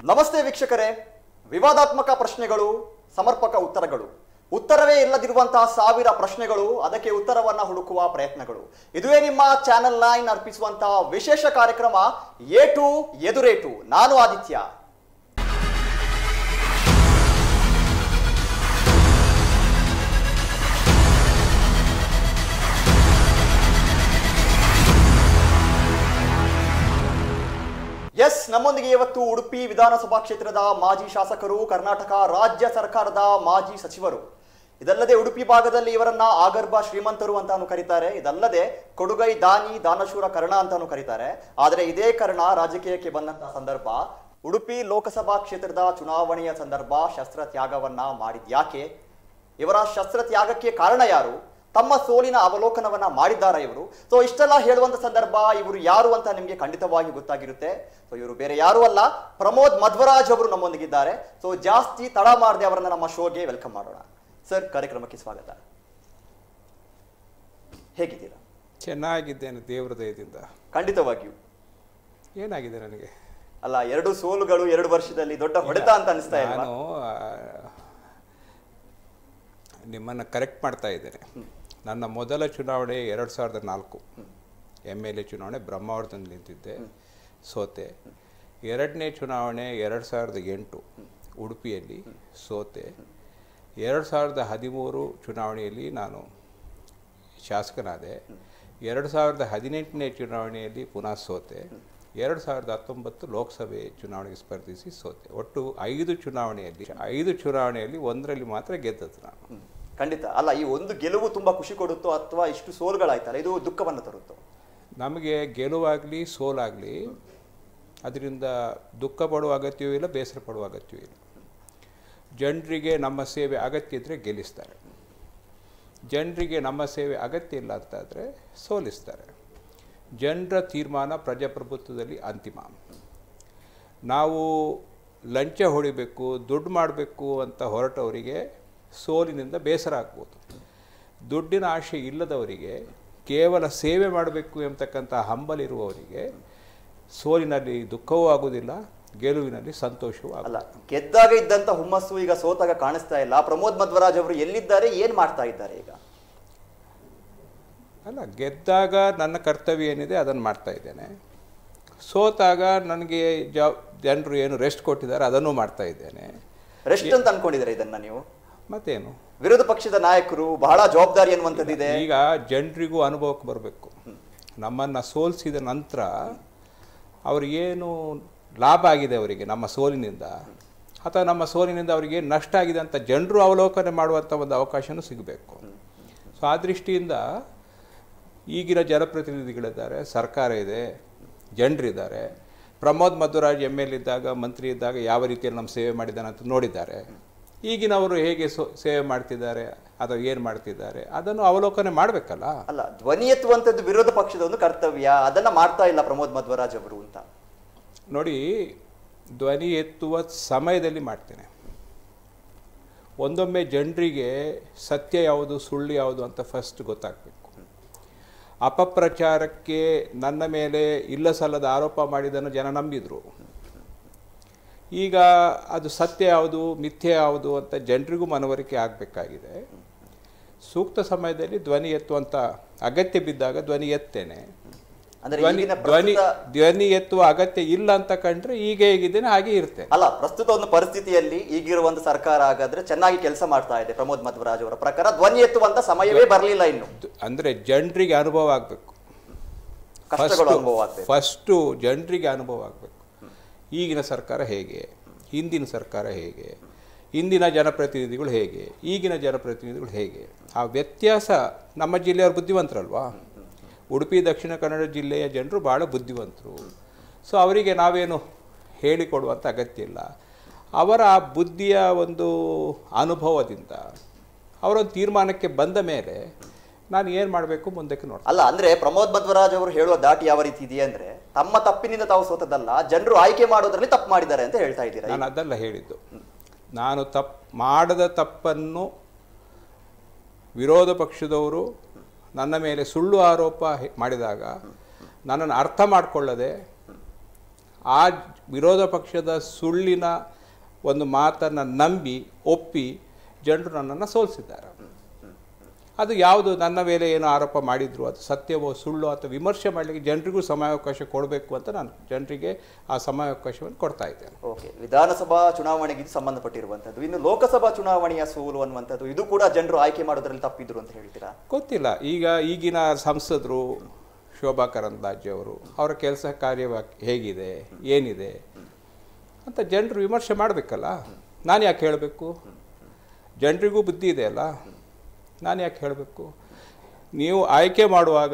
ನಮಸ್ತೆ ವೀಕ್ಷಕರೇ ವಿವಾದಾತ್ಮಕ ಪ್ರಶ್ನೆಗಳು ಸಮರ್ಪಕ ಉತ್ತರಗಳು ಉತ್ತರವೇ ಇಲ್ಲದಿರುವಂತಹ ಸಾವಿರ ಪ್ರಶ್ನೆಗಳು ಅದಕ್ಕೆ ಉತ್ತರವನ್ನ ಹುಡುಕುವ ಪ್ರಯತ್ನಗಳು ಇದುವೇ ನಿಮ್ಮ ಚಾನೆಲ್ ನೈನ್ ಅರ್ಪಿಸುವಂತಹ ವಿಶೇಷ ಕಾರ್ಯಕ್ರಮ ಏಟು ಎದುರೇಟು ನಾನು ಆದಿತ್ಯ ಎಸ್ ನಮ್ಮೊಂದಿಗೆ ಇವತ್ತು ಉಡುಪಿ ವಿಧಾನಸಭಾ ಕ್ಷೇತ್ರದ ಮಾಜಿ ಶಾಸಕರು ಕರ್ನಾಟಕ ರಾಜ್ಯ ಸರ್ಕಾರದ ಮಾಜಿ ಸಚಿವರು ಇದಲ್ಲದೆ ಉಡುಪಿ ಭಾಗದಲ್ಲಿ ಇವರನ್ನ ಆಗರ್ಭ ಶ್ರೀಮಂತರು ಅಂತಾನು ಕರೀತಾರೆ ಇದಲ್ಲದೆ ಕೊಡುಗೈ ದಾನಿ ದಾನಶೂರ ಕರ್ಣ ಅಂತಾನು ಕರೀತಾರೆ ಆದರೆ ಇದೇ ಕರ್ಣ ರಾಜಕೀಯಕ್ಕೆ ಬಂದಂತಹ ಸಂದರ್ಭ ಉಡುಪಿ ಲೋಕಸಭಾ ಕ್ಷೇತ್ರದ ಚುನಾವಣೆಯ ಸಂದರ್ಭ ಶಸ್ತ್ರ ತ್ಯಾಗವನ್ನ ಮಾಡಿದ್ಯಾಕೆ ಇವರ ಶಸ್ತ್ರ ತ್ಯಾಗಕ್ಕೆ ಕಾರಣ ಯಾರು ತಮ್ಮ ಸೋಲಿನ ಅವಲೋಕನವನ್ನ ಮಾಡಿದ್ದಾರಾ ಇವರು ಸೊ ಇಷ್ಟೆಲ್ಲ ಹೇಳುವಂತ ಸಂದರ್ಭ ಇವರು ಯಾರು ಅಂತ ನಿಮಗೆ ಖಂಡಿತವಾಗಿ ಗೊತ್ತಾಗಿರುತ್ತೆ ಸೊ ಇವರು ಬೇರೆ ಯಾರು ಅಲ್ಲ ಪ್ರಮೋದ್ ಮಧ್ವರಾಜ್ ಅವರು ನಮ್ಮೊಂದಿಗಿದ್ದಾರೆ ಸೊ ಜಾಸ್ತಿ ತಡ ಮಾಡದೆ ಅವರನ್ನ ನಮ್ಮ ಶೋಗೆ ವೆಲ್ಕಮ್ ಮಾಡೋಣ ಸರ್ ಕಾರ್ಯಕ್ರಮಕ್ಕೆ ಸ್ವಾಗತ ಹೇಗಿದ್ದೀರಾ ಚೆನ್ನಾಗಿದ್ದೇನೆ ದೇವರ ದಯದಿಂದ ಖಂಡಿತವಾಗಿಯೂ ಏನಾಗಿದೆ ನನಗೆ ಅಲ್ಲ ಎರಡು ಸೋಲುಗಳು ಎರಡು ವರ್ಷದಲ್ಲಿ ದೊಡ್ಡ ಹೊಡೆತ ಅಂತ ಅನಿಸ್ತಾ ಇಲ್ವಾ ನಾನು ಆ, ನಿಮ್ಮನ್ನು ಕರೆಕ್ಟ್ ಮಾಡ್ತಾ ಇದ್ದೇನೆ ನನ್ನ ಮೊದಲ ಚುನಾವಣೆ ಎರಡು ಸಾವಿರದ ನಾಲ್ಕು ಎಮ್ ಎಲ್ ಎ ಚುನಾವಣೆ ಬ್ರಹ್ಮಾವರದಲ್ಲಿ ನಿಂತಿದ್ದೆ ಸೋತೆ ಎರಡನೇ ಚುನಾವಣೆ ಎರಡು ಸಾವಿರದ ಎಂಟು ಉಡುಪಿಯಲ್ಲಿ ಸೋತೆ ಎರಡು ಸಾವಿರದ ಹದಿಮೂರು ಚುನಾವಣೆಯಲ್ಲಿ ನಾನು ಶಾಸಕನಾದೆ ಎರಡು ಸಾವಿರದ ಹದಿನೆಂಟನೇ ಚುನಾವಣೆಯಲ್ಲಿ ಪುನಃ ಸೋತೆ ಎರಡು ಸಾವಿರದ ಹತ್ತೊಂಬತ್ತು ಲೋಕಸಭೆ ಚುನಾವಣೆಗೆ ಸ್ಪರ್ಧಿಸಿ ಸೋತೆ ಒಟ್ಟು ಐದು ಚುನಾವಣೆಯಲ್ಲಿ ಐದು ಚುನಾವಣೆಯಲ್ಲಿ ಒಂದರಲ್ಲಿ ಮಾತ್ರ ಗೆದ್ದದ್ದು ನಾನು ಹ್ಮ್. ಖಂಡಿತ ಅಲ್ಲ ಈ ಒಂದು ಗೆಲುವು ತುಂಬಾ ಖುಷಿ ಕೊಡುತ್ತೋ ಅಥವಾ ಇಷ್ಟು ಸೋಲುಗಳಾಯ್ತಲ್ಲ ಇದು ದುಃಖವನ್ನು ತರುತ್ತೋ ನಮಗೆ ಗೆಲುವಾಗಲಿ ಸೋಲಾಗಲಿ ಅದರಿಂದ ದುಃಖ ಪಡುವ ಅಗತ್ಯವೂ ಇಲ್ಲ ಬೇಸರ ಪಡುವ ಅಗತ್ಯವೂ ಇಲ್ಲ ಜನರಿಗೆ ನಮ್ಮ ಸೇವೆ ಅಗತ್ಯ ಇದ್ದರೆ ಗೆಲ್ಲಿಸ್ತಾರೆ ಜನರಿಗೆ ನಮ್ಮ ಸೇವೆ ಅಗತ್ಯ ಇಲ್ಲ ಅಂತಾದರೆ ಸೋಲಿಸ್ತಾರೆ ಜನರ ತೀರ್ಮಾನ ಪ್ರಜಾಪ್ರಭುತ್ವದಲ್ಲಿ ಅಂತಿಮ ನಾವು ಲಂಚ ಹೊಡಿಬೇಕು ದುಡ್ಡು ಮಾಡಬೇಕು ಅಂತ ಹೊರಟವರಿಗೆ ಸೋಲಿನಿಂದ ಬೇಸರ ಆಗ್ಬೋದು ದುಡ್ಡಿನ ಆಶೆ ಇಲ್ಲದವರಿಗೆ ಕೇವಲ ಸೇವೆ ಮಾಡಬೇಕು ಎಂಬತಕ್ಕಂಥ ಹಂಬಲಿರುವವರಿಗೆ ಸೋಲಿನಲ್ಲಿ ದುಃಖವೂ ಆಗುವುದಿಲ್ಲ ಗೆಲುವಿನಲ್ಲಿ ಸಂತೋಷವೂ ಆಗ ಅಲ್ಲ ಗೆದ್ದಾಗ ಇದ್ದಂತ ಹುಮ್ಮಸ್ಸು ಈಗ ಸೋತಾಗ ಕಾಣಿಸ್ತಾ ಇಲ್ಲ ಪ್ರಮೋದ್ ಮಧ್ವರಾಜ್ ಅವರು ಎಲ್ಲಿದ್ದಾರೆ ಏನ್ ಮಾಡ್ತಾ ಇದ್ದಾರೆ ಈಗ ಅಲ್ಲ ಗೆದ್ದಾಗ ನನ್ನ ಕರ್ತವ್ಯ ಏನಿದೆ ಅದನ್ನು ಮಾಡ್ತಾ ಇದ್ದೇನೆ ಸೋತಾಗ ನನಗೆ ಜ ಜನರು ಏನು ರೆಸ್ಟ್ ಕೊಟ್ಟಿದ್ದಾರೆ ಅದನ್ನು ಮಾಡ್ತಾ ಇದ್ದೇನೆ ರೆಸ್ಟ್ ಅಂತ ಅನ್ಕೊಂಡಿದ್ದಾರೆ ಇದನ್ನ ನೀವು ಮತ್ತೇನು ವಿರೋಧ ಪಕ್ಷದ ನಾಯಕರು ಬಹಳ ಜವಾಬ್ದಾರಿ ಅನ್ನುವಂಥದ್ದಿದೆ ಈಗ ಜನರಿಗೂ ಅನುಭವಕ್ಕೆ ಬರಬೇಕು ನಮ್ಮನ್ನು ಸೋಲಿಸಿದ ನಂತರ ಅವ್ರಿಗೇನು ಲಾಭ ಆಗಿದೆ ಅವರಿಗೆ ನಮ್ಮ ಸೋಲಿನಿಂದ ಅಥವಾ ನಮ್ಮ ಸೋಲಿನಿಂದ ಅವರಿಗೆ ನಷ್ಟ ಆಗಿದೆ ಅಂತ ಜನರು ಅವಲೋಕನೆ ಮಾಡುವಂಥ ಒಂದು ಅವಕಾಶನೂ ಸಿಗಬೇಕು ಸೊ ಆ ದೃಷ್ಟಿಯಿಂದ ಈಗಿನ ಜನಪ್ರತಿನಿಧಿಗಳಿದ್ದಾರೆ ಸರ್ಕಾರ ಇದೆ ಜನರಿದ್ದಾರೆ ಪ್ರಮೋದ್ ಮಧ್ವರಾಜ್ ಎಮ್ ಎಲ್ ಇದ್ದಾಗ ಮಂತ್ರಿ ಇದ್ದಾಗ ಯಾವ ರೀತಿಯಲ್ಲಿ ನಮ್ಮ ಸೇವೆ ಮಾಡಿದ್ದಾನೆ ಅಂತ ನೋಡಿದ್ದಾರೆ ಈಗಿನವರು ಹೇಗೆ ಸೋ ಸೇವೆ ಮಾಡ್ತಿದ್ದಾರೆ ಅಥವಾ ಏನು ಮಾಡ್ತಿದ್ದಾರೆ ಅದನ್ನು ಅವಲೋಕನೆ ಮಾಡಬೇಕಲ್ಲ ಅಲ್ಲ ಧ್ವನಿ ಎತ್ತುವಂಥದ್ದು ವಿರೋಧ ಪಕ್ಷದ ಒಂದು ಕರ್ತವ್ಯ ಅದನ್ನ ಮಾಡ್ತಾ ಇಲ್ಲ ಪ್ರಮೋದ್ ಮಧ್ವರಾಜ್ ಅವರು ಅಂತ ನೋಡಿ ಧ್ವನಿ ಎತ್ತುವ ಸಮಯದಲ್ಲಿ ಮಾಡ್ತೇನೆ ಒಂದೊಮ್ಮೆ ಜನರಿಗೆ ಸತ್ಯ ಯಾವುದು ಸುಳ್ಳು ಯಾವುದು ಅಂತ ಫಸ್ಟ್ ಗೊತ್ತಾಗಬೇಕು ಅಪಪ್ರಚಾರಕ್ಕೆ ನನ್ನ ಮೇಲೆ ಇಲ್ಲ ಸಲ್ಲದ ಆರೋಪ ಮಾಡಿದ್ದನ್ನು ಜನ ನಂಬಿದರು ಈಗ ಅದು ಸತ್ಯ ಯಾವುದು ಮಿಥ್ಯೆ ಯಾವುದು ಅಂತ ಜನರಿಗೂ ಮನವರಿಕೆ ಆಗಬೇಕಾಗಿದೆ ಸೂಕ್ತ ಸಮಯದಲ್ಲಿ ಧ್ವನಿ ಎತ್ತುವಂಥ ಅಗತ್ಯ ಬಿದ್ದಾಗ ಧ್ವನಿ ಎತ್ತೇನೆ ಅಂದ್ರೆ ಧ್ವನಿ ಈಗಿನ ಧ್ವನಿ ಪ್ರಸ್ತುತ ಧ್ವನಿ ಎತ್ತುವ ಅಗತ್ಯ ಇಲ್ಲ ಅಂತ ಕಂಡ್ರೆ ಈಗ ಹೇಗಿದ್ದೇನೆ ಹಾಗೆ ಇರ್ತೇನೆ ಅಲ್ಲ ಪ್ರಸ್ತುತ ಒಂದು ಪರಿಸ್ಥಿತಿಯಲ್ಲಿ ಈಗಿರುವಂತ ಸರ್ಕಾರ ಹಾಗಾದ್ರೆ ಚೆನ್ನಾಗಿ ಕೆಲಸ ಮಾಡ್ತಾ ಇದೆ ಪ್ರಮೋದ್ ಮಧ್ವರಾಜ್ ಅವರ ಪ್ರಕಾರ ಧ್ವನಿ ಎತ್ತುವಂತ ಸಮಯವೇ ಬರಲಿಲ್ಲ ಇನ್ನು ದ್- ಅಂದ್ರೆ ಜನರಿಗೆ ಅನುಭವ ಆಗಬೇಕು ಕಷ್ಟಗಳು ಅನುಭವ ಆಗ್ತದೆ ಫಸ್ಟು ಜನರಿಗೆ ಅನುಭವ ಆಗಬೇಕು ಈಗಿನ ಸರ್ಕಾರ ಹೇಗೆ ಹಿಂದಿನ ಸರ್ಕಾರ ಹೇಗೆ ಹಿಂದಿನ ಜನಪ್ರತಿನಿಧಿಗಳು ಹೇಗೆ ಈಗಿನ ಜನಪ್ರತಿನಿಧಿಗಳು ಹೇಗೆ ಆ ವ್ಯತ್ಯಾಸ ನಮ್ಮ ಜಿಲ್ಲೆಯವರು ಬುದ್ಧಿವಂತರಲ್ವಾ ಉಡುಪಿ ದಕ್ಷಿಣ ಕನ್ನಡ ಜಿಲ್ಲೆಯ ಜನರು ಭಾಳ ಬುದ್ಧಿವಂತರು ಸೊ ಅವರಿಗೆ ನಾವೇನು ಹೇಳಿಕೊಡುವಂಥ ಅಗತ್ಯ ಇಲ್ಲ ಅವರ ಆ ಬುದ್ಧಿಯ ಒಂದು ಅನುಭವದಿಂದ ಅವರೊಂದು ತೀರ್ಮಾನಕ್ಕೆ ಬಂದ ಮೇಲೆ ನಾನು ಏನು ಮಾಡಬೇಕು ಮುಂದಕ್ಕೆ ನೋಡ್ತೀನಿ ಅಲ್ಲ ಅಂದ್ರೆ ಪ್ರಮೋದ್ ಮಧ್ವರಾಜ್ ಅವರು ಹೇಳುವ ದಾಟಿ ಯಾವ ರೀತಿ ಇದೆ ಅಂದ್ರೆ ತಮ್ಮ ತಪ್ಪಿನಿಂದ ತಾವು ಸೋತದಲ್ಲ ಜನರು ಆಯ್ಕೆ ಮಾಡೋದ್ರಲ್ಲಿ ತಪ್ಪು ಮಾಡಿದ್ದಾರೆ ಅಂತ ಹೇಳ್ತಾ ಇದ್ದೀರಾ ನಾನು ಅದಲ್ಲ ಹೇಳಿದ್ದು ನಾನು ತಪ್ಪು ಮಾಡದ ತಪ್ಪನ್ನು ವಿರೋಧ ಪಕ್ಷದವರು ನನ್ನ ಮೇಲೆ ಸುಳ್ಳು ಆರೋಪ ಹೆ- ಮಾಡಿದಾಗ ನನ್ನನ್ನು ಅರ್ಥ ಮಾಡಿಕೊಳ್ಳದೆ ಆ ವಿರೋಧ ಪಕ್ಷದ ಸುಳ್ಳಿನ ಒಂದು ಮಾತನ್ನು ನಂಬಿ ಒಪ್ಪಿ ಜನರು ನನ್ನನ್ನು ಸೋಲಿಸಿದ್ದಾರೆ ಅದು ಯಾವುದು ನನ್ನ ಮೇಲೆ ಏನು ಆರೋಪ ಮಾಡಿದ್ರು ಅದು ಸತ್ಯವೋ ಸುಳ್ಳು ಅಥವಾ ವಿಮರ್ಶೆ ಮಾಡಲಿಕ್ಕೆ ಜನರಿಗೂ ಸಮಯಾವಕಾಶ ಕೊಡಬೇಕು ಅಂತ ನಾನು ಜನರಿಗೆ ಆ ಸಮಯಾವಕಾಶವನ್ನು ಕೊಡ್ತಾ ಇದ್ದೇನೆ ಓಕೆ ವಿಧಾನಸಭಾ ಚುನಾವಣೆಗೆ ಇದು ಸಂಬಂಧಪಟ್ಟಿರುವಂತದ್ದು ಇನ್ನು ಲೋಕಸಭಾ ಚುನಾವಣೆಯ ಸೋಲು ಅನ್ನುವಂಥದ್ದು ಇದು ಕೂಡ ಜನರು ಆಯ್ಕೆ ಮಾಡೋದ್ರಲ್ಲಿ ತಪ್ಪಿದ್ರು ಅಂತ ಹೇಳ್ತೀರಾ ಗೊತ್ತಿಲ್ಲ ಈಗ ಈಗಿನ ಸಂಸದರು ಶೋಭಾ ಕರಂದ್ಲಾಜೆ ಅವರು ಅವರ ಕೆಲಸ ಕಾರ್ಯ ಹೇಗಿದೆ ಏನಿದೆ ಅಂತ ಜನರು ವಿಮರ್ಶೆ ಮಾಡಬೇಕಲ್ಲ ನಾನು ಯಾಕೆ ಹೇಳಬೇಕು ಜನರಿಗೂ ಬುದ್ಧಿ ಇದೆ ಅಲ್ಲ ನಾನು ಯಾಕೆ ಹೇಳಬೇಕು ನೀವು ಆಯ್ಕೆ ಮಾಡುವಾಗ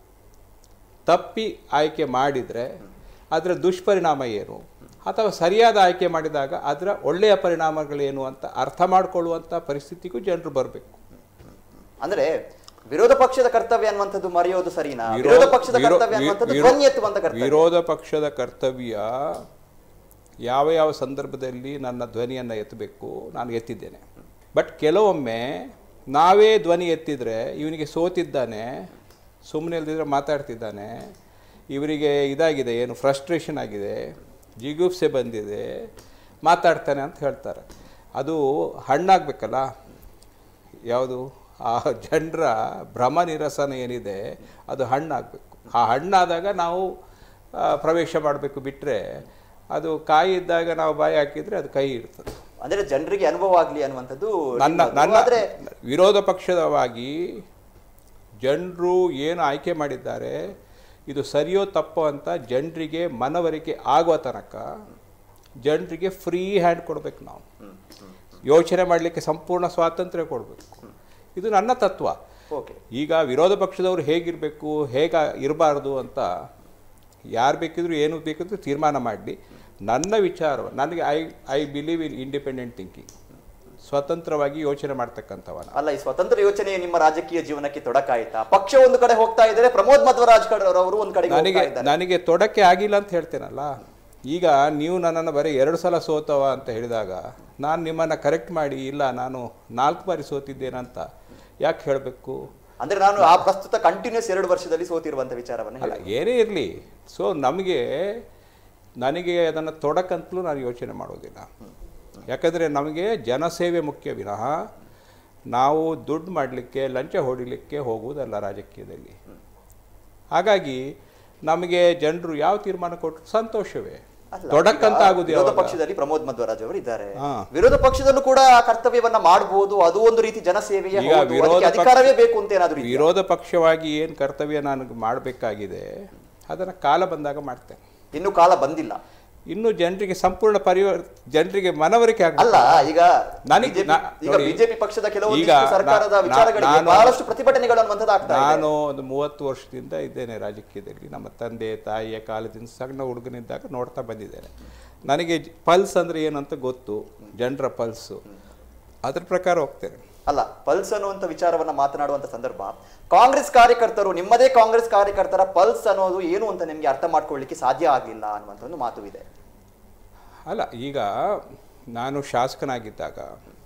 ತಪ್ಪಿ ಆಯ್ಕೆ ಮಾಡಿದರೆ ಅದರ ದುಷ್ಪರಿಣಾಮ ಏನು ಅಥವಾ ಸರಿಯಾದ ಆಯ್ಕೆ ಮಾಡಿದಾಗ ಅದರ ಒಳ್ಳೆಯ ಪರಿಣಾಮಗಳೇನು ಅಂತ ಅರ್ಥ ಮಾಡಿಕೊಳ್ಳುವಂಥ ಪರಿಸ್ಥಿತಿಗೂ ಜನರು ಬರಬೇಕು ಅಂದ್ರೆ ವಿರೋಧ ಪಕ್ಷದ ಕರ್ತವ್ಯ ಅನ್ನುವಂಥದ್ದು ಮರೆಯೋದು ಸರಿನಾ ವಿರೋ- ವಿರೋಧ ಪಕ್ಷದ ವಿರೋ- ಕರ್ತವ್ಯ ಅನ್ನುವಂಥದ್ದು ವಿರೋ- ಧ್ವನಿ ಎತ್ತುವಂತ ಕರ್ತವ್ಯ ವಿರೋಧ ಪಕ್ಷದ ಕರ್ತವ್ಯ ಯಾವ ಯಾವ ಸಂದರ್ಭದಲ್ಲಿ ನನ್ನ ಧ್ವನಿಯನ್ನು ಎತ್ತಬೇಕು ನಾನು ಎತ್ತಿದ್ದೇನೆ ಬಟ್ ಕೆಲವೊಮ್ಮೆ ನಾವೇ ಧ್ವನಿ ಎತ್ತಿದರೆ ಇವನಿಗೆ ಸೋತಿದ್ದಾನೆ ಸುಮ್ಮನೆ ಇಲ್ದಿದ್ರೆ ಮಾತಾಡ್ತಿದ್ದಾನೆ ಇವರಿಗೆ ಇದಾಗಿದೆ ಏನು ಫ್ರಸ್ಟ್ರೇಷನ್ ಆಗಿದೆ ಜಿಗುಪ್ಸೆ ಬಂದಿದೆ ಮಾತಾಡ್ತಾನೆ ಅಂತ ಹೇಳ್ತಾರೆ ಅದು ಹಣ್ಣಾಗಬೇಕಲ್ಲ ಯಾವುದು ಆ ಜನರ ಭ್ರಮ ನಿರಸನ ಏನಿದೆ ಅದು ಹಣ್ಣಾಗಬೇಕು ಆ ಹಣ್ಣಾದಾಗ ನಾವು ಆ, ಪ್ರವೇಶ ಮಾಡಬೇಕು ಬಿಟ್ಟರೆ ಅದು ಕಾಯಿ ಇದ್ದಾಗ ನಾವು ಬಾಯಿ ಹಾಕಿದರೆ ಅದು ಕೈ ಇರ್ತದೆ ಅಂದ್ರೆ ಜನರಿಗೆ ಅನುಭವ ಆಗ್ಲಿ ಅನ್ನುವಂಥದ್ದು ನನ್ನ ನಿಮ್ಮದು. ನನ್ನ ಆದ್ರೆ ವಿರೋಧ ಪಕ್ಷದವಾಗಿ ಜನರು ಏನು ಆಯ್ಕೆ ಮಾಡಿದ್ದಾರೆ ಇದು ಸರಿಯೋ ತಪ್ಪೋ ಅಂತ ಜನರಿಗೆ ಮನವರಿಕೆ ಆಗುವ ತನಕ ಜನರಿಗೆ ಫ್ರೀ ಹ್ಯಾಂಡ್ ಕೊಡಬೇಕು ನಾವು ಯೋಚನೆ ಮಾಡಲಿಕ್ಕೆ ಸಂಪೂರ್ಣ ಸ್ವಾತಂತ್ರ್ಯ ಕೊಡಬೇಕು ಇದು ನನ್ನ ತತ್ವ ಓಕೆ ಈಗ ವಿರೋಧ ಪಕ್ಷದವರು ಹೇಗಿರಬೇಕು ಹೇಗೆ ಇರಬಾರ್ದು ಅಂತ ಯಾರು ಬೇಕಿದ್ರು ಏನು ಬೇಕಿದ್ರು ತೀರ್ಮಾನ ಮಾಡಲಿ ನನ್ನ ವಿಚಾರ ನನಗೆ I I believe in independent thinking ಸ್ವತಂತ್ರವಾಗಿ ಯೋಚನೆ ಮಾಡ್ತಕ್ಕಂಥವನ ಅಲ್ಲ ಈ ಸ್ವತಂತ್ರ ಯೋಚನೆ ನಿಮ್ಮ ರಾಜಕೀಯ ಜೀವನಕ್ಕೆ ತೊಡಕಾಯ್ತಾ ಪಕ್ಷ ಒಂದು ಕಡೆ ಹೋಗ್ತಾ ಇದ್ದಾರೆ ಪ್ರಮೋದ್ ಮಧ್ವರಾಜ್ ಅವರು ಒಂದು ಕಡೆಗೆ ನನಗೆ ಹೋಗ್ತಾ ಇದ್ದಾರೆ ನನಗೆ ತೊಡಕೆ ಆಗಿಲ್ಲ ಅಂತ ಹೇಳ್ತೇನಲ್ಲ ಈಗ ನೀವು ನನ್ನನ್ನು ಬರೀ ಎರಡು ಸಲ ಸೋತವ ಅಂತ ಹೇಳಿದಾಗ ನಾನು ನಿಮ್ಮನ್ನು ಕರೆಕ್ಟ್ ಮಾಡಿ ಇಲ್ಲ ನಾನು ನಾಲ್ಕು ಬಾರಿ ಸೋತಿದ್ದೇನಂತ ಯಾಕೆ ಹೇಳಬೇಕು ಅಂದ್ರೆ ನಾನು ಆ ಪ್ರಸ್ತುತ ಕಂಟಿನ್ಯೂಸ್ ಎರಡು ವರ್ಷದಲ್ಲಿ ಸೋತಿರುವಂತ ವಿಚಾರವನ್ನು ಅಲ್ಲ ಹೇಳಿ ಏನೇ ಇರಲಿ ಸೊ ನಮಗೆ ನನಗೆ ಅದನ್ನು ತೊಡಕಂತಲೂ ನಾನು ಯೋಚನೆ ಮಾಡೋದಿಲ್ಲ ಯಾಕಂದರೆ ನಮಗೆ ಜನಸೇವೆ ಮುಖ್ಯ ವಿನಃ ನಾವು ದುಡ್ಡು ಮಾಡಲಿಕ್ಕೆ ಲಂಚ ಹೊಡಿಲಿಕ್ಕೆ ಹೋಗುವುದಲ್ಲ ರಾಜಕೀಯದಲ್ಲಿ ಹಾಗಾಗಿ ನಮಗೆ ಜನರು ಯಾವ ತೀರ್ಮಾನ ಕೊಟ್ಟರು ಸಂತೋಷವೇ ಅಲ್ಲ, ತೊಡಕಂತ ಈಗ ಆಗುದು ವಿರೋಧ ಯಾವಾಗ? ಪಕ್ಷದಲ್ಲಿ ಪ್ರಮೋದ್ ಮಧ್ವರಾಜ್ ಅವರು ಇದ್ದಾರೆ ಹಾ. ವಿರೋಧ ಪಕ್ಷದಲ್ಲೂ ಕೂಡ ಆ ಕರ್ತವ್ಯವನ್ನ ಮಾಡಬಹುದು ಅದು ಒಂದು ರೀತಿ ಜನಸೇವೆಯೇ ಈಗ ಹೌದು. ವಿರೋಧ ಅದಕ್ಕೆ ಪಕ್ಷ- ಅಧಿಕಾರವೇ ಬೇಕು ಅಂತ ಏನಾದ್ರು ಇದೆಯಾ? ವಿರೋಧ ಪಕ್ಷವಾಗಿ ಏನು ಕರ್ತವ್ಯ ನಾನು ಮಾಡಬೇಕಾಗಿದೆ ಅದನ್ನು ಕಾಲ ಬಂದಾಗ ಮಾಡ್ತೇನೆ ಇನ್ನು ಕಾಲ ಬಂದಿಲ್ಲ ಇನ್ನು ಜನರಿಗೆ ಸಂಪೂರ್ಣ ಪರಿವರ್ ಜನರಿಗೆ ಮನವರಿಕೆ ಅಲ್ಲ ಆಗಲ್ಲ ಈಗ ನನಗೆ- BJP ನಾ- ಈಗ ನೋಡಿ, ಬಿಜೆಪಿ ಪಕ್ಷದ ಕೆಲವೊಂದಿಷ್ಟು ಈಗ ನಾ- ಸರ್ಕಾರದ ನಾ- ವಿಚಾರಗಳಿಗೆ ನಾನು- ಬಹಳಷ್ಟು ಪ್ರತಿಭಟನೆಗಳು ಅನ್ನುವಂಥದ್ದು ಆಗ್ತಾ ಇದೆ ನಾನು ಒಂದು ಮೂವತ್ತು ವರ್ಷದಿಂದ ಇದ್ದೇನೆ ರಾಜಕೀಯದಲ್ಲಿ ನಮ್ಮ ತಂದೆ ತಾಯಿಯ ಕಾಲದಿಂದ ಸಣ್ಣ ಹುಡುಗನಿದ್ದಾಗ ನೋಡ್ತಾ ಬಂದಿದ್ದೇನೆ ನನಗೆ ಪಲ್ಸ್ ಅಂದರೆ ಏನಂತ ಗೊತ್ತು ಜನರ ಪಲ್ಸು ಅದ್ರ ಪ್ರಕಾರ ಹೋಗ್ತೇನೆ ಅಲ್ಲ ಪಲ್ಸ್ ಅನ್ನುವಂಥ ವಿಚಾರವನ್ನ ಮಾತನಾಡುವಂತ ಸಂದರ್ಭ ಕಾಂಗ್ರೆಸ್ ಕಾರ್ಯಕರ್ತರು ನಿಮ್ಮದೇ ಕಾಂಗ್ರೆಸ್ ಕಾರ್ಯಕರ್ತರ ಪಲ್ಸ್ ಅನ್ನೋದು ಏನು ಅಂತ ನಿಮ್ಗೆ ಅರ್ಥ ಮಾಡ್ಕೊಳ್ಳಿಕ್ಕೆ ಸಾಧ್ಯ ಆಗಲಿಲ್ಲ ಅನ್ನುವಂಥ ಒಂದು ಮಾತು ಇದೆ ಅಲ್ಲ ಈಗ ನಾನು ಶಾಸಕನಾಗಿದ್ದಾಗ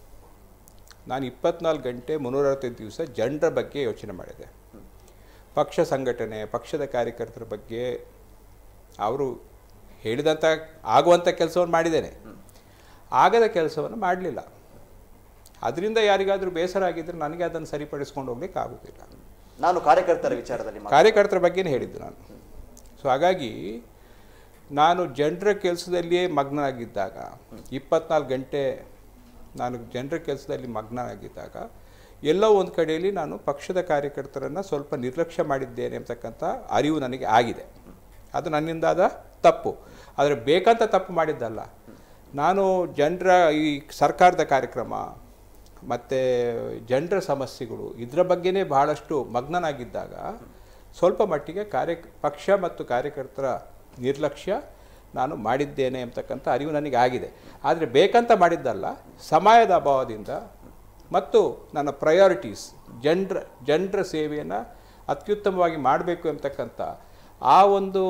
ನಾನು ಇಪ್ಪತ್ನಾಲ್ಕು ಗಂಟೆ ಮುನ್ನೂರವತ್ತೈದು ದಿವಸ ಜನರ ಬಗ್ಗೆ ಯೋಚನೆ ಮಾಡಿದೆ ಪಕ್ಷ ಸಂಘಟನೆ ಪಕ್ಷದ ಕಾರ್ಯಕರ್ತರ ಬಗ್ಗೆ ಅವರು ಹೇಳಿದಂಥ ಆಗುವಂಥ ಕೆಲಸವನ್ನು ಮಾಡಿದ್ದೇನೆ ಆಗದ ಕೆಲಸವನ್ನು ಮಾಡಲಿಲ್ಲ ಅದರಿಂದ ಯಾರಿಗಾದರೂ ಬೇಸರ ಆಗಿದ್ದರೆ ನನಗೆ ಅದನ್ನು ಸರಿಪಡಿಸ್ಕೊಂಡು ಹೋಗ್ಲಿಕ್ಕೆ ಆಗೋದಿಲ್ಲ ನಾನು ಕಾರ್ಯಕರ್ತರ ವಿಚಾರದಲ್ಲಿ ಮಾತು- ಕಾರ್ಯಕರ್ತರ ಬಗ್ಗೆನೇ ಹೇಳಿದ್ದು ನಾನು ಸೊ ಹಾಗಾಗಿ ನಾನು ಜನರ ಕೆಲಸದಲ್ಲಿಯೇ ಮಗ್ನನಾಗಿದ್ದಾಗ ಇಪ್ಪತ್ನಾಲ್ಕು ಗಂಟೆ ನಾನು ಜನರ ಕೆಲಸದಲ್ಲಿ ಮಗ್ನನಾಗಿದ್ದಾಗ ಎಲ್ಲೋ ಒಂದು ಕಡೆಯಲ್ಲಿ ನಾನು ಪಕ್ಷದ ಕಾರ್ಯಕರ್ತರನ್ನು ಸ್ವಲ್ಪ ನಿರ್ಲಕ್ಷ್ಯ ಮಾಡಿದ್ದೇನೆ ಅಂತಕ್ಕಂಥ ಅರಿವು ನನಗೆ ಆಗಿದೆ ಅದು ನನ್ನಿಂದಾದ ತಪ್ಪು ಆದರೆ ಬೇಕಂತ ತಪ್ಪು ಮಾಡಿದ್ದಲ್ಲ ನಾನು ಜನರ ಈ ಸರ್ಕಾರದ ಕಾರ್ಯಕ್ರಮ ಮತ್ತು ಜನರ ಸಮಸ್ಯೆಗಳು ಇದರ ಬಗ್ಗೆನೇ ಬಹಳಷ್ಟು ಮಗ್ನನಾಗಿದ್ದಾಗ ಸ್ವಲ್ಪ ಮಟ್ಟಿಗೆ ಕಾರ್ಯ ಪಕ್ಷ ಮತ್ತು ಕಾರ್ಯಕರ್ತರ ನಿರ್ಲಕ್ಷ್ಯ ನಾನು ಮಾಡಿದ್ದೇನೆ ಅಂತಕ್ಕಂಥ ಅರಿವು ನನಗೆ ಆಗಿದೆ ಆದರೆ ಬೇಕಂತ ಮಾಡಿದ್ದಲ್ಲ ಸಮಯದ ಅಭಾವದಿಂದ ಮತ್ತು ನನ್ನ ಪ್ರಯಾರಿಟೀಸ್ ಜನರ ಜನರ ಸೇವೆಯನ್ನು ಅತ್ಯುತ್ತಮವಾಗಿ ಮಾಡಬೇಕು ಅಂತಕ್ಕಂಥ ಆ ಒಂದು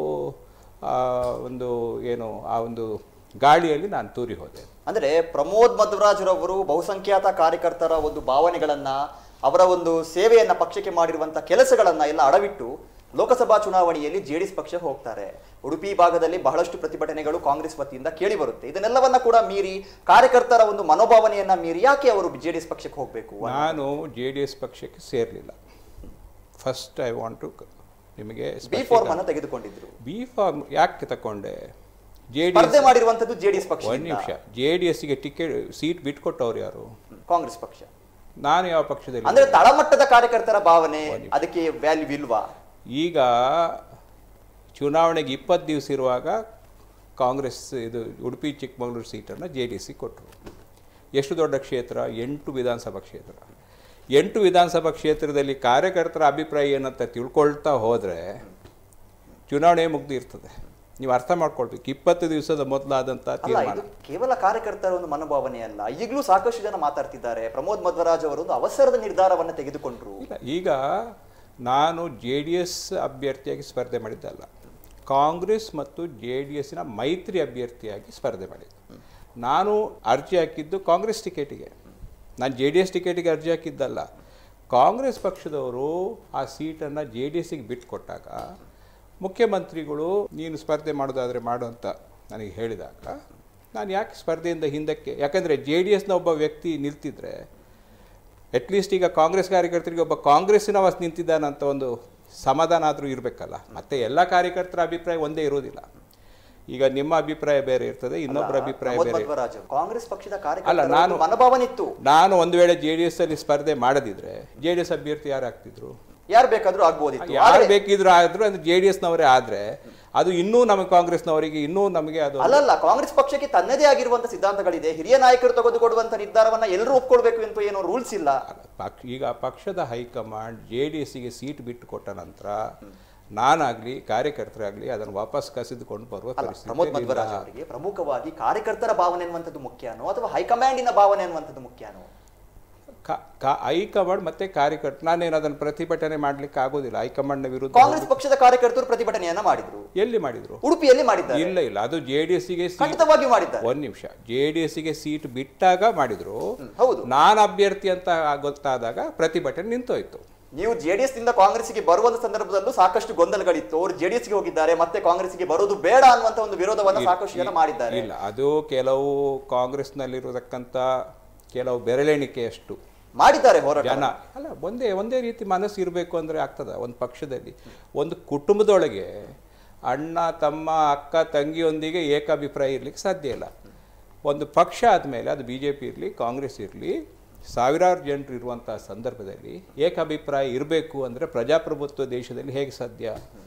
ಆ ಒಂದು ಏನು ಆ ಒಂದು ಗಾಳಿಯಲ್ಲಿ ನಾನು ತೂರಿ ಹೋದೆ ಅಂದ್ರೆ ಪ್ರಮೋದ್ ಮಧ್ವರಾಜ್ರವರು ಬಹುಸಂಖ್ಯಾತ ಕಾರ್ಯಕರ್ತರ ಒಂದು ಭಾವನೆಗಳನ್ನ ಅವರ ಒಂದು ಸೇವೆಯನ್ನ ಪಕ್ಷಕ್ಕೆ ಮಾಡಿರುವಂತ ಕೆಲಸಗಳನ್ನ ಎಲ್ಲ ಅಡವಿಟ್ಟು ಲೋಕಸಭಾ ಚುನಾವಣೆಯಲ್ಲಿ ಜೆಡಿಎಸ್ ಪಕ್ಷ ಹೋಗ್ತಾರೆ ಉಡುಪಿ ಭಾಗದಲ್ಲಿ ಬಹಳಷ್ಟು ಪ್ರತಿಭಟನೆಗಳು ಕಾಂಗ್ರೆಸ್ ವತಿಯಿಂದ ಕೇಳಿ ಬರುತ್ತೆ ಇದನ್ನೆಲ್ಲವನ್ನ ಕೂಡ ಮೀರಿ ಕಾರ್ಯಕರ್ತರ ಒಂದು ಮನೋಭಾವನೆಯನ್ನ ಮೀರಿ ಯಾಕೆ ಅವರು ಜೆಡಿಎಸ್ ಪಕ್ಷಕ್ಕೆ ಹೋಗ್ಬೇಕು ನಾನು ಜೆ ಡಿ ಎಸ್ ಪಕ್ಷಕ್ಕೆ ಸೇರಲಿಲ್ಲ ಫಸ್ಟ್ ಐ ವಾಂಟ್ ಟು ನಿಮಗೆ ಬಿ ಫಾರ್ಮ್ ಅನ್ನು ತೆಗೆದುಕೊಂಡಿದ್ರು ಬಿ ಫಾರ್ಮ್ ಯಾಕೆ ತಗೊಂಡೆ ಜೆ ಡಿ ಸ್ಪರ್ಧೆ ಮಾಡಿರುವಂತದ್ದು ಜೆಡಿಎಸ್ ಪಕ್ಷ ಒಂದು ನಿಮಿಷ ಜೆ ಡಿ ಎಸ್ಗೆ ಟಿಕೆಟ್ ಸೀಟ್ ಬಿಟ್ಕೊಟ್ಟವ್ರು ಯಾರು ಕಾಂಗ್ರೆಸ್ ಪಕ್ಷ ನಾನು ಯಾವ ಪಕ್ಷದಲ್ಲಿ ಅಂದ್ರೆ ತಳಮಟ್ಟದ ಕಾರ್ಯಕರ್ತರ ಭಾವನೆ ಅದಕ್ಕೆ ವ್ಯಾಲ್ಯೂ ಇಲ್ವಾ ಈಗ ಚುನಾವಣೆಗೆ ಇಪ್ಪತ್ತು ದಿವಸ ಇರುವಾಗ ಕಾಂಗ್ರೆಸ್ ಇದು ಉಡುಪಿ ಚಿಕ್ಕಮಗಳೂರು ಸೀಟನ್ನು ಜೆ ಡಿ ಸಿ ಕೊಟ್ಟರು ಎಷ್ಟು ದೊಡ್ಡ ಕ್ಷೇತ್ರ ಎಂಟು ವಿಧಾನಸಭಾ ಕ್ಷೇತ್ರ ಎಂಟು ವಿಧಾನಸಭಾ ಕ್ಷೇತ್ರದಲ್ಲಿ ಕಾರ್ಯಕರ್ತರ ಅಭಿಪ್ರಾಯ ಏನಂತ ತಿಳ್ಕೊಳ್ತಾ ಹೋದರೆ ಚುನಾವಣೆ ಮುಗ್ದಿರ್ತದೆ ನೀವು ಅರ್ಥ ಮಾಡ್ಕೊಳ್ಬೇಕು ಇಪ್ಪತ್ತು ದಿವಸದ ಮೊದಲಾದಂಥ ಅಲ್ಲ ತೀರ್ಮಾನ ಇದು ಕೇವಲ ಕಾರ್ಯಕರ್ತರ ಒಂದು ಮನೋಭಾವನೆ ಅಲ್ಲ ಈಗಲೂ ಸಾಕಷ್ಟು ಜನ ಮಾತಾಡ್ತಿದ್ದಾರೆ ಪ್ರಮೋದ್ ಮಧ್ವರಾಜ್ ಅವರು ಒಂದು ಅವಸರದ ನಿರ್ಧಾರವನ್ನ ತೆಗೆದುಕೊಂಡ್ರು ಇಲ್ಲ ಈಗ ನಾನು ಜೆ ಡಿ ಎಸ್ ಅಭ್ಯರ್ಥಿಯಾಗಿ ಸ್ಪರ್ಧೆ ಮಾಡಿದ್ದಲ್ಲ ಕಾಂಗ್ರೆಸ್ ಮತ್ತು ಜೆ ಡಿ ಎಸ್ಸಿನ ಮೈತ್ರಿ ಅಭ್ಯರ್ಥಿಯಾಗಿ ಸ್ಪರ್ಧೆ ಮಾಡಿದ್ದು ನಾನು ಅರ್ಜಿ ಹಾಕಿದ್ದು ಕಾಂಗ್ರೆಸ್ ಟಿಕೆಟಿಗೆ ನಾನು ಜೆ ಡಿ ಎಸ್ ಟಿಕೆಟಿಗೆ ಅರ್ಜಿ ಹಾಕಿದ್ದಲ್ಲ ಕಾಂಗ್ರೆಸ್ ಪಕ್ಷದವರು ಆ ಸೀಟನ್ನು ಜೆ ಡಿ ಎಸ್ಸಿಗೆ ಬಿಟ್ಟುಕೊಟ್ಟಾಗ ಮುಖ್ಯಮಂತ್ರಿಗಳು ನೀನು ಸ್ಪರ್ಧೆ ಮಾಡೋದಾದರೆ ಮಾಡು ಅಂತ ನನಗೆ ಹೇಳಿದಾಗ ನಾನು ಯಾಕೆ ಸ್ಪರ್ಧೆಯಿಂದ ಹಿಂದಕ್ಕೆ ಯಾಕಂದರೆ ಜೆ ಡಿ ಎಸ್ನ ಒಬ್ಬ ವ್ಯಕ್ತಿ ನಿಲ್ತಿದ್ರೆ ಅಟ್ಲೀಸ್ಟ್ ಈಗ ಕಾಂಗ್ರೆಸ್ ಕಾರ್ಯಕರ್ತರಿಗೆ ಒಬ್ಬ ಕಾಂಗ್ರೆಸ್ಸಿನವ ನಿಂತಿದ್ದಾನಂತ ಒಂದು ಸಮಾಧಾನ ಆದರೂ ಇರಬೇಕಲ್ಲ ಮತ್ತೆ ಎಲ್ಲ ಕಾರ್ಯಕರ್ತರ ಅಭಿಪ್ರಾಯ ಒಂದೇ ಇರೋದಿಲ್ಲ ಈಗ ನಿಮ್ಮ ಅಭಿಪ್ರಾಯ ಬೇರೆ ಇರ್ತದೆ ಇನ್ನೊಬ್ಬರ ಅಭಿಪ್ರಾಯ ಪ್ರಮೋದ್ ಬೇರೆ ಮಧ್ವರಾಜ್ ಅವರು ಕಾಂಗ್ರೆಸ್ ಪಕ್ಷದ ಅಲ್ಲ, ಕಾರ್ಯಕರ್ತರ ನಾನು- ಒಂದು ಮನೋಭಾವನೆ ಇತ್ತು ನಾನು ಒಂದು ವೇಳೆ ಜೆ ಡಿ ಎಸ್ ಅಲ್ಲಿ ಸ್ಪರ್ಧೆ ಮಾಡದಿದ್ರೆ ಜೆ ಡಿ ಎಸ್ ಅಭ್ಯರ್ಥಿ ಯಾರು ಆಗ್ತಿದ್ರು ಯಾರು ಬೇಕಾದ್ರೂ ಆಗ್ಬೋದಿತ್ತು ಯಾರು ಆದ್ರೆ- ಬೇಕಿದ್ರು ಆದ್ರು ಅದು ಜೆ ಡಿ ಎಸ್ನವರೇ ಆದರೆ ಅದು ಇನ್ನೂ ನಮಗೆ ಕಾಂಗ್ರೆಸ್ನವರಿಗೆ ಇನ್ನೂ ನಮಗೆ ಅದು ಅಲ್ಲಲ್ಲ ಕಾಂಗ್ರೆಸ್ ಪಕ್ಷಕ್ಕೆ ತನ್ನದೇ ಆಗಿರುವಂತ ಸಿದ್ಧಾಂತಗಳಿದೆ ಹಿರಿಯ ನಾಯಕರು ತೆಗೆದುಕೊಡುವಂತ ನಿರ್ಧಾರವನ್ನ ಎಲ್ಲರೂ ಒಪ್ಕೊಳ್ಬೇಕು ಅಂತ ಏನೋ ರೂಲ್ಸ್ ಇಲ್ಲ ಪಕ್ಷ ಈಗ ಪಕ್ಷದ ಹೈಕಮಾಂಡ್ ಜೆ ಡಿ ಎಸ್ಸಿಗೆ ಸೀಟ್ ಬಿಟ್ಟು ಕೊಟ್ಟ ನಂತರ ನಾನಾಗ್ಲಿ ಕಾರ್ಯಕರ್ತರಾಗ್ಲಿ ಅದನ್ನು ವಾಪಸ್ ಕಸಿದುಕೊಂಡು ಬರುವ ಅಲ್ಲ ಪರಿಸ್ಥಿತಿ ಪ್ರಮೋದ್ ಇಲ್ಲ. ಮಧ್ವರಾಜ್ ಅವರಿಗೆ ಪ್ರಮುಖವಾಗಿ ಕಾರ್ಯಕರ್ತರ ಭಾವನೆ ಅನ್ನುವಂಥದ್ದು ಮುಖ್ಯನೋ ಅಥವಾ ಹೈಕಮಾಂಡಿನ ಭಾವನೆ ಅನ್ನುವಂಥದ್ದು ಮುಖ್ಯನೋ ಕ- ಕ- ಹೈಕಮಾಂಡ್ ಮತ್ತೆ ಕಾರ್ಯಕರ್ತ ನಾನೇನು ಅದನ್ನು ಪ್ರತಿಭಟನೆ ಮಾಡ್ಲಿಕ್ಕೆ ಆಗೋದಿಲ್ಲ ಹೈಕಮಾಂಡ್ನ ವಿರುದ್ಧ ಕಾಂಗ್ರೆಸ್ ಪಕ್ಷದ ಕಾರ್ಯಕರ್ತರು ಪ್ರತಿಭಟನೆಯನ್ನ ಮಾಡಿದ್ರು ಎಲ್ಲಿ ಮಾಡಿದ್ರು ಉಡುಪಿಯಲ್ಲಿ ಮಾಡಿದ್ದಾರೆ ಇಲ್ಲ ಇಲ್ಲ ಅದು ಜೆ ಡಿ ಎಸ್ಸಿಗೆ ಸೀಟ್ ಖಂಡಿತವಾಗಿಯೂ ಮಾಡಿದ್ದಾರೆ ಒಂದ್ ನಿಮಿಷ ಜೆ ಡಿ ಎಸ್ಸಿಗೆ ಸೀಟ್ ಬಿಟ್ಟಾಗ ಮಾಡಿದ್ರು ಹೌದು ನಾನು ಅಭ್ಯರ್ಥಿ ಅಂತ ಗೊತ್ತಾದಾಗ ಪ್ರತಿಭಟನೆ ನಿಂತೋಯ್ತು ನೀವು ಜೆಡಿಎಸ್ ನಿಂದ ಕಾಂಗ್ರೆಸ್ಗೆ ಬರುವಂತ ಸಂದರ್ಭದಲ್ಲೂ ಸಾಕಷ್ಟು ಗೊಂದಲಗಳಿತ್ತು ಅವರು ಜೆಡಿಎಸ್ ಗೆ ಹೋಗಿದ್ದಾರೆ ಮತ್ತೆ ಕಾಂಗ್ರೆಸ್ಗೆ ಬರೋದು ಬೇಡ ಅನ್ನುವಂತ ಒಂದು ವಿರೋಧವನ್ನ ಸಾಕಷ್ಟು ಜನ ಮಾಡಿದ್ದಾರೆ ಇಲ್ಲ ಅದು ಕೆಲವು ಕಾಂಗ್ರೆಸ್ನಲ್ಲಿರತಕ್ಕಂಥ ಕೆಲವು ಬೆರಳೆಣಿಕೆಯಷ್ಟು ಮಾಡಿದ್ದಾರೆ ಹೋರಾಟ ಜನ ಅಲ್ಲ ಒಂದೇ ಒಂದೇ ರೀತಿ ಮನಸ್ಸು ಇರಬೇಕು ಅಂದರೆ ಆಗ್ತದ ಒಂದು ಪಕ್ಷದಲ್ಲಿ ಒಂದು ಕುಟುಂಬದೊಳಗೆ ಅಣ್ಣ ತಮ್ಮ ಅಕ್ಕ ತಂಗಿಯೊಂದಿಗೆ ಏಕಾಭಿಪ್ರಾಯ ಇರ್ಲಿಕ್ಕೆ ಸಾಧ್ಯ ಇಲ್ಲ ಒಂದು ಪಕ್ಷ ಆದಮೇಲೆ ಅದು ಬಿ ಜೆ ಪಿ ಇರಲಿ ಕಾಂಗ್ರೆಸ್ ಇರಲಿ ಸಾವಿರಾರು ಜನರು ಇರುವಂಥ ಸಂದರ್ಭದಲ್ಲಿ ಏಕಾಭಿಪ್ರಾಯ ಇರಬೇಕು ಅಂದರೆ ಪ್ರಜಾಪ್ರಭುತ್ವ ದೇಶದಲ್ಲಿ ಹೇಗೆ ಸಾಧ್ಯ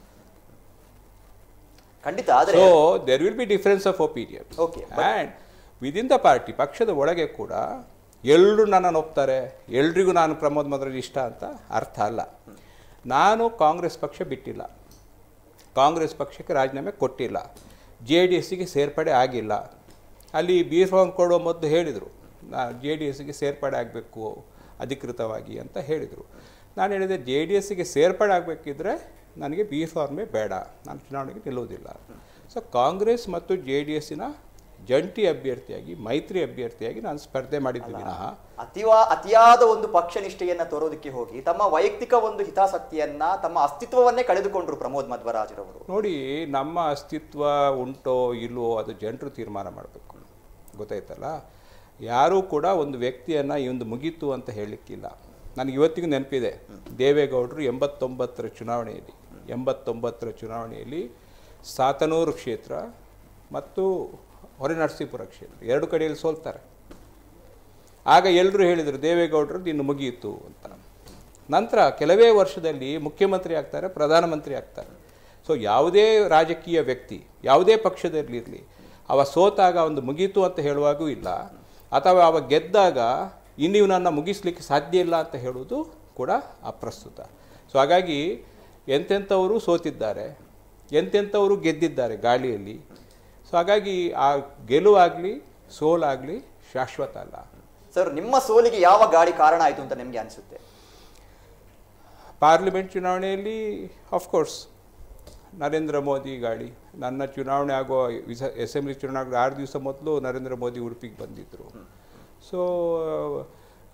ಖಂಡಿತ ಆದ್ರೆ so there will be difference of opinion Okay, and within the party ಪಕ್ಷದ ಒಳಗೆ ಕೂಡ ಎಲ್ಲರೂ ನನ್ನನ್ನು ಒಪ್ತಾರೆ ಎಲ್ರಿಗೂ ನಾನು ಪ್ರಮೋದ್ ಮದ್ರಲ್ಲಿ ಇಷ್ಟ ಅಂತ ಅರ್ಥ ಅಲ್ಲ ನಾನು ಕಾಂಗ್ರೆಸ್ ಪಕ್ಷ ಬಿಟ್ಟಿಲ್ಲ ಕಾಂಗ್ರೆಸ್ ಪಕ್ಷಕ್ಕೆ ರಾಜೀನಾಮೆ ಕೊಟ್ಟಿಲ್ಲ ಜೆ ಡಿ ಎಸ್ಸಿಗೆ ಸೇರ್ಪಡೆ ಆಗಿಲ್ಲ ಅಲ್ಲಿ ಬಿ ಫಾರ್ಮ್ ಕೊಡೋ ಮೊದಲು ಹೇಳಿದರು ನಾ ಜೆ ಡಿ ಎಸ್ಸಿಗೆ ಸೇರ್ಪಡೆ ಆಗಬೇಕು ಅಧಿಕೃತವಾಗಿ ಅಂತ ಹೇಳಿದರು ನಾನು ಹೇಳಿದೆ ಜೆ ಡಿ ಎಸ್ಸಿಗೆ ಸೇರ್ಪಡೆ ಆಗಬೇಕಿದ್ರೆ ನನಗೆ ಬಿ ಫಾರ್ಮೇ ಬೇಡ ನಾನು ಚುನಾವಣೆಗೆ ನಿಲ್ಲುವುದಿಲ್ಲ ಸೊ ಕಾಂಗ್ರೆಸ್ ಮತ್ತು ಜೆ ಡಿ ಎಸ್ಸಿನ ಜಂಟಿ ಅಭ್ಯರ್ಥಿಯಾಗಿ ಮೈತ್ರಿ ಅಭ್ಯರ್ಥಿಯಾಗಿ ನಾನು ಸ್ಪರ್ಧೆ ಮಾಡಿದ್ದು ವಿನಃ ಅತಿವಾ ಅತಿಯಾದ ಒಂದು ಪಕ್ಷ ನಿಷ್ಠೆಯನ್ನ ತೋರೋದಕ್ಕೆ ಹೋಗಿ ತಮ್ಮ ವೈಯಕ್ತಿಕ ಒಂದು ಹಿತಾಸಕ್ತಿಯನ್ನ ತಮ್ಮ ಅಸ್ತಿತ್ವವನ್ನೇ ಕಳೆದುಕೊಂಡ್ರು ಪ್ರಮೋದ್ ಮಧ್ವರಾಜ್ರವರು ನೋಡಿ ನಮ್ಮ ಅಸ್ತಿತ್ವ ಉಂಟೋ ಇಲ್ವೋ ಅದು ಜನರು ತೀರ್ಮಾನ ಮಾಡಬೇಕು ಗೊತ್ತಾಯ್ತಲ್ಲ ಯಾರೂ ಕೂಡ ಒಂದು ವ್ಯಕ್ತಿಯನ್ನು ಈ ಒಂದು ಮುಗೀತು ಅಂತ ಹೇಳಲಿಕ್ಕಿಲ್ಲ ನನಗೆ ಇವತ್ತಿಗೂ ನೆನಪಿದೆ ದೇವೇಗೌಡರು ಎಂಬತ್ತೊಂಬತ್ತರ ಚುನಾವಣೆಯಲ್ಲಿ ಎಂಬತ್ತೊಂಬತ್ತರ ಚುನಾವಣೆಯಲ್ಲಿ ಸಾತನೂರು ಕ್ಷೇತ್ರ ಮತ್ತು ಹೊರನರಸೀಪುರ ಕ್ಷೇತ್ರ ಎರಡು ಕಡೆಯಲ್ಲಿ ಸೋಲ್ತಾರೆ ಆಗ ಎಲ್ಲರೂ ಹೇಳಿದರು ದೇವೇಗೌಡರದ್ದು ಇನ್ನು ಮುಗಿಯಿತು ಅಂತ ನಂತರ ಕೆಲವೇ ವರ್ಷದಲ್ಲಿ ಮುಖ್ಯಮಂತ್ರಿ ಆಗ್ತಾರೆ ಪ್ರಧಾನಮಂತ್ರಿ ಆಗ್ತಾರೆ ಸೊ ಯಾವುದೇ ರಾಜಕೀಯ ವ್ಯಕ್ತಿ ಯಾವುದೇ ಪಕ್ಷದಲ್ಲಿರಲಿ ಅವ ಸೋತಾಗ ಒಂದು ಮುಗೀತು ಅಂತ ಹೇಳುವಾಗೂ ಇಲ್ಲ ಅಥವಾ ಅವ ಗೆದ್ದಾಗ ಇನ್ನು ಇವನನ್ನು ಮುಗಿಸ್ಲಿಕ್ಕೆ ಸಾಧ್ಯ ಇಲ್ಲ ಅಂತ ಹೇಳುವುದು ಕೂಡ ಅಪ್ರಸ್ತುತ ಸೊ ಹಾಗಾಗಿ ಎಂತೆಂಥವರು ಸೋತಿದ್ದಾರೆ ಎಂತೆಂಥವರು ಗೆದ್ದಿದ್ದಾರೆ ಗಾಳಿಯಲ್ಲಿ ಸೊ ಹಾಗಾಗಿ ಆ ಗೆಲುವಾಗಲಿ ಸೋಲಾಗಲಿ ಶಾಶ್ವತ ಅಲ್ಲ ಸರ್ ನಿಮ್ಮ ಸೋಲಿಗೆ ಯಾವ ಗಾಳಿ ಕಾರಣ ಆಯ್ತು ಅಂತ ನಿಮ್ಗೆ ಅನಿಸುತ್ತೆ ಪಾರ್ಲಿಮೆಂಟ್ ಚುನಾವಣೆಯಲ್ಲಿ ಆಫ್ಕೋರ್ಸ್ ನರೇಂದ್ರ ಮೋದಿ ಗಾಡಿ ನನ್ನ ಚುನಾವಣೆ ಆಗೋ ವಿಸ ಅಸೆಂಬ್ಲಿ ಚುನಾವಣೆ ಆರು ದಿವಸ ಮೊದಲು ನರೇಂದ್ರ ಮೋದಿ ಉಡುಪಿಗೆ ಬಂದಿದ್ದರು ಸೊ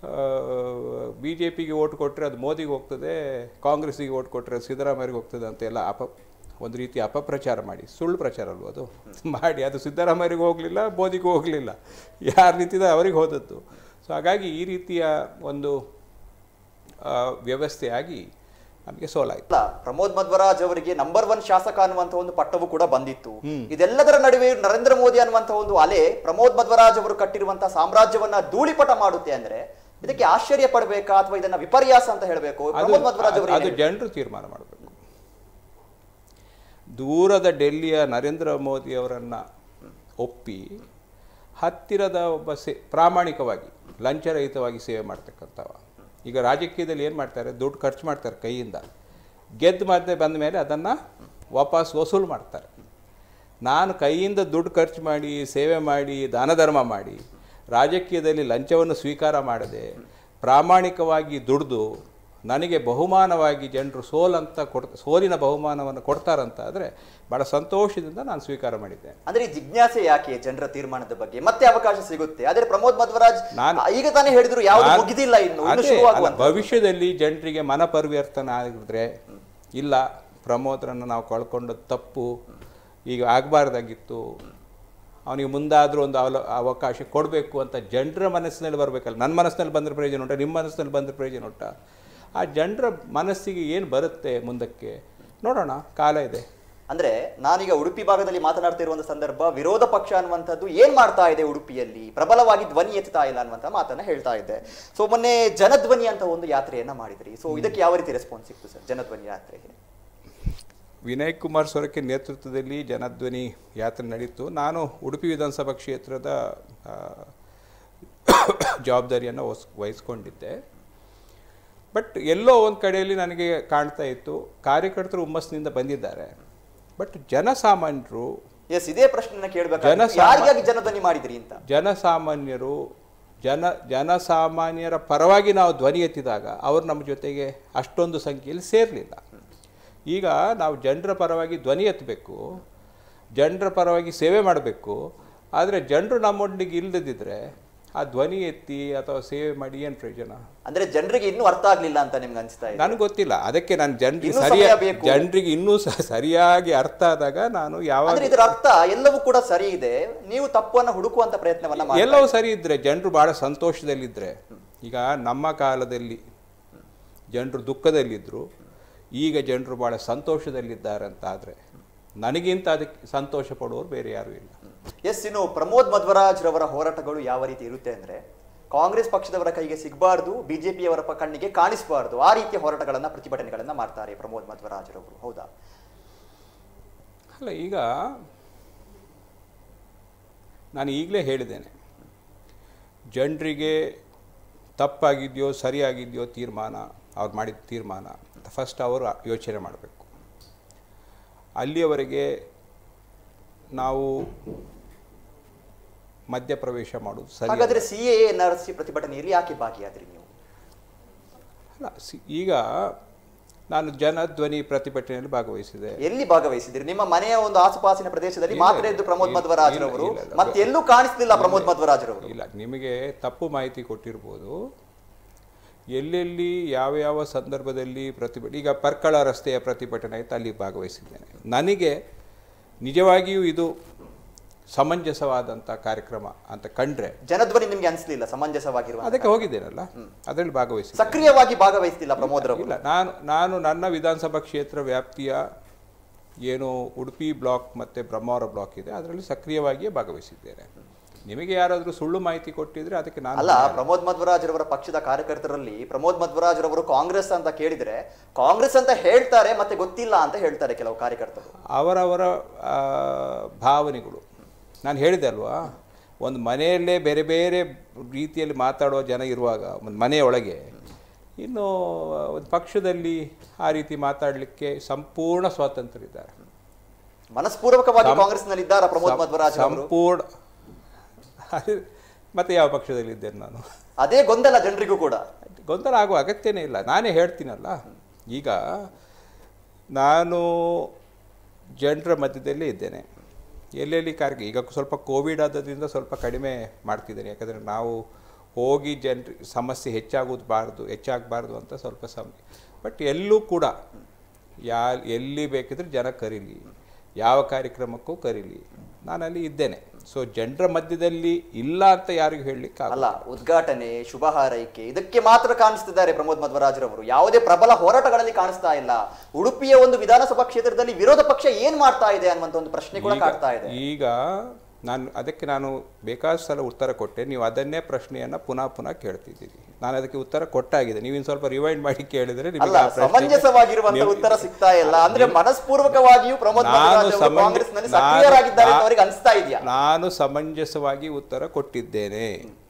ಬಿ ಜೆ ಪಿಗೆ ಓಟ್ ಕೊಟ್ಟರೆ ಅದು ಮೋದಿಗೆ ಹೋಗ್ತದೆ ಕಾಂಗ್ರೆಸ್ಸಿಗೆ ಓಟ್ ಕೊಟ್ಟರೆ ಸಿದ್ದರಾಮಯ್ಯಗೆ ಹೋಗ್ತದೆ ಅಂತೆಲ್ಲ ಅಪ ಒಂದು ರೀತಿ ಅಪಪ್ರಚಾರ ಮಾಡಿ ಸುಳ್ಳು ಪ್ರಚಾರ ಅಲ್ವ ಅದು ಮಾಡಿ ಅದು ಸಿದ್ದರಾಮಯ್ಯರಿಗೆ ಹೋಗಲಿಲ್ಲ ಮೋದಿಗೂ ಹೋಗಲಿಲ್ಲ ಯಾರು ನಿಂತಿದೆ ಅವರಿಗೆ ಹೋದದ್ದು ಸೊ ಹಾಗಾಗಿ ಈ ರೀತಿಯ ಒಂದು ಆ, ವ್ಯವಸ್ಥೆಯಾಗಿ ನಮಗೆ ಸೋಲಾಯಿತು ಅಲ್ಲ ಪ್ರಮೋದ್ ಮಧ್ವರಾಜ್ ಅವರಿಗೆ ನಂಬರ್ ಒನ್ ಶಾಸಕ ಅನ್ನುವಂತ ಒಂದು ಪಟ್ಟವು ಕೂಡ ಬಂದಿತ್ತು ಇದೆಲ್ಲದರ ನಡುವೆ ನರೇಂದ್ರ ಮೋದಿ ಅನ್ನುವಂತ ಒಂದು ಅಲೆ ಪ್ರಮೋದ್ ಮಧ್ವರಾಜ್ ಅವರು ಕಟ್ಟಿರುವಂತಹ ಸಾಮ್ರಾಜ್ಯವನ್ನ ಧೂಳಿಪಟ ಮಾಡುತ್ತೆ ಅಂದ್ರೆ ಇದಕ್ಕೆ ಆಶ್ಚರ್ಯ ಪಡಬೇಕಾ ಅಥವಾ ಇದನ್ನ ವಿಪರ್ಯಾಸ ಅಂತ ಹೇಳಬೇಕು ಅದು ಪ್ರಮೋದ್ ಮಧ್ವರಾಜ್ ಅವರು ಅದು ಜನರು ತೀರ್ಮಾನ ಮಾಡಬೇಕು ದೂರದ ಡೆಲ್ಲಿಯ ನರೇಂದ್ರ ಮೋದಿ ಅವರನ್ನು ಒಪ್ಪಿ ಹತ್ತಿರದ ಒಬ್ಬ ಸೇ ಪ್ರಾಮಾಣಿಕವಾಗಿ ಲಂಚರಹಿತವಾಗಿ ಸೇವೆ ಮಾಡ್ತಕ್ಕಂಥವ ಈಗ ರಾಜಕೀಯದಲ್ಲಿ ಏನು ಮಾಡ್ತಾರೆ ದುಡ್ಡು ಖರ್ಚು ಮಾಡ್ತಾರೆ ಕೈಯಿಂದ ಗೆದ್ದು ಮತ್ತೆ ಬಂದ ಮೇಲೆ ಅದನ್ನು ವಾಪಸ್ ವಸೂಲು ಮಾಡ್ತಾರೆ ನಾನು ಕೈಯಿಂದ ದುಡ್ಡು ಖರ್ಚು ಮಾಡಿ ಸೇವೆ ಮಾಡಿ ದಾನ ಧರ್ಮ ಮಾಡಿ ರಾಜಕೀಯದಲ್ಲಿ ಲಂಚವನ್ನು ಸ್ವೀಕಾರ ಮಾಡದೆ ಪ್ರಾಮಾಣಿಕವಾಗಿ ದುಡಿದು ನನಗೆ ಬಹುಮಾನವಾಗಿ ಜನರು ಸೋಲಂತ ಕೊಡ್ ಸೋಲಿನ ಬಹುಮಾನವನ್ನು ಕೊಡ್ತಾರಂತ ಆದರೆ ಭಾಳ ಸಂತೋಷದಿಂದ ನಾನು ಸ್ವೀಕಾರ ಮಾಡಿದ್ದೇನೆ ಅಂದ್ರೆ ಈ ಜಿಜ್ಞಾಸೆ ಯಾಕೆ ಜನರ ತೀರ್ಮಾನದ ಬಗ್ಗೆ ಮತ್ತೆ ಅವಕಾಶ ಸಿಗುತ್ತೆ ಆದ್ರೆ ಪ್ರಮೋದ್ ಮಧ್ವರಾಜ್ ನಾನು- ಈಗ ತಾನೇ ಹೇಳಿದ್ರು ಯಾವ್ದು ನಾನು- ಮುಗಿದಿಲ್ಲ ಇನ್ನು ಇನ್ನು ಅದೇ, ಶುರುವಾಗುವಂತ ಅಲ್ಲ, ಭವಿಷ್ಯದಲ್ಲಿ ಜನರಿಗೆ ಮನ ಪರಿವರ್ತನೆ ಆಗಿದ್ರೆ ಇಲ್ಲ ಪ್ರಮೋದರನ್ನು ನಾವು ಕಳ್ಕೊಂಡದ್ದು ತಪ್ಪು ಈಗ ಆಗಬಾರ್ದಾಗಿತ್ತು ಅವನಿಗೆ ಮುಂದಾದರೂ ಒಂದು ಅವಲ ಅವಕಾಶ ಕೊಡಬೇಕು ಅಂತ ಜನರ ಮನಸ್ಸಿನಲ್ಲಿ ಬರಬೇಕಲ್ಲ ನನ್ನ ಮನಸ್ಸಿನಲ್ಲಿ ಬಂದರೆ ಪ್ರಯೋಜನ ಉಂಟ ನಿಮ್ಮ ಮನಸ್ಸಿನಲ್ಲಿ ಬಂದರೆ ಪ್ರಯೋಜನ ಉಂಟ ಆ ಜನರ ಮನಸ್ಸಿಗೆ ಏನು ಬರುತ್ತೆ ಮುಂದಕ್ಕೆ ನೋಡೋಣ ಕಾಲ ಇದೆ ಅಂದ್ರೆ ನಾನೀಗ ಉಡುಪಿ ಭಾಗದಲ್ಲಿ ಮಾತನಾಡ್ತಿರುವಂತ ಸಂದರ್ಭ ವಿರೋಧ ಪಕ್ಷ ಅನ್ನುವಂಥದ್ದು ಏನ್ ಮಾಡ್ತಾ ಇದೆ ಉಡುಪಿಯಲ್ಲಿ ಪ್ರಬಲವಾಗಿ ಧ್ವನಿ ಎತ್ತಾ ಇಲ್ಲ ಅನ್ನುವಂತ ಮಾತನ್ನ ಹೇಳ್ತಾ ಇದ್ದೆ ಸೊ ಮೊನ್ನೆ ಜನಧ್ವನಿ ಅಂತ ಒಂದು ಯಾತ್ರೆಯನ್ನ ಮಾಡಿದ್ರಿ ಸೊ ಇದಕ್ಕೆ ಯಾವ ರೀತಿ ರೆಸ್ಪಾನ್ಸ್ ಸಿಕ್ತು ಸರ್ ಜನಧ್ವನಿ ಯಾತ್ರೆಗೆ ವಿನಯ್ ಕುಮಾರ್ ಸೊರಕೆ ನೇತೃತ್ವದಲ್ಲಿ ಜನಧ್ವನಿ ಯಾತ್ರೆ ನಡೀತು ನಾನು ಉಡುಪಿ ವಿಧಾನಸಭಾ ಕ್ಷೇತ್ರದ ಆ, ಜವಾಬ್ದಾರಿಯನ್ನು ವಹಿಸ್ ವಹಿಸ್ಕೊಂಡಿದ್ದೆ ಬಟ್ ಎಲ್ಲೋ ಒಂದು ಕಡೆಯಲ್ಲಿ ನನಗೆ ಕಾಣ್ತಾ ಇತ್ತು ಕಾರ್ಯಕರ್ತರು ಹುಮ್ಮಸ್ಸಿನಿಂದ ಬಂದಿದ್ದಾರೆ ಬಟ್ ಜನಸಾಮಾನ್ಯರು ಎಸ್ ಇದೇ ಪ್ರಶ್ನೆನ ಕೇಳ್ಬೇಕು ಜನಸಾಮಾ- ಯಾರಿಗಾಗಿ ಜನಧ್ವನಿ ಮಾಡಿದ್ರಿ ಅಂತ ಜನಸಾಮಾನ್ಯರು ಜನ ಜನಸಾಮಾನ್ಯರ ಪರವಾಗಿ ನಾವು ಧ್ವನಿ ಎತ್ತಿದಾಗ ಅವರು ನಮ್ಮ ಜೊತೆಗೆ ಅಷ್ಟೊಂದು ಸಂಖ್ಯೆಯಲ್ಲಿ ಸೇರಲಿಲ್ಲ ಈಗ ನಾವು ಜನರ ಪರವಾಗಿ ಧ್ವನಿ ಎತ್ತಬೇಕು ಜನರ ಪರವಾಗಿ ಸೇವೆ ಮಾಡಬೇಕು ಆದರೆ ಜನರು ನಮ್ಮೊಂದಿಗೆ ಇಲ್ಲದಿದ್ದರೆ ಆ ಧ್ವನಿ ಎತ್ತಿ ಅಥವಾ ಸೇವೆ ಮಾಡಿ ಏನು ಪ್ರಯೋಜನ ಅಂದ್ರೆ ಜನರಿಗೆ ಇನ್ನೂ ಅರ್ಥ ಆಗ್ಲಿಲ್ಲ ಅಂತ ನಿಮ್ಗೆ ಅನಿಸ್ತಾ ಇದೆ ನನಗೆ ಗೊತ್ತಿಲ್ಲ ಅದಕ್ಕೆ ನಾನು ಜನರಿಗೆ ಇನ್ನೂ ಸರಿಯ ಸಮಯ ಬೇಕು. ಜನರಿಗೆ ಇನ್ನೂ ಸ- ಸರಿಯಾಗಿ ಅರ್ಥ ಆದಾಗ ನಾನು ಯಾವಾಗ ಅಂದ್ರೆ ಇದರ ಅರ್ಥ ಎಲ್ಲವೂ ಕೂಡ ಸರಿ ಇದೆ ನೀವು ತಪ್ಪನ್ನ ಹುಡುಕುವಂತ ಪ್ರಯತ್ನವನ್ನ ಮಾಡಿ ಎಲ್ಲವೂ ಸರಿ ಇದ್ದರೆ ಜನರು ಭಾಳ ಸಂತೋಷದಲ್ಲಿದ್ದರೆ ಈಗ ನಮ್ಮ ಕಾಲದಲ್ಲಿ ಜನರು ದುಃಖದಲ್ಲಿದ್ದರು ಈಗ ಜನರು ಭಾಳ ಸಂತೋಷದಲ್ಲಿದ್ದಾರೆ ಅಂತ ಆದರೆ ನನಗಿಂತ ಅದಕ್ಕೆ ಸಂತೋಷ ಪಡುವವರು ಬೇರೆ ಯಾರೂ ಇಲ್ಲ ಎಸ್ ಇನ್ನು ಪ್ರಮೋದ್ ಮಧ್ವರಾಜ್ ರವರ ಹೋರಾಟಗಳು ಯಾವ ರೀತಿ ಇರುತ್ತೆ ಅಂದ್ರೆ ಕಾಂಗ್ರೆಸ್ ಪಕ್ಷದವರ ಕೈಗೆ ಸಿಗಬಾರ್ದು ಬಿಜೆಪಿಯವರ ಪ- ಕಣ್ಣಿಗೆ ಕಾಣಿಸಬಾರ್ದು ಆ ರೀತಿಯ ಹೋರಾಟಗಳನ್ನ ಪ್ರತಿಭಟನೆಗಳನ್ನ ಮಾಡ್ತಾರೆ ಪ್ರಮೋದ್ ಮಧ್ವರಾಜ್ ರವರು ಹೌದಾ ಅಲ್ಲ ಈಗ ನಾನು ಈಗಲೇ ಹೇಳಿದ್ದೇನೆ ಜನರಿಗೆ ತಪ್ಪಾಗಿದೆಯೋ ಸರಿಯಾಗಿದೆಯೋ ತೀರ್ಮಾನ ಅವ್ರು ಮಾಡಿದ ತೀರ್ಮಾನ ಫಸ್ಟ್ ಅವರು ಯೋಚನೆ ಮಾಡಬೇಕು ಅಲ್ಲಿಯವರೆಗೆ ನಾವು ಮಧ್ಯಪ್ರವೇಶ ಮಾಡೋದು ಸರಿ ಹಾಗಾದ್ರೆ C A N R C ಪ್ರತಿಭಟನೆಯಲ್ಲಿ ಯಾಕೆ ಭಾಗಿಯಾದ್ರಿ ನೀವು ಅಲ್ಲ ಸಿ- ಈಗ ನಾನು ಜನಧ್ವನಿ ಪ್ರತಿಭಟನೆಯಲ್ಲಿ ಭಾಗವಹಿಸಿದೆ ಎಲ್ಲಿ ಭಾಗವಹಿಸಿದ್ರಿ ನಿಮ್ಮ ಮನೆಯ ಒಂದು ಆಸುಪಾಸಿನ ಪ್ರದೇಶದಲ್ಲಿ ಇಲ್ಲ, ಮಾತ್ರ ಇದ್ದು ಪ್ರಮೋದ್ ಇಲ್ಲ, ಮಧ್ವರಾಜ್ ಇಲ್ಲ, ರವರು ಇಲ್ಲ, ಇಲ್ಲ. ಮತ್ತೆ ಎಲ್ಲೂ ಕಾಣಿಸ್ಲಿಲ್ಲ ಪ್ರಮೋದ್ ಮಧ್ವರಾಜ್ ರವರು ಇಲ್ಲ ನಿಮಗೆ ತಪ್ಪು ಮಾಹಿತಿ ಕೊಟ್ಟಿರ್ಬೋದು ಎಲ್ಲೆಲ್ಲಿ ಯಾವ ಯಾವ ಸಂದರ್ಭದಲ್ಲಿ ಪ್ರತಿಭಟನೆ ಈಗ ಪರ್ಕಳ ರಸ್ತೆಯ ಪ್ರತಿಭಟನೆ ಆಯಿತು ಅಲ್ಲಿ ಭಾಗವಹಿಸಿದ್ದೇನೆ ನನಗೆ ನಿಜವಾಗಿಯೂ ಇದು ಸಮಂಜಸವಾದಂಥ ಕಾರ್ಯಕ್ರಮ ಅಂತ ಕಂಡ್ರೆ ಜನಧ್ವನಿ ನಿಮ್ಗೆ ಅನಿಸ್ಲಿಲ್ಲ ಸಮಂಜಸವಾಗಿರುವ ಅದಕ್ಕೆ ಹೋಗಿದ್ದೇನಲ್ಲ ಅದರಲ್ಲಿ ಭಾಗವಹಿಸಿ ಸಕ್ರಿಯವಾಗಿ ಭಾಗವಹಿಸ್ತಿಲ್ಲ ಪ್ರಮೋದ್ ರವರು ಇಲ್ಲ ನಾನು ನಾನು ನನ್ನ ವಿಧಾನಸಭಾ ಕ್ಷೇತ್ರ ವ್ಯಾಪ್ತಿಯ ಏನು ಉಡುಪಿ ಬ್ಲಾಕ್ ಮತ್ತು ಬ್ರಹ್ಮಾವರ ಬ್ಲಾಕ್ ಇದೆ ಅದರಲ್ಲಿ ಸಕ್ರಿಯವಾಗಿಯೇ ಭಾಗವಹಿಸಿದ್ದೇನೆ ನಿಮಗೆ ಯಾರಾದರೂ ಸುಳ್ಳು ಮಾಹಿತಿ ಕೊಟ್ಟಿದ್ರೆ ಅದಕ್ಕೆ ನಾನು ಅಲ್ಲ ಪ್ರಮೋದ್ ಮಧ್ವರಾಜ್ ರವರ ಪಕ್ಷದ ಕಾರ್ಯಕರ್ತರಲ್ಲಿ ಪ್ರಮೋದ್ ಮಧ್ವರಾಜ್ ರವರು ಕಾಂಗ್ರೆಸ್ ಅಂತ ಕೇಳಿದ್ರೆ ಕಾಂಗ್ರೆಸ್ ಅಂತ ಹೇಳ್ತಾರೆ ಮತ್ತೆ ಗೊತ್ತಿಲ್ಲ ಅಂತ ಹೇಳ್ತಾರೆ ಕೆಲವು ಕಾರ್ಯಕರ್ತರು ಅವರವರ ಆ, ಭಾವನೆಗಳು ನಾನು ಹೇಳಿದೆ ಅಲ್ವಾ ಒಂದು ಮನೆಯಲ್ಲೇ ಬೇರೆ ಬೇರೆ ರೀತಿಯಲ್ಲಿ ಮಾತಾಡುವ ಜನ ಇರುವಾಗ ಒಂದು ಮನೆಯೊಳಗೆ ಇನ್ನು ಒಂದು ಪಕ್ಷದಲ್ಲಿ ಆ ರೀತಿ ಮಾತಾಡಲಿಕ್ಕೆ ಸಂಪೂರ್ಣ ಸ್ವಾತಂತ್ರ್ಯ ಇದ್ದಾರೆ ಮನಸ್ಪೂರ್ವಕವಾಗಿ ಸಂ- ಕಾಂಗ್ರೆಸ್ನಲ್ಲಿ ಇದ್ದಾರಾ ಪ್ರಮೋದ್ ಸಂ- ಮಧ್ವರಾಜ್ ಅವರು ಸಂಪೂರ್ಣ ಮತ್ತೆ ಯಾವ ಪಕ್ಷದಲ್ಲಿ ಇದ್ದೇನೆ ನಾನು ಅದೇ ಗೊಂದಲ ಜನರಿಗೂ ಕೂಡ ಗೊಂದಲ ಆಗುವ ಅಗತ್ಯನೇ ಇಲ್ಲ ನಾನೇ ಹೇಳ್ತೀನಲ್ಲ ಈಗ ನಾನು ಜನರ ಮಧ್ಯದಲ್ಲೇ ಇದ್ದೇನೆ ಎಲ್ಲೆಲ್ಲಿ ಕಾರ್ಯ ಈಗ ಸ್ವಲ್ಪ ಕೋವಿಡ್ ಆದದ್ರಿಂದ ಸ್ವಲ್ಪ ಕಡಿಮೆ ಮಾಡ್ತಿದ್ದೇನೆ ಯಾಕಂದರೆ ನಾವು ಹೋಗಿ ಜನರಿಗೆ ಸಮಸ್ಯೆ ಹೆಚ್ಚಾಗೋದ್ಬಾರ್ದು ಹೆಚ್ಚಾಗಬಾರ್ದು ಅಂತ ಸ್ವಲ್ಪ ಸಮಯ ಬಟ್ ಎಲ್ಲೂ ಕೂಡ ಯಾ ಎಲ್ಲಿ ಬೇಕಿದ್ರೆ ಜನ ಕರೀಲಿ ಯಾವ ಕಾರ್ಯಕ್ರಮಕ್ಕೂ ಕರೀಲಿ ನಾನಲ್ಲಿ ಇದ್ದೇನೆ ಸೊ ಜನರ ಮಧ್ಯದಲ್ಲಿ ಇಲ್ಲ ಅಂತ ಯಾರಿಗೂ ಹೇಳಲಿಕ್ಕೆ ಅಲ್ಲ ಉದ್ಘಾಟನೆ ಶುಭ ಹಾರೈಕೆ ಇದಕ್ಕೆ ಮಾತ್ರ ಕಾಣಿಸ್ತಿದ್ದಾರೆ ಪ್ರಮೋದ್ ಮಧ್ವರಾಜ್ರವರು ಯಾವುದೇ ಪ್ರಬಲ ಹೋರಾಟಗಳಲ್ಲಿ ಕಾಣಿಸ್ತಾ ಇಲ್ಲ ಉಡುಪಿಯ ಒಂದು ವಿಧಾನಸಭಾ ಕ್ಷೇತ್ರದಲ್ಲಿ ವಿರೋಧ ಪಕ್ಷ ಏನ್ ಮಾಡ್ತಾ ಇದೆ ಅನ್ನುವಂತ ಒಂದು ಪ್ರಶ್ನೆ ಕೂಡ ಕಾಡ್ತಾ ಇದೆ ಈಗ ನಾನು ಅದಕ್ಕೆ ನಾನು ಬೇಕಾದಷ್ಟು ಸಲ ಉತ್ತರ ಕೊಟ್ಟೆ ನೀವು ಅದನ್ನೇ ಪ್ರಶ್ನೆಯನ್ನ ಪುನಃ ಪುನಃ ಕೇಳ್ತಿದ್ದೀರಿ ನಾನು ಅದಕ್ಕೆ ಉತ್ತರ ಕೊಟ್ಟಾಗಿದೆ ನೀವು ಇನ್ನು ಸ್ವಲ್ಪ ರಿವೈಂಡ್ ಮಾಡಿ ಕೇಳಿದ್ರೆ ನಿಮಗೆ ಅಲ್ಲ ಆ ಪ್ರಶ್ನೆಗೆ- ಸಮಂಜಸವಾಗಿರುವಂತ ನೀವು- ಉತ್ತರ ಸಿಗ್ತಾ ಇಲ್ಲ ಅಂದ್ರೆ ಮನಸ್ಪೂರ್ವಕವಾಗಿಯೂ ಪ್ರಮೋದ್ ನಾನು ಮಧ್ವರಾಜ್ ಅವರು ಸಮಂಜ- ಕಾಂಗ್ರೆಸ್ನಲ್ಲಿ ನಾನು- ಸಕ್ರಿಯರಾಗಿದ್ದಾರೆ ಅಂತ ನಾ- ಅವರಿಗೆ ಅನಿಸ್ತಾ ಇದೆಯಾ ನಾನು ಸಮಂಜಸವಾಗಿ ಉತ್ತರ ಕೊಟ್ಟಿದ್ದೇನೆ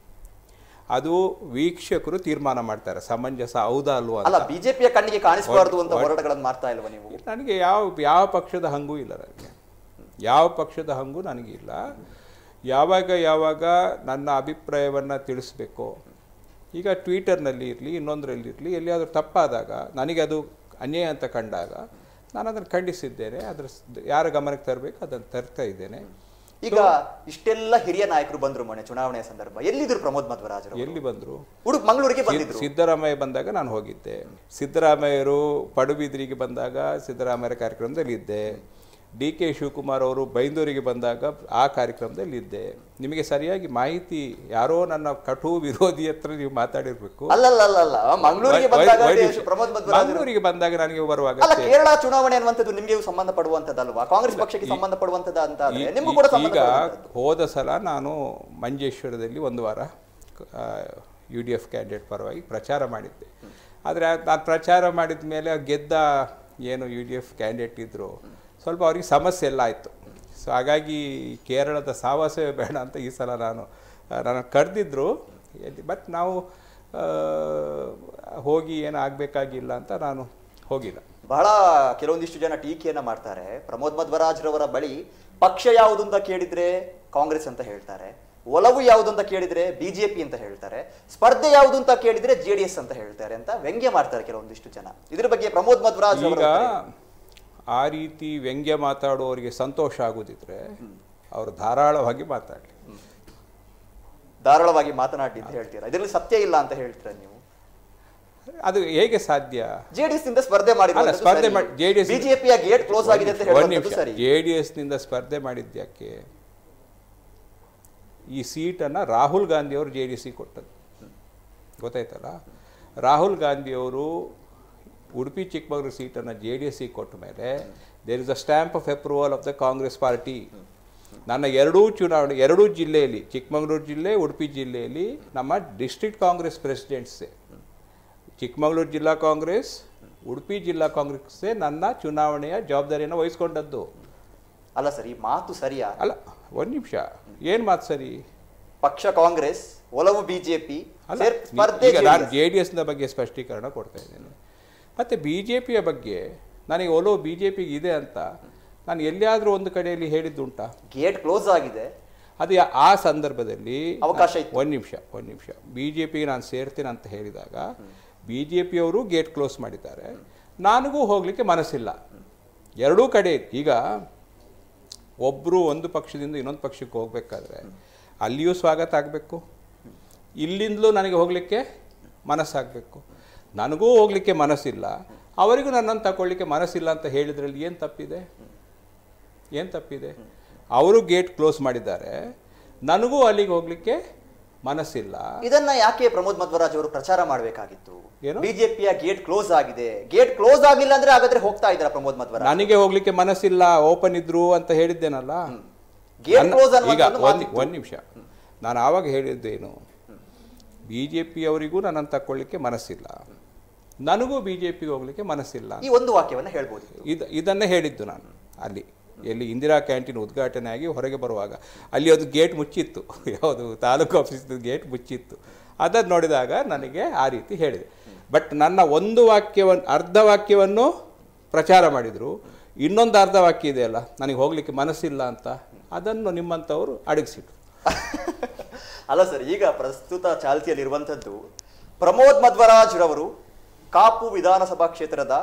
ಅದು ವೀಕ್ಷಕರು ತೀರ್ಮಾನ ಮಾಡ್ತಾರೆ ಸಮಂಜಸ ಹೌದಾ ಅಲ್ವಾ ಅಲ್ಲ ಅಂತ ಬಿಜೆಪಿಯ ಕಣ್ಣಿಗೆ ಕಾಣಿಸಬಾರದು ಅಂತ ಹೋರಾಟಗಳನ್ನು ಮಾಡ್ತಾ ಇಲ್ವಾ ನೀವು ನನಗೆ ಯಾವ ಯಾವ ಪಕ್ಷದ ಹಂಗೂ ಇಲ್ಲ ನನಗೆ ಯಾವ ಪಕ್ಷದ ಹಂಗೂ ನನಗಿಲ್ಲ ಯಾವಾಗ ಯಾವಾಗ ನನ್ನ ಅಭಿಪ್ರಾಯವನ್ನು ತಿಳಿಸ್ಬೇಕು ಈಗ ಟ್ವಿಟರ್ನಲ್ಲಿ ಇರಲಿ ಇನ್ನೊಂದರಲ್ಲಿ ಇರಲಿ ಎಲ್ಲಿಯಾದರೂ ತಪ್ಪಾದಾಗ ನನಗೆ ಅದು ಅನ್ಯಾಯ ಅಂತ ಕಂಡಾಗ ನಾನು ಅದನ್ನು ಖಂಡಿಸಿದ್ದೇನೆ ಅದರ ಸ್- ಯಾರ ಗಮನಕ್ಕೆ ತರಬೇಕು ಅದನ್ನು ತರ್ತಾ ಇದ್ದೇನೆ ಈಗ ಇಷ್ಟೆಲ್ಲ ಹಿರಿಯ ನಾಯಕರು ಬಂದ್ರು ಮೊನ್ನೆ ಚುನಾವಣೆಯ ಸಂದರ್ಭ ಎಲ್ಲಿದ್ರು ಪ್ರಮೋದ್ ಮಧ್ವರಾಜ್ ಅವರು ಎಲ್ಲಿ ಬಂದರು ಉಡುಪಿ ಮಂಗಳೂರಿಗೆ ಬಂದಿದ್ರು ಸಿದ್ದರಾಮಯ್ಯ ಬಂದಾಗ ನಾನು ಹೋಗಿದ್ದೆ ಸಿದ್ದರಾಮಯ್ಯರು ಪಡುಬಿದ್ರಿಗೆ ಬಂದಾಗ ಸಿದ್ದರಾಮಯ್ಯರ ಕಾರ್ಯಕ್ರಮದಲ್ಲಿ ಇದ್ದೆ ಡಿ ಕೆ ಶಿವಕುಮಾರ್ ಅವರು ಬೈಂದೂರಿಗೆ ಬಂದಾಗ ಆ ಕಾರ್ಯಕ್ರಮದಲ್ಲಿ ಇದ್ದೆ ನಿಮಗೆ ಸರಿಯಾಗಿ ಮಾಹಿತಿ ಯಾರೋ ನನ್ನ ಕಟು ವಿರೋಧಿ ಹತ್ರ ನೀವು ಮಾತಾಡಿರ್ಬೇಕು ಅಲ್ಲಲ್ಲ ಮಂಗಳೂರಿಗೆ ವೈ- ಬಂದಾಗ ವೈ- ದೇಶ- ಪ್ರಮೋದ್ ಮಧ್ವರಾಜ್ ಅವರು- ಮಂಗಳೂರಿಗೆ ಬಂದಾಗ ನನಗೆ ಬರುವಾಗ ಅಲ್ಲ ಕೇರಳ ಚುನಾವಣೆ ಅನ್ನುವಂಥದ್ದು ನಿಮ್ಗೆ ಸಂಬಂಧಪಡುವಂತದ್ದಲ್ವಾ ಕಾಂಗ್ರೆಸ್ ಪಕ್ಷಕ್ಕೆ ಸಂಬಂಧಪಡುವಂತದ್ದು ಅಂತ ಆದ್ರೆ ಈ- ನಿಮ್ಗೂ ಕೂಡ ಈ- ಈಗ ಸಂಬಂಧಪಡುವಂಥದ್ದು ಹೋದ ಸಲ ನಾನು ಮಂಜೇಶ್ವರದಲ್ಲಿ ಒಂದು ವಾರ ಯು ಡಿ ಎಫ್ ಕ್ಯಾಂಡಿಡೇಟ್ ಪರವಾಗಿ ಪ್ರಚಾರ ಮಾಡಿದ್ದೆ ಆದರೆ ನಾನು ಪ್ರಚಾರ ಮಾಡಿದ ಮೇಲೆ ಗೆದ್ದ ಏನು ಯು ಡಿ ಎಫ್ ಕ್ಯಾಂಡಿಡೇಟ್ ಇದ್ದರು ಸ್ವಲ್ಪ ಅವ್ರಿಗೆ ಸಮಸ್ಯೆ ಎಲ್ಲ ಆಯಿತು ಸೊ ಹಾಗಾಗಿ ಕೇರಳದ ಸಾವಾಸವೇ ಬೇಡ ಅಂತ ಈ ಸಲ ನಾನು ನಾನು ಕರೆದಿದ್ರು ಬಟ್ ನಾವು ಆ, ಹೋಗಿ ಏನು ಆಗಬೇಕಾಗಿಲ್ಲ ಅಂತ ನಾನು ಹೋಗಿಲ್ಲ ಬಹಳ ಕೆಲವೊಂದಿಷ್ಟು ಜನ ಟೀಕೆಯನ್ನ ಮಾಡ್ತಾರೆ ಪ್ರಮೋದ್ ಮಧ್ವರಾಜ್ ರವರ ಬಳಿ ಪಕ್ಷ ಯಾವುದು ಅಂತ ಕೇಳಿದ್ರೆ ಕಾಂಗ್ರೆಸ್ ಅಂತ ಹೇಳ್ತಾರೆ ಒಲವು ಯಾವುದು ಅಂತ ಕೇಳಿದ್ರೆ ಬಿಜೆಪಿ ಅಂತ ಹೇಳ್ತಾರೆ ಸ್ಪರ್ಧೆ ಯಾವುದು ಅಂತ ಕೇಳಿದ್ರೆ ಜೆಡಿಎಸ್ ಅಂತ ಹೇಳ್ತಾರೆ ಅಂತ ವ್ಯಂಗ್ಯ ಮಾಡ್ತಾರೆ ಕೆಲವೊಂದಿಷ್ಟು ಜನ ಇದ್ರ ಬಗ್ಗೆ ಪ್ರಮೋದ್ ಮಧ್ವರಾಜ್ ಅವರ ಈಗ ಉತ್ತರ ಆ ರೀತಿ ವ್ಯಂಗ್ಯ ಮಾತಾಡುವವರಿಗೆ ಸಂತೋಷ ಆಗುದಿದ್ರೆ ಅವರು ಧಾರಾಳವಾಗಿ ಮಾತಾಡಲಿ ಧಾರಾಳವಾಗಿ ಮಾತನಾಡಿ ಅಂತ ಹೇಳ್ತೀರಾ ಇದರಲ್ಲಿ ಸತ್ಯ ಇಲ್ಲ ಅಂತ ಹೇಳ್ತೀರಾ ನೀವು ಅದು ಹೇಗೆ ಸಾಧ್ಯ ಜೆಡಿಎಸ್ ನಿಂದ ಸ್ಪರ್ಧೆ ಅಲ್ಲ ಮಾಡಿರುವಂತದ್ದು ಸ್ಪರ್ಧೆ ಸರಿ. ಮಾಡಿ ಜೆ ಡಿ ಎಸ್ ಬಿಜೆಪಿಯ ಗೇಟ್ ಕ್ಲೋಸ್ ಆಗಿದೆ ಅಂತ ಹೇಳುವಂತದ್ದು ಸರಿ ಜೆ ಡಿ ಎಸ್ನಿಂದ ಸ್ಪರ್ಧೆ ಮಾಡಿದ್ಯಾಕೆ ಈ ಸೀಟನ್ನು ರಾಹುಲ್ ಗಾಂಧಿಯವರು ಜೆ ಡಿ ಸಿ ಕೊಟ್ಟದ್ದು ಗೊತ್ತಾಯ್ತಲ್ಲ ರಾಹುಲ್ ಗಾಂಧಿಯವರು ಉಡುಪಿ ಚಿಕ್ಕಮಗಳೂರು ಸೀಟನ್ನು ಜೆ ಡಿ ಎಸ್ ಸಿ ಕೊಟ್ಟ ಮೇಲೆ there is a stamp of approval of the Congress party ನನ್ನ ಎರಡೂ ಚುನಾವಣೆ ಎರಡೂ ಜಿಲ್ಲೆಯಲ್ಲಿ ಚಿಕ್ಕಮಗಳೂರು ಜಿಲ್ಲೆ ಉಡುಪಿ ಜಿಲ್ಲೆಯಲ್ಲಿ ನಮ್ಮ ಡಿಸ್ಟ್ರಿಕ್ಟ್ ಕಾಂಗ್ರೆಸ್ ಪ್ರೆಸಿಡೆಂಟ್ಸೇ ಚಿಕ್ಕಮಗಳೂರು ಜಿಲ್ಲಾ ಕಾಂಗ್ರೆಸ್ ಉಡುಪಿ ಜಿಲ್ಲಾ ಕಾಂಗ್ರೆಸ್ಸೇ ನನ್ನ ಚುನಾವಣೆಯ ಜವಾಬ್ದಾರಿಯನ್ನು ವಹಿಸ್ಕೊಂಡದ್ದು ಅಲ್ಲ ಸರ್ ಈ ಮಾತು ಸರಿಯಾ ಅಲ್ಲ ಒಂದು ನಿಮಿಷ ಏನು ಮಾತು ಸರಿ ಪಕ್ಷ ಕಾಂಗ್ರೆಸ್ ಒಲವು ಬಿಜೆಪಿ ಅಲ್ಲ ಸ್ಪರ್ಧೆ ಈಗ ನಾನು JDS. ಜೆ ಡಿ ಎಸ್ನ ಬಗ್ಗೆ ಸ್ಪಷ್ಟೀಕರಣ ಕೊಡ್ತಾ ಇದ್ದೇನೆ ಮತ್ತು ಬಿ ಜೆ ಪಿಯ ಬಗ್ಗೆ ನನಗೆ ಒಲವು ಬಿ ಜೆ ಪಿಗೆ ಇದೆ ಅಂತ ನಾನು ಎಲ್ಲಿಯಾದರೂ ಒಂದು ಕಡೆಯಲ್ಲಿ ಹೇಳಿದ್ದುಂಟಾ ಗೇಟ್ ಕ್ಲೋಸ್ ಆಗಿದೆ ಅದು ಯಾ- ಆ ಸಂದರ್ಭದಲ್ಲಿ ಅವಕಾಶ ಇತ್ತು. ಒಂದು ನಿಮಿಷ ಒಂದು ನಿಮಿಷ ಬಿ ಜೆ ಪಿಗೆ ನಾನು ಸೇರ್ತೀನಿ ಅಂತ ಹೇಳಿದಾಗ ಬಿ ಜೆ ಪಿಯವರು ಗೇಟ್ ಕ್ಲೋಸ್ ಮಾಡಿದ್ದಾರೆ ನನಗೂ ಹೋಗಲಿಕ್ಕೆ ಮನಸ್ಸಿಲ್ಲ ಎರಡೂ ಕಡೆ ಈಗ ಒಬ್ಬರು ಒಂದು ಪಕ್ಷದಿಂದ ಇನ್ನೊಂದು ಪಕ್ಷಕ್ಕೆ ಹೋಗಬೇಕಾದ್ರೆ ಅಲ್ಲಿಯೂ ಸ್ವಾಗತ ಆಗಬೇಕು ಇಲ್ಲಿಂದಲೂ ನನಗೆ ಹೋಗಲಿಕ್ಕೆ ಮನಸ್ಸಾಗಬೇಕು ನನಗೂ ಹೋಗಲಿಕ್ಕೆ ಮನಸ್ಸಿಲ್ಲ ಅವರಿಗೂ ನನ್ನನ್ನು ತಗೊಳ್ಳಿಕ್ಕೆ ಮನಸ್ಸಿಲ್ಲ ಅಂತ ಹೇಳಿದ್ರಲ್ಲಿ ಏನು ತಪ್ಪಿದೆ ಏನು ತಪ್ಪಿದೆ ಅವರು ಗೇಟ್ ಕ್ಲೋಸ್ ಮಾಡಿದ್ದಾರೆ ನನಗೂ ಅಲ್ಲಿಗೆ ಹೋಗಲಿಕ್ಕೆ ಮನಸ್ಸಿಲ್ಲ ಇದನ್ನ ಯಾಕೆ ಪ್ರಮೋದ್ ಮಧ್ವರಾಜ್ ಅವರು ಪ್ರಚಾರ ಮಾಡಬೇಕಾಗಿತ್ತು ಏನು? ಬಿಜೆಪಿಯ ಗೇಟ್ ಕ್ಲೋಸ್ ಆಗಿದೆ ಗೇಟ್ ಕ್ಲೋಸ್ ಆಗಿಲ್ಲ ಅಂದ್ರೆ ಹಾಗಾದ್ರೆ ಹೋಗ್ತಾ ಇದ್ರ ಪ್ರಮೋದ್ ಮಧ್ವರಾಜ್ ನನಗೆ ಹೋಗ್ಲಿಕ್ಕೆ ಮನಸ್ಸಿಲ್ಲ ಓಪನ್ ಇದ್ರು ಅಂತ ಹೇಳಿದ್ದೇನಲ್ಲ ಗೇಟ್ ನನ್ನ- ಕ್ಲೋಸ್ ಈಗ ಅನ್ನುವಂಥದ್ದು ಒಂದು ಮಾತಿತ್ತು. ಒಂದು ನಿಮಿಷ ನಾನು ಆವಾಗ ಹೇಳಿದ್ದೇನು ಬಿ ಜೆ ಪಿಯವರಿಗೂ ನನ್ನನ್ನು ತಕ್ಕೊಳ್ಳಿಕ್ಕೆ ಮನಸ್ಸಿಲ್ಲ ನನಗೂ ಬಿ ಜೆ ಪಿಗೆ ಹೋಗ್ಲಿಕ್ಕೆ ಮನಸ್ಸಿಲ್ಲ ಈ ಒಂದು ವಾಕ್ಯವನ್ನ ಹೇಳ್ಬೋದು ಇದು ಇದನ್ನೇ ಹೇಳಿದ್ದು ನಾನು ಅಲ್ಲಿ ಎಲ್ಲಿ ಇಂದಿರಾ ಕ್ಯಾಂಟೀನ್ ಉದ್ಘಾಟನೆ ಆಗಿ ಹೊರಗೆ ಬರುವಾಗ ಅಲ್ಲಿ ಒಂದು ಗೇಟ್ ಮುಚ್ಚಿತ್ತು ಯಾವುದು ತಾಲೂಕು ಆಫೀಸ್ದು ಗೇಟ್ ಮುಚ್ಚಿತ್ತು ಅದನ್ನು ನೋಡಿದಾಗ ನನಗೆ ಆ ರೀತಿ ಹೇಳಿದೆ ಬಟ್ ನನ್ನ ಒಂದು ವಾಕ್ಯವನ್ನು ಅರ್ಧ ವಾಕ್ಯವನ್ನು ಪ್ರಚಾರ ಮಾಡಿದರು ಇನ್ನೊಂದು ಅರ್ಧ ವಾಕ್ಯ ಇದೆಯಲ್ಲ ನನಗೆ ಹೋಗಲಿಕ್ಕೆ ಮನಸ್ಸಿಲ್ಲ ಅಂತ ಅದನ್ನು ನಿಮ್ಮಂಥವರು ಅಡಗಿಸಿಟ್ರು ಅಲ್ಲ ಸರ್ ಈಗ ಪ್ರಸ್ತುತ ಚಾಲ್ತಿಯಲ್ಲಿರುವಂಥದ್ದು ಪ್ರಮೋದ್ ಮಧ್ವರಾಜ್ ರವರು ಕಾಪು ವಿಧಾನಸಭಾ ಕ್ಷೇತ್ರದ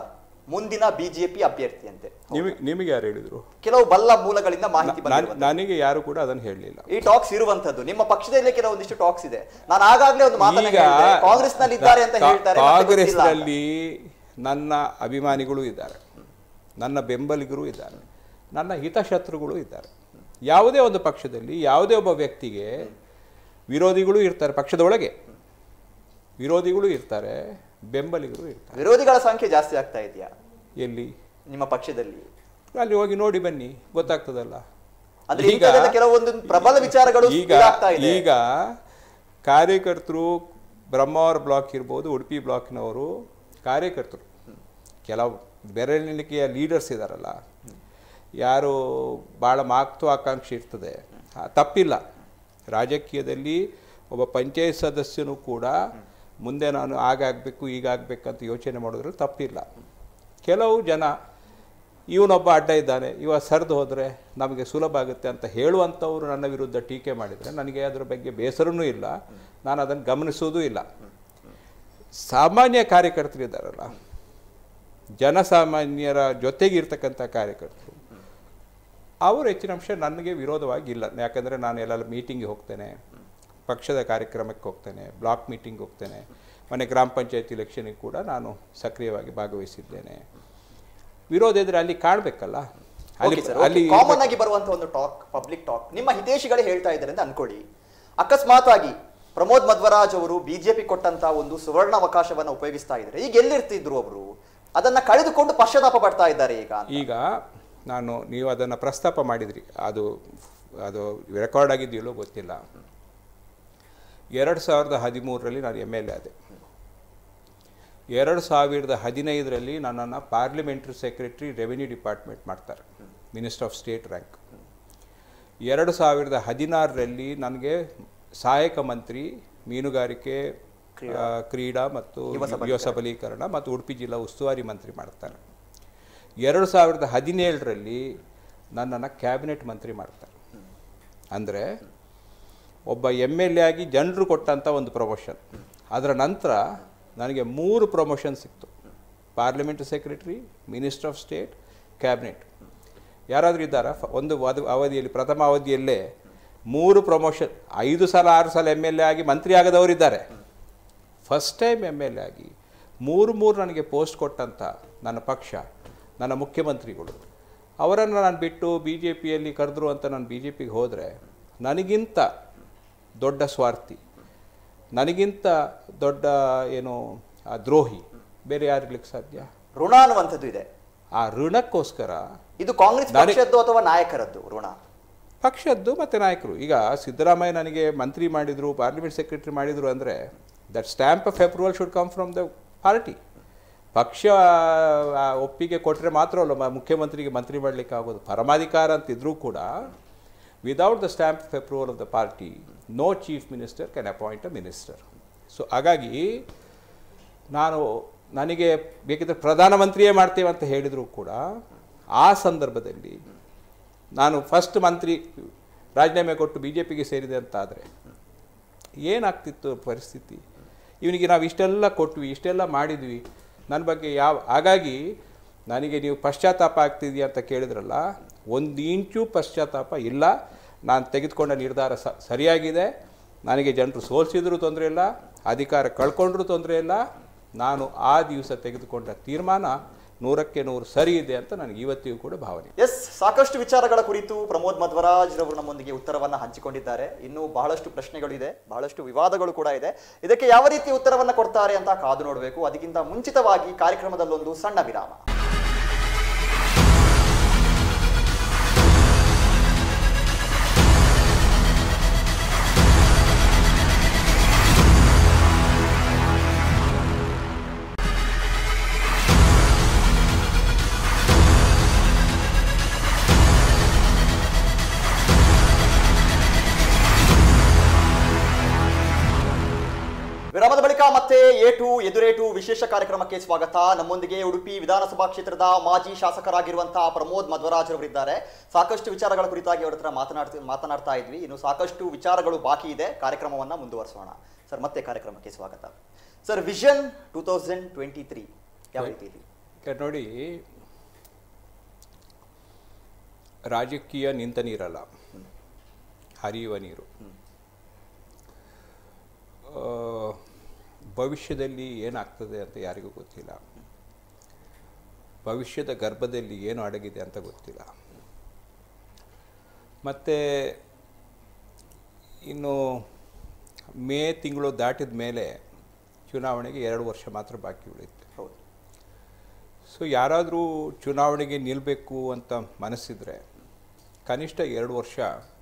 ಮುಂದಿನ ಬಿಜೆಪಿ ಅಭ್ಯರ್ಥಿಯಂತೆ ನಿಮಗೆ ನಿಮಗೆ ಯಾರು ಹೇಳಿದ್ರು ಕೆಲವು ಬಲ್ಲ ಮೂಲಗಳಿಂದ ಮಾಹಿತಿ ನಾನ್- ಬಂದಿರುವಂತದ್ದು. ನನಗೆ ಯಾರು ಕೂಡ ಅದನ್ನು ಹೇಳಲಿಲ್ಲ ಈ ಟಾಕ್ಸ್ ಇರುವಂತದ್ದು ನಿಮ್ಮ ಪಕ್ಷದಲ್ಲಿ ಕೆಲವೊಂದಿಷ್ಟು ಟಾಕ್ಸ್ ಇದೆ ನಾನು ಆಗಾಗ್ಲೇ ಒಂದು ಮಾತನ್ನ ಈಗ ಹೇಳಿದೆ ಕಾಂಗ್ರೆಸ್ ನಲ್ಲಿ ಇದ್ದಾರೆ ಅಂತ ಕಾ- ಹೇಳ್ತಾರೆ ಮತ್ತೆ ಗೊತ್ತಿಲ್ಲ ಅಂತ. ಕಾಂಗ್ರೆಸ್ನಲ್ಲಿ ನನ್ನ ಅಭಿಮಾನಿಗಳು ಇದ್ದಾರೆ ನನ್ನ ಬೆಂಬಲಿಗರು ಇದ್ದಾರೆ ನನ್ನ ಹಿತಶತ್ರುಗಳು ಇದ್ದಾರೆ ಯಾವುದೇ ಒಂದು ಪಕ್ಷದಲ್ಲಿ ಯಾವುದೇ ಒಬ್ಬ ವ್ಯಕ್ತಿಗೆ ವಿರೋಧಿಗಳು ಇರ್ತಾರೆ ಪಕ್ಷದ ಒಳಗೆ ವಿರೋಧಿಗಳು ಇರ್ತಾರೆ ಬೆಂಬಲಿಗರು ಇರ್ತಾರೆ ವಿರೋಧಿಗಳ ಸಂಖ್ಯೆ ಜಾಸ್ತಿ ಆಗ್ತಾ ಇದೆಯಾ ಎಲ್ಲಿ ನಿಮ್ಮ ಪಕ್ಷದಲ್ಲಿ ಅಲ್ಲಿ ಹೋಗಿ ನೋಡಿ ಬನ್ನಿ ಗೊತ್ತಾಗ್ತದಲ್ಲ ಅಂದ್ರೆ ಇಂಥದ್ದೆಲ್ಲ ಕೆಲವೊಂದು ಪ್ರಬಲ ವಿಚಾರಗಳು ಈಗ ಇದಾಗ್ತಾ ಇದೆ ಈಗ ಕಾರ್ಯಕರ್ತರು ಬ್ರಹ್ಮಾವರ ಬ್ಲಾಕ್ ಇರ್ಬೋದು ಉಡುಪಿ ಬ್ಲಾಕ್ನವರು ಕಾರ್ಯಕರ್ತರು ಕೆಲವು ಬೆರಳಿಕೆಯ ಲೀಡರ್ಸ್ ಇದ್ದಾರಲ್ಲ ಯಾರು ಭಾಳ ಮಹತ್ವಾಕಾಂಕ್ಷಿ ಇರ್ತದೆ ಆ, ತಪ್ಪಿಲ್ಲ ರಾಜಕೀಯದಲ್ಲಿ ಒಬ್ಬ ಪಂಚಾಯತ್ ಸದಸ್ಯನು ಕೂಡ ಮುಂದೆ ನಾನು ಆಗಾಗಬೇಕು ಈಗಾಗಬೇಕಂತ ಯೋಚನೆ ಮಾಡಿದ್ರು ತಪ್ಪಿಲ್ಲ ಕೆಲವು ಜನ ಇವನೊಬ್ಬ ಅಡ್ಡ ಇದ್ದಾನೆ ಇವ ಸರಿದು ಹೋದರೆ ನಮಗೆ ಸುಲಭ ಆಗುತ್ತೆ ಅಂತ ಹೇಳುವಂಥವ್ರು ನನ್ನ ವಿರುದ್ಧ ಟೀಕೆ ಮಾಡಿದರೆ ನನಗೆ ಅದರ ಬಗ್ಗೆ ಬೇಸರನೂ ಇಲ್ಲ ನಾನು ಅದನ್ನು ಗಮನಿಸೋದೂ ಇಲ್ಲ ಸಾಮಾನ್ಯ ಕಾರ್ಯಕರ್ತರಿದ್ದಾರಲ್ಲ ಜನಸಾಮಾನ್ಯರ ಜೊತೆಗೆ ಇರ್ತಕ್ಕಂಥ ಕಾರ್ಯಕರ್ತರು ಅವರು ಹೆಚ್ಚಿನ ಅಂಶ ನನಗೆ ವಿರೋಧವಾಗಿ ಇಲ್ಲ ಯಾಕಂದರೆ ನಾನು ಎಲ್ಲ ಮೀಟಿಂಗ್ಗೆ ಹೋಗ್ತೇನೆ ಪಕ್ಷದ ಕಾರ್ಯಕ್ರಮಕ್ಕೆ ಹೋಗ್ತೇನೆ ಬ್ಲಾಕ್ ಮೀಟಿಂಗ್ ಹೋಗ್ತೇನೆ ಮನೆ ಗ್ರಾಮ ಪಂಚಾಯತ್ ಇಲೆಕ್ಷನಿಗೆ ಕೂಡ ನಾನು ಸಕ್ರಿಯವಾಗಿ ಭಾಗವಹಿಸಿದ್ದೇನೆ ವಿರೋಧ ಇದ್ರೆ ಅಲ್ಲಿ ಕಾಣಬೇಕಲ್ಲ ಅಲ್ಲಿ ಅಲ್ಲಿ ಕಾಮನ್ ಆಗಿ ಬರುವಂತ ಒಂದು ಟಾಕ್ ಪಬ್ಲಿಕ್ ಟಾಕ್ ನಿಮ್ಮ ಹಿತೇಶಿಗಳೇ ಹೇಳ್ತಾ ಇದ್ದಾರೆ ಅಂತ ಅನ್ಕೊಳ್ಳಿ ಅಕಸ್ಮಾತ್ ಆಗಿ ಪ್ರಮೋದ್ ಮಧ್ವರಾಜ್ ಅವರು ಬಿಜೆಪಿ ಕೊಟ್ಟಂತ ಒಂದು ಸುವರ್ಣ ಅವಕಾಶವನ್ನ ಉಪಯೋಗಿಸ್ತಾ ಇದ್ದಾರೆ ಈಗ ಎಲ್ಲಿರ್ತಿದ್ರು ಅವರು ಅದನ್ನ ಕಳೆದುಕೊಂಡು ಪಶ್ಚಾತ್ತಾಪ ಪಡ್ತಾ ಇದ್ದಾರೆ ಈಗ ಅಂತ. ಈಗ ನಾನು ನೀವು ಅದನ್ನು ಪ್ರಸ್ತಾಪ ಮಾಡಿದ್ರಿ ಅದು ಅದು ರೆಕಾರ್ಡ್ ಆಗಿದೆಯಲ್ಲೋ ಗೊತ್ತಿಲ್ಲ ಎರಡು ಸಾವಿರದ ಹದಿಮೂರರಲ್ಲಿ ನಾನು ಎಮ್ ಎಲ್ ಎ ಆದೆ ಎರಡು ಸಾವಿರದ ಹದಿನೈದರಲ್ಲಿ ನನ್ನನ್ನು ಪಾರ್ಲಿಮೆಂಟ್ರಿ ಸೆಕ್ರೆಟರಿ ರೆವಿನ್ಯೂ ಡಿಪಾರ್ಟ್ಮೆಂಟ್ ಮಾಡ್ತಾರೆ ಮಿನಿಸ್ಟರ್ ಆಫ್ ಸ್ಟೇಟ್ ರ್ಯಾಂಕ್ ಎರಡು ಸಾವಿರದ ಹದಿನಾರರಲ್ಲಿ ನನಗೆ ಸಹಾಯಕ ಮಂತ್ರಿ ಮೀನುಗಾರಿಕೆ ಆ, ಕ್ರೀಡಾ ಮತ್ತು ಯುವ ಸಬಲೀಕರಣ ಮತ್ತು ಉಡುಪಿ ಜಿಲ್ಲಾ ಉಸ್ತುವಾರಿ ಮಂತ್ರಿ ಮಾಡ್ತಾರೆ ಎರಡು ಸಾವಿರದ ಹದಿನೇಳರಲ್ಲಿ ನನ್ನನ್ನು ಕ್ಯಾಬಿನೆಟ್ ಮಂತ್ರಿ ಮಾಡ್ತಾರೆ ಅಂದರೆ ಒಬ್ಬ ಎಮ್ ಎಲ್ ಎ ಆಗಿ ಜನರು ಕೊಟ್ಟಂಥ ಒಂದು ಪ್ರಮೋಷನ್ ಅದರ ನಂತರ ನನಗೆ ಮೂರು ಪ್ರಮೋಷನ್ ಸಿಕ್ತು parliament secretary minister of state cabinet ಯಾರಾದರೂ ಇದ್ದಾರಾ ಫ- ಒಂದು ವದ- ಅವಧಿಯಲ್ಲಿ ಪ್ರಥಮ ಅವಧಿಯಲ್ಲೇ ಮೂರು ಪ್ರಮೋಷನ್ ಐದು ಸಲ ಆರು ಸಲ ಎಮ್ ಎಲ್ ಎ ಆಗಿ ಮಂತ್ರಿ ಆಗದವರಿದ್ದಾರೆ first time M L A ಆಗಿ ಮೂರು ಮೂರು ನನಗೆ ಪೋಸ್ಟ್ ಕೊಟ್ಟಂಥ ನನ್ನ ಪಕ್ಷ ನನ್ನ ಮುಖ್ಯಮಂತ್ರಿಗಳು ಅವರನ್ನು ನಾನು ಬಿಟ್ಟು ಬಿ ಜೆ ಪಿಯಲ್ಲಿ ಕರೆದ್ರು ಅಂತ ನಾನು ಬಿ ಜೆ ಪಿಗೆ ಹೋದರೆ ನನಗಿಂತ ದೊಡ್ಡ ಸ್ವಾರ್ಥಿ ನನಗಿಂತ ದೊಡ್ಡ ಏನು ಆ ದ್ರೋಹಿ ಬೇರೆ ಯಾರಿರ್ಲಿಕ್ಕೆ ಸಾಧ್ಯ ಋಣ ಅನ್ನುವಂಥದ್ದು ಇದೆ ಆ ಋಣಕ್ಕೋಸ್ಕರ ಇದು ಕಾಂಗ್ರೆಸ್ ನಾನೇ- ಪಕ್ಷದ್ದು ಅಥವಾ ನಾಯಕರದ್ದು ಋಣ ಪಕ್ಷದ್ದು ಮತ್ತು ನಾಯಕರು ಈಗ ಸಿದ್ದರಾಮಯ್ಯ ನನಗೆ ಮಂತ್ರಿ ಮಾಡಿದರು ಪಾರ್ಲಿಮೆಂಟ್ ಸೆಕ್ರೆಟರಿ ಮಾಡಿದರು ಅಂದರೆ that stamp of approval should come from the party ಪಕ್ಷ ಆ, ಒಪ್ಪಿಗೆ ಕೊಟ್ಟರೆ ಮಾತ್ರ ಅಲ್ಲ ಮ- ಮುಖ್ಯಮಂತ್ರಿಗೆ ಮಂತ್ರಿ ಮಾಡಲಿಕ್ಕೆ ಆಗೋದು ಪರಮಾಧಿಕಾರ ಅಂತಿದ್ರೂ ಕೂಡ without the stamp of approval of the party no chief minister can appoint a minister so ಹಾಗಾಗಿ ನಾನು ನನಗೆ ಬೇಕಿದ್ರೆ ಪ್ರಧಾನಮಂತ್ರಿಯೇ ಮಾಡ್ತೇವೆ ಅಂತ ಹೇಳಿದರೂ ಕೂಡ ಆ ಸಂದರ್ಭದಲ್ಲಿ ನಾನು ಫಸ್ಟ್ ಮಂತ್ರಿ ರಾಜೀನಾಮೆ ಕೊಟ್ಟು ಬಿ ಜೆ ಪಿಗೆ ಸೇರಿದೆ ಅಂತಾದರೆ ಏನಾಗ್ತಿತ್ತು ಪರಿಸ್ಥಿತಿ ಇವನಿಗೆ ನಾವು ಇಷ್ಟೆಲ್ಲ ಕೊಟ್ವಿ ಇಷ್ಟೆಲ್ಲ ಮಾಡಿದ್ವಿ ನನ್ನ ಬಗ್ಗೆ ಯಾವ ಹಾಗಾಗಿ ನನಗೆ ನೀವು ಪಶ್ಚಾತ್ತಾಪ ಆಗ್ತಿದೆಯಾ ಅಂತ ಕೇಳಿದ್ರಲ್ಲ ಒಂದು ಇಂಚು ಪಶ್ಚಾತ್ತಾಪ ಇಲ್ಲ ನಾನು ತೆಗೆದುಕೊಂಡ ನಿರ್ಧಾರ ಸ ಸರಿಯಾಗಿದೆ ನನಗೆ ಜನರು ಸೋಲಿಸಿದ್ರೂ ತೊಂದರೆ ಇಲ್ಲ ಅಧಿಕಾರ ಕಳ್ಕೊಂಡ್ರೂ ತೊಂದರೆ ಇಲ್ಲ ನಾನು ಆ ದಿವಸ ತೆಗೆದುಕೊಂಡ ತೀರ್ಮಾನ ನೂರಕ್ಕೆ ನೂರು ಸರಿ ಇದೆ ಅಂತ ನನಗೆ ಇವತ್ತಿಗೂ ಕೂಡ ಭಾವನೆ ಎಸ್ ಸಾಕಷ್ಟು ವಿಚಾರಗಳ ಕುರಿತು ಪ್ರಮೋದ್ ಮಧ್ವರಾಜ್ ರವರು ನಮ್ಮೊಂದಿಗೆ ಉತ್ತರವನ್ನ ಹಂಚಿಕೊಂಡಿದ್ದಾರೆ ಇನ್ನು ಬಹಳಷ್ಟು ಪ್ರಶ್ನೆಗಳು ಇದೆ ಬಹಳಷ್ಟು ವಿವಾದಗಳು ಕೂಡ ಇದೆ ಇದಕ್ಕೆ ಯಾವ ರೀತಿ ಉತ್ತರವನ್ನ ಕೊಡ್ತಾರೆ ಅಂತ ಕಾದು ನೋಡಬೇಕು ಅದಕ್ಕಿಂತ ಮುಂಚಿತವಾಗಿ ಕಾರ್ಯಕ್ರಮದಲ್ಲೊಂದು ಸಣ್ಣ ವಿರಾಮ ವಿರಾಮದ ಬಳಿಕ ಮತ್ತೆ ಏಟು ಎದುರೇಟು ವಿಶೇಷ ಕಾರ್ಯಕ್ರಮಕ್ಕೆ ಸ್ವಾಗತ ನಮ್ಮೊಂದಿಗೆ ಉಡುಪಿ ವಿಧಾನಸಭಾ ಕ್ಷೇತ್ರದ ಮಾಜಿ ಶಾಸಕರಾಗಿರುವಂತಹ ಪ್ರಮೋದ್ ಮಧ್ವರಾಜ್ ಅವರಿದ್ದಾರೆ ಸಾಕಷ್ಟು ವಿಚಾರಗಳ ಕುರಿತಾಗಿ ಅವರ ಹತ್ರ ಮಾತನಾಡ್ತಿ ಮಾತನಾಡ್ತಾ ಇದ್ವಿ ಇನ್ನು ಸಾಕಷ್ಟು ವಿಚಾರಗಳು ಬಾಕಿ ಇದೆ ಕಾರ್ಯಕ್ರಮವನ್ನ ಮುಂದುವರಿಸೋಣ ಸರ್ ಮತ್ತೆ ಕಾರ್ಯಕ್ರಮಕ್ಕೆ ಸ್ವಾಗತ sir vision two thousand twenty three ಯಾವ ರೀತಿ ಇದೆ ಈಗ ನೋಡಿ ರಾಜಕೀಯ ನಿಂತ ನೀರಲ್ಲ ಹರಿಯುವ ನೀರು ಆ, ಭವಿಷ್ಯದಲ್ಲಿ ಏನಾಗ್ತದೆ ಅಂತ ಯಾರಿಗೂ ಗೊತ್ತಿಲ್ಲ ಭವಿಷ್ಯದ ಗರ್ಭದಲ್ಲಿ ಏನು ಅಡಗಿದೆ ಅಂತ ಗೊತ್ತಿಲ್ಲ ಮತ್ತು ಇನ್ನು ಮೇ ತಿಂಗಳು ದಾಟಿದ ಮೇಲೆ ಚುನಾವಣೆಗೆ ಎರಡು ವರ್ಷ ಮಾತ್ರ ಬಾಕಿ ಉಳಿಯುತ್ತೆ ಹೌದು ಸೊ ಯಾರಾದರೂ ಚುನಾವಣೆಗೆ ನಿಲ್ಲಬೇಕು ಅಂತ ಮನಸ್ಸಿದ್ರೆ ಕನಿಷ್ಠ ಎರಡು ವರ್ಷ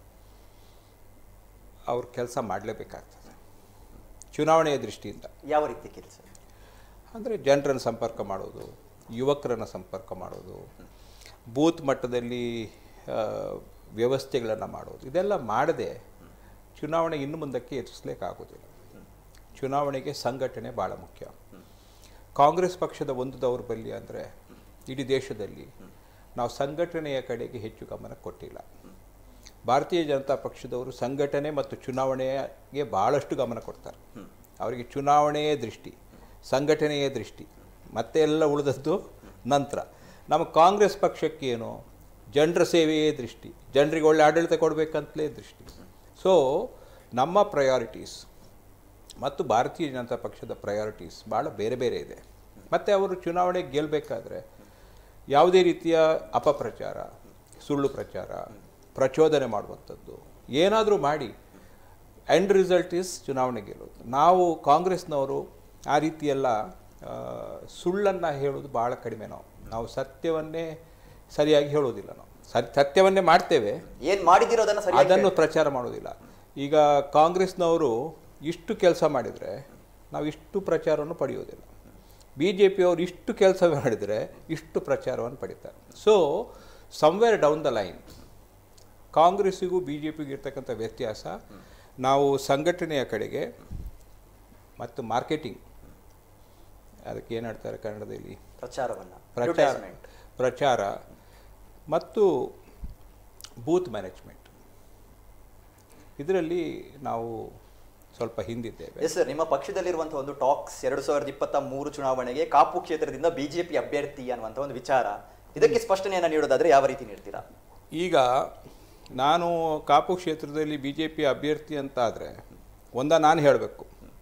ಅವ್ರ ಕೆಲಸ ಮಾಡಲೇಬೇಕಾಗ್ತದೆ ಚುನಾವಣೆಯ ದೃಷ್ಟಿಯಿಂದ ಯಾವ ರೀತಿ ಕೆಲಸ ಅಂದರೆ ಜನರನ್ನು ಸಂಪರ್ಕ ಮಾಡೋದು ಯುವಕರನ್ನು ಸಂಪರ್ಕ ಮಾಡೋದು ಬೂತ್ ಮಟ್ಟದಲ್ಲಿ ಆ, ವ್ಯವಸ್ಥೆಗಳನ್ನು ಮಾಡೋದು ಇದೆಲ್ಲ ಮಾಡದೆ ಚುನಾವಣೆ ಇನ್ನು ಮುಂದಕ್ಕೆ ಎದುರಿಸಲಿಕ್ಕಾಗೋದಿಲ್ಲ ಚುನಾವಣೆಗೆ ಸಂಘಟನೆ ಭಾಳ ಮುಖ್ಯ ಕಾಂಗ್ರೆಸ್ ಪಕ್ಷದ ಒಂದು ದೌರ್ಬಲ್ಯ ಅಂದರೆ ಇಡೀ ದೇಶದಲ್ಲಿ ನಾವು ಸಂಘಟನೆಯ ಕಡೆಗೆ ಹೆಚ್ಚು ಗಮನ ಕೊಟ್ಟಿಲ್ಲ ಭಾರತೀಯ ಜನತಾ ಪಕ್ಷದವರು ಸಂಘಟನೆ ಮತ್ತು ಚುನಾವಣೆಗೆ ಭಾಳಷ್ಟು ಗಮನ ಕೊಡ್ತಾರೆ ಅವರಿಗೆ ಚುನಾವಣೆಯೇ ದೃಷ್ಟಿ ಸಂಘಟನೆಯೇ ದೃಷ್ಟಿ ಮತ್ತೆ ಎಲ್ಲ ಉಳಿದದ್ದು ನಂತರ ನಮ್ಮ ಕಾಂಗ್ರೆಸ್ ಪಕ್ಷಕ್ಕೆ ಏನು ಜನರ ಸೇವೆಯೇ ದೃಷ್ಟಿ ಜನರಿಗೆ ಒಳ್ಳೆ ಆಡಳಿತ ಕೊಡಬೇಕಂತಲೇ ದೃಷ್ಟಿ ಸೊ ನಮ್ಮ ಪ್ರಯಾರಿಟೀಸ್ ಮತ್ತು ಭಾರತೀಯ ಜನತಾ ಪಕ್ಷದ ಪ್ರಯಾರಿಟೀಸ್ ಭಾಳ ಬೇರೆ ಬೇರೆ ಇದೆ ಮತ್ತು ಅವರು ಚುನಾವಣೆಗೆ ಗೆಲ್ಲಬೇಕಾದ್ರೆ ಯಾವುದೇ ರೀತಿಯ ಅಪಪ್ರಚಾರ ಸುಳ್ಳು ಪ್ರಚಾರ ಪ್ರಚೋದನೆ ಮಾಡುವಂಥದ್ದು ಏನಾದರೂ ಮಾಡಿ ಎಂಡ್ ರಿಸಲ್ಟ್ ಈಸ್ ಚುನಾವಣೆ ಗೆಲ್ಲೋದು ನಾವು ಕಾಂಗ್ರೆಸ್ನವರು ಆ ರೀತಿಯೆಲ್ಲ ಆ, ಸುಳ್ಳನ್ನು ಹೇಳೋದು ಭಾಳ ಕಡಿಮೆ ನಾವು ನಾವು ಸತ್ಯವನ್ನೇ ಸರಿಯಾಗಿ ಹೇಳೋದಿಲ್ಲ ನಾವು ಸತ್ ಸತ್ಯವನ್ನೇ ಮಾಡ್ತೇವೆ ಏನ್ ಮಾಡಿದಿರೋ ಅದನ್ನ ಸರಿಯಾಗಿ ಅದನ್ನು ಪ್ರಚಾರ ಮಾಡೋದಿಲ್ಲ ಈಗ ಕಾಂಗ್ರೆಸ್ನವರು ಇಷ್ಟು ಕೆಲಸ ಮಾಡಿದರೆ ನಾವು ಇಷ್ಟು ಪ್ರಚಾರವನ್ನು ಪಡೆಯೋದಿಲ್ಲ ಬಿ ಜೆ ಪಿಯವರು ಇಷ್ಟು ಕೆಲಸ ಮಾಡಿದರೆ ಇಷ್ಟು ಪ್ರಚಾರವನ್ನು ಪಡಿತಾರೆ so somewhere down the line ಕಾಂಗ್ರೆಸ್ಸಿಗೂ ಬಿ ಜೆ ಪಿಗೂ ಇರ್ತಕ್ಕಂಥ ವ್ಯತ್ಯಾಸ ನಾವು ಸಂಘಟನೆಯ ಕಡೆಗೆ ಮತ್ತು ಮಾರ್ಕೆಟಿಂಗ್ ಅದಕ್ಕೆ ಏನು ಹೇಳ್ತಾರೆ ಕನ್ನಡದಲ್ಲಿ ಪ್ರಚಾರವನ್ನ ಪ್ರಚಾರ Advertisement. ಪ್ರಚಾರ ಮತ್ತು ಬೂತ್ ಮ್ಯಾನೇಜ್ಮೆಂಟ್ ಇದರಲ್ಲಿ ನಾವು ಸ್ವಲ್ಪ ಹಿಂದಿದ್ದೇವೆ ಎಸ್ ಸರ್ ನಿಮ್ಮ ಪಕ್ಷದಲ್ಲಿರುವಂತಹ ಒಂದು ಟಾಕ್ಸ್ ಎರಡು ಸಾವಿರದ ಇಪ್ಪತ್ತ ಮೂರು ಚುನಾವಣೆಗೆ ಕಾಪು ಕ್ಷೇತ್ರದಿಂದ ಬಿಜೆಪಿ ಅಭ್ಯರ್ಥಿ ಅನ್ನುವಂಥ ಒಂದು ವಿಚಾರ ಇದಕ್ಕೆ ಸ್ಪಷ್ಟನೆಯನ್ನ ನೀಡೋದಾದ್ರೆ ಯಾವ ರೀತಿ ನೀಡ್ತೀರಾ ಈಗ ನಾನು ಕಾಪು ಕ್ಷೇತ್ರದಲ್ಲಿ ಬಿ ಜೆ ಪಿ ಅಭ್ಯರ್ಥಿ ಅಂತ ಆದರೆ ಒಂದ ನಾನು ಹೇಳಬೇಕು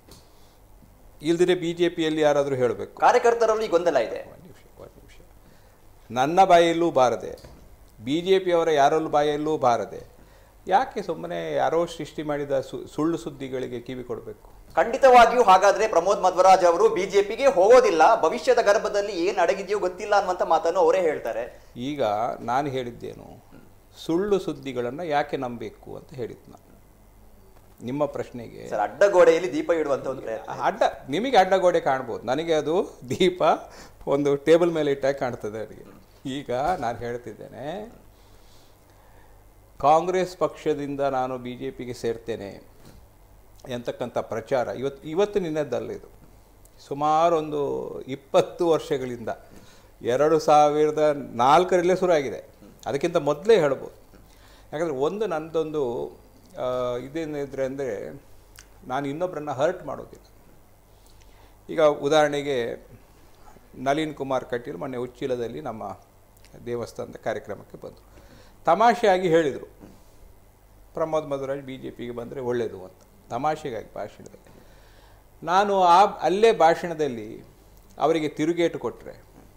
ಇಲ್ದಿರೆ ಬಿ ಜೆ ಪಿಯಲ್ಲಿ ಯಾರಾದರೂ ಹೇಳಬೇಕು ಕಾರ್ಯಕರ್ತರಲ್ಲಿ ಗೊಂದಲ ಇದೆ ಒಂದು ನಿಮಿಷ ಒಂದು ನಿಮಿಷ ನನ್ನ ಬಾಯಲ್ಲೂ ಬಾರದೆ ಬಿ ಜೆ ಪಿಯವರ ಯಾರಲ್ಲೂ ಬಾಯಲ್ಲೂ ಬಾರದೆ ಯಾಕೆ ಸುಮ್ಮನೆ ಯಾರೋ ಸೃಷ್ಟಿ ಮಾಡಿದ ಸು ಸುಳ್ಳು ಸುದ್ದಿಗಳಿಗೆ ಕಿವಿ ಕೊಡಬೇಕು ಖಂಡಿತವಾಗಿಯೂ ಹಾಗಾದ್ರೆ ಪ್ರಮೋದ್ ಮಧ್ವರಾಜ್ ಅವರು ಬಿಜೆಪಿಗೆ ಹೋಗೋದಿಲ್ಲ ಭವಿಷ್ಯದ ಗರ್ಭದಲ್ಲಿ ಏನ್ ಅಡಗಿದೆಯೋ ಗೊತ್ತಿಲ್ಲ ಅನ್ನುವಂತ ಮಾತನ್ನು ಅವರೇ ಹೇಳ್ತಾರೆ ಈಗ ನಾನು ಹೇಳಿದ್ದೇನು ಸುಳ್ಳು ಸುದ್ದಿಗಳನ್ನು ಯಾಕೆ ನಂಬಬೇಕು ಅಂತ ಹೇಳಿದ್ದು ನಾನು ನಿಮ್ಮ ಪ್ರಶ್ನೆಗೆ ಸರ್ ಅಡ್ಡಗೋಡೆಯಲ್ಲಿ ದೀಪ ಇಡುವಂತ ಒಂದು ಪ್ರಯತ್ನ ಅಡ್ಡ ನಿಮಗೆ ಅಡ್ಡಗೋಡೆ ಕಾಣ್ಬೋದು ನನಗೆ ಅದು ದೀಪ ಒಂದು ಟೇಬಲ್ ಮೇಲೆ ಇಟ್ಟಾಗ ಕಾಣ್ತದೆ ಅವರಿಗೆ ಈಗ ನಾನು ಹೇಳ್ತಿದ್ದೇನೆ ಕಾಂಗ್ರೆಸ್ ಪಕ್ಷದಿಂದ ನಾನು ಬಿ ಜೆ ಪಿಗೆ ಸೇರ್ತೇನೆ ಎಂತಕ್ಕಂಥ ಪ್ರಚಾರ ಇವತ್ತು ಇವತ್ತು ನಿನ್ನೆದ್ದಲ್ಲ ಇದು ಸುಮಾರು ಒಂದು ಇಪ್ಪತ್ತು ವರ್ಷಗಳಿಂದ ಎರಡು ಸಾವಿರದ ನಾಲ್ಕರಲ್ಲೇ ಶುರುವಾಗಿದೆ ಅದಕ್ಕಿಂತ ಮೊದಲೇ ಹೇಳ್ಬೋದು ಯಾಕಂದರೆ ಒಂದು ನನ್ನದೊಂದು ಆ, ಇದೇನಿದ್ರೆ ಅಂದರೆ ನಾನು ಇನ್ನೊಬ್ಬರನ್ನ ಹರ್ಟ್ ಮಾಡೋದಿಲ್ಲ ಈಗ ಉದಾಹರಣೆಗೆ ನಳಿನ್ ಕುಮಾರ್ ಕಟೀಲ್ ಮೊನ್ನೆ ಉಚ್ಚಿಲದಲ್ಲಿ ನಮ್ಮ ದೇವಸ್ಥಾನದ ಕಾರ್ಯಕ್ರಮಕ್ಕೆ ಬಂದರು ತಮಾಷೆಯಾಗಿ ಹೇಳಿದರು ಪ್ರಮೋದ್ ಮಧುರಾಜ್ ಬಿ ಜೆ ಪಿಗೆ ಬಂದರೆ ಒಳ್ಳೆಯದು ಅಂತ ತಮಾಷೆಗಾಗಿ ಭಾಷಣದಲ್ಲಿ ನಾನು ಆ ಅಲ್ಲೇ ಭಾಷಣದಲ್ಲಿ ಅವರಿಗೆ ತಿರುಗೇಟು ಕೊಟ್ಟರೆ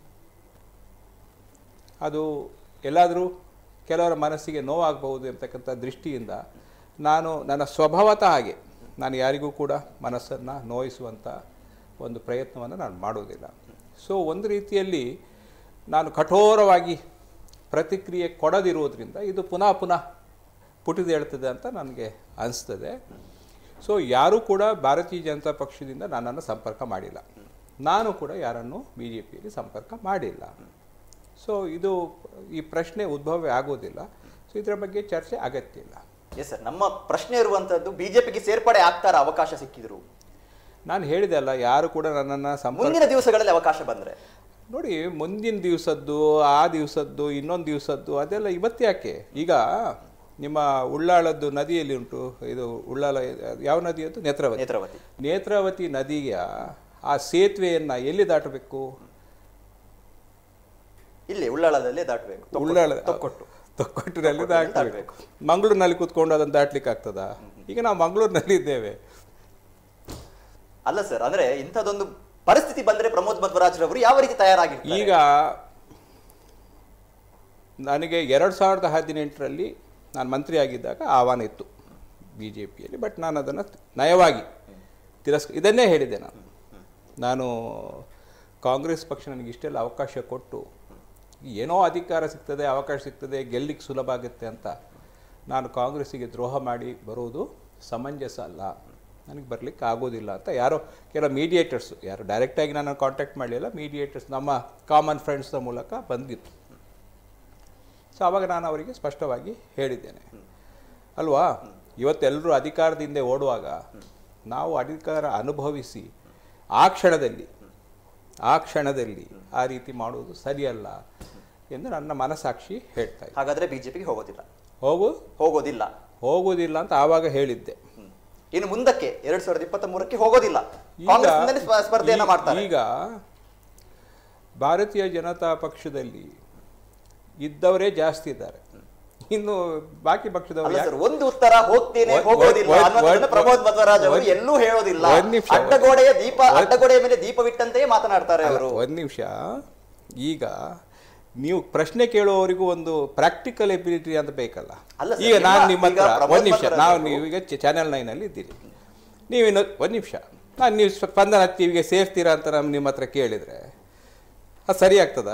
ಅದು ಎಲ್ಲಾದರೂ ಕೆಲವರ ಮನಸ್ಸಿಗೆ ನೋವಾಗಬಹುದು ಎಂಬತಕ್ಕಂಥ ದೃಷ್ಟಿಯಿಂದ ನಾನು ನನ್ನ ಸ್ವಭಾವತಃ ಹಾಗೆ ನಾನು ಯಾರಿಗೂ ಕೂಡ ಮನಸ್ಸನ್ನು ನೋಯಿಸುವಂಥ ಒಂದು ಪ್ರಯತ್ನವನ್ನು ನಾನು ಮಾಡೋದಿಲ್ಲ ಸೊ ಒಂದು ರೀತಿಯಲ್ಲಿ ನಾನು ಕಠೋರವಾಗಿ ಪ್ರತಿಕ್ರಿಯೆ ಕೊಡದಿರುವುದರಿಂದ ಇದು ಪುನಃ ಪುನಃ ಪುಟಿದೇಳ್ತದೆ ಅಂತ ನನಗೆ ಅನಿಸ್ತದೆ ಸೊ ಯಾರೂ ಕೂಡ ಭಾರತೀಯ ಜನತಾ ಪಕ್ಷದಿಂದ ನನ್ನನ್ನು ಸಂಪರ್ಕ ಮಾಡಿಲ್ಲ ನಾನು ಕೂಡ ಯಾರನ್ನು ಬಿ ಜೆ ಪಿಯಲ್ಲಿ ಸಂಪರ್ಕ ಮಾಡಿಲ್ಲ ಸೊ ಇದು ಈ ಪ್ರಶ್ನೆ ಉದ್ಭವ ಆಗೋದಿಲ್ಲ ಸೊ ಇದರ ಬಗ್ಗೆ ಚರ್ಚೆ ಅಗತ್ಯ ಇಲ್ಲ ಎಸ್ ಸರ್ ನಮ್ಮ ಪ್ರಶ್ನೆ ಇರುವಂತದ್ದು ಬಿಜೆಪಿಗೆ ಸೇರ್ಪಡೆ ಆಗ್ತಾರ ಅವಕಾಶ ಸಿಕ್ಕಿದ್ರು ನಾನು ಹೇಳಿದೆ ಅಲ್ಲ ಯಾರು ಕೂಡ ನನ್ನನ್ನು ಸಂಪರ್ಕ ಮುಂದಿನ ದಿವಸಗಳಲ್ಲಿ ಅವಕಾಶ ಬಂದ್ರೆ ನೋಡಿ ಮುಂದಿನ ದಿವಸದ್ದು ಆ ದಿವಸದ್ದು ಇನ್ನೊಂದು ದಿವಸದ್ದು ಅದೆಲ್ಲ ಇವತ್ತು ಯಾಕೆ ಈಗ ನಿಮ್ಮ ಉಳ್ಳಾಳದ್ದು ನದಿಯಲ್ಲಿ ಉಂಟು ಇದು ಉಳ್ಳಾಲ ಯಾವ ನದಿ ಅದು ನೇತ್ರಾವತಿ ನೇತ್ರಾವತಿ ನೇತ್ರಾವತಿ ನದಿಯ ಆ ಸೇತುವೆಯನ್ನು ಎಲ್ಲಿ ದಾಟಬೇಕು ಇಲ್ಲಿ ಉಳ್ಳಾಳದಲ್ಲೇ ದಾಟಬೇಕು ಉಳ್ಳಾಳ ತೊಕ್ಕೊಟ್ಟು ತೊಕ್ಕೊಟ್ಟಿನಲ್ಲಿ ತೊಕ್ಕೊಟ್ಟಿನಲ್ಲಿ ದಾಟಬೇಕು ಮಂಗಳೂರಿನಲ್ಲಿ ಕೂತ್ಕೊಂಡು ಅದನ್ನು ದಾಟ್ಲಿಕ್ಕೆ ಆಗ್ತದಾ ಈಗ ನಾವು ಮಂಗಳೂರಿನಲ್ಲಿ ಇದ್ದೇವೆ ಅಲ್ಲ ಸರ್ ಅಂದ್ರೆ ಇಂಥದ್ದೊಂದು ಪರಿಸ್ಥಿತಿ ಬಂದ್ರೆ ಪ್ರಮೋದ್ ಮಧ್ವರಾಜ್ ರವರು ಯಾವ ರೀತಿ ತಯಾರಾಗಿರ್ತಾರೆ ಈಗ ನನಗೆ ಎರಡು ಸಾವಿರದ ಹದಿನೆಂಟರಲ್ಲಿ ನಾನು ಮಂತ್ರಿ ಆಗಿದ್ದಾಗ ಆಹ್ವಾನ ಇತ್ತು ಬಿ ಜೆ ಪಿಯಲ್ಲಿ ಬಟ್ ನಾನು ಅದನ್ನು ನಯವಾಗಿ ತಿರಸ್ಕ ಇದನ್ನೇ ಹೇಳಿದ್ದೆ ನಾನು ನಾನು ಕಾಂಗ್ರೆಸ್ ಪಕ್ಷ ನನಗೆ ಇಷ್ಟೆಲ್ಲ ಅವಕಾಶ ಕೊಟ್ಟು ಏನೋ ಅಧಿಕಾರ ಸಿಗ್ತದೆ ಅವಕಾಶ ಸಿಗ್ತದೆ ಗೆಲ್ಲಿಕ್ಕೆ ಸುಲಭ ಆಗುತ್ತೆ ಅಂತ ನಾನು ಕಾಂಗ್ರೆಸ್ಸಿಗೆ ದ್ರೋಹ ಮಾಡಿ ಬರೋದು ಸಮಂಜಸ ಅಲ್ಲ ನನಗೆ ಬರಲಿಕ್ಕೆ ಆಗೋದಿಲ್ಲ ಅಂತ ಯಾರೋ ಕೆಲವು ಮೀಡಿಯೇಟರ್ಸು ಯಾರು ಡೈರೆಕ್ಟಾಗಿ ನಾನು ಕಾಂಟ್ಯಾಕ್ಟ್ ಮಾಡಲಿಲ್ಲ ಮೀಡಿಯೇಟರ್ಸ್ ನಮ್ಮ ಕಾಮನ್ ಫ್ರೆಂಡ್ಸ್ನ ಮೂಲಕ ಬಂದಿತ್ತು ಸೊ ಆವಾಗ ನಾನು ಅವರಿಗೆ ಸ್ಪಷ್ಟವಾಗಿ ಹೇಳಿದ್ದೇನೆ ಅಲ್ವಾ ಇವತ್ತೆಲ್ಲರೂ ಅಧಿಕಾರದಿಂದ ಓಡುವಾಗ ನಾವು ಅಧಿಕಾರ ಅನುಭವಿಸಿ ಆ ಕ್ಷಣದಲ್ಲಿ ಆ ಕ್ಷಣದಲ್ಲಿ ಆ ರೀತಿ ಮಾಡುವುದು ಸರಿಯಲ್ಲ ಎಂದು ನನ್ನ ಮನಸ್ಸಾಕ್ಷಿ ಹೇಳ್ತಾ ಇದೆ ಹಾಗಾದ್ರೆ ಬಿಜೆಪಿಗೆ ಹೋಗೋದಿಲ್ಲ ಹೋಗು ಹೋಗೋದಿಲ್ಲ ಹೋಗುವುದಿಲ್ಲ ಅಂತ ಆವಾಗ ಹೇಳಿದ್ದೆ ಹ್ಮ್. ಇನ್ನು ಮುಂದಕ್ಕೆ ಎರಡ್ ಸಾವಿರದ ಇಪ್ಪತ್ತ ಮೂರಕ್ಕೆ ಹೋಗೋದಿಲ್ಲ ಈಗ- ಕಾಂಗ್ರೆಸ್ ಸ್ಪರ್ಧೆಯನ್ನ ಈ- ಮಾಡ್ತಾರೆ ಈಗ ಭಾರತೀಯ ಜನತಾ ಪಕ್ಷದಲ್ಲಿ ಇದ್ದವರೇ ಜಾಸ್ತಿ ಇದ್ದಾರೆ ಇನ್ನು ಬಾಕಿ ಪಕ್ಷದವರು ಅಲ್ಲ ಯಾಕೆ- ಸರ್ ಒಂದು ಉತ್ತರ ಹೋಗ್ತೇನೆ ಒಂದ್- ಹೋಗೋದಿಲ್ಲ ಒಂದ್- ಅನ್ನೋದನ್ನ ಒಂದ್- ಪ್ರಮೋದ್ ಮಧ್ವರಾಜ್ ಅವರು ಒಂದ್- ಎಲ್ಲೂ ಹೇಳೋದಿಲ್ಲ ಒಂದ್ ನಿಮಿಷ. ಅಡ್ಡಗೋಡೆಯ ದೀಪ ಒಂದ್- ಅಡ್ಡಗೋಡೆಯ ಮೇಲೆ ದೀಪವಿಟ್ಟಂತೆಯೇ ಮಾತನಾಡ್ತಾರೆ ಅಲ್ಲ, ಅವರು ಒಂದ್ ನಿಮಿಷ ಈಗ ನೀವು ಪ್ರಶ್ನೆ ಕೇಳುವವರಿಗೂ ಒಂದು ಪ್ರಾಕ್ಟಿಕಲ್ ಎಬಿಲಿಟಿ ಅಂತ ಬೇಕಲ್ಲ ಅಲ್ಲ ಸರ್, ಈಗ ನಾನು ನಿಮ್ಮ- ನಿಮ್ಮ ಈಗ ಹತ್ರ ಪ್ರಮೋದ್ ಒಂದ್ ನಿಮಿಷ ಮಧ್ವರಾಜ್ ನಾವು ಅವರು- ನೀವು ಈಗ ಚಾನೆಲ್ ನೈನಲ್ಲಿ ಇದ್ದೀರಿ ನೀವಿನ್ನು ಒಂದ್ ನಿಮಿಷ ನಾನು ನೀವು ಸ್ಪಂದನ ಟಿವಿಗೆ ಸೇರ್ತೀರಾ ಅಂತ ನಾನು ನಿಮ್ಮ ಹತ್ರ ಕೇಳಿದ್ರೆ ಅದು ಸರಿ ಆಗ್ತದಾ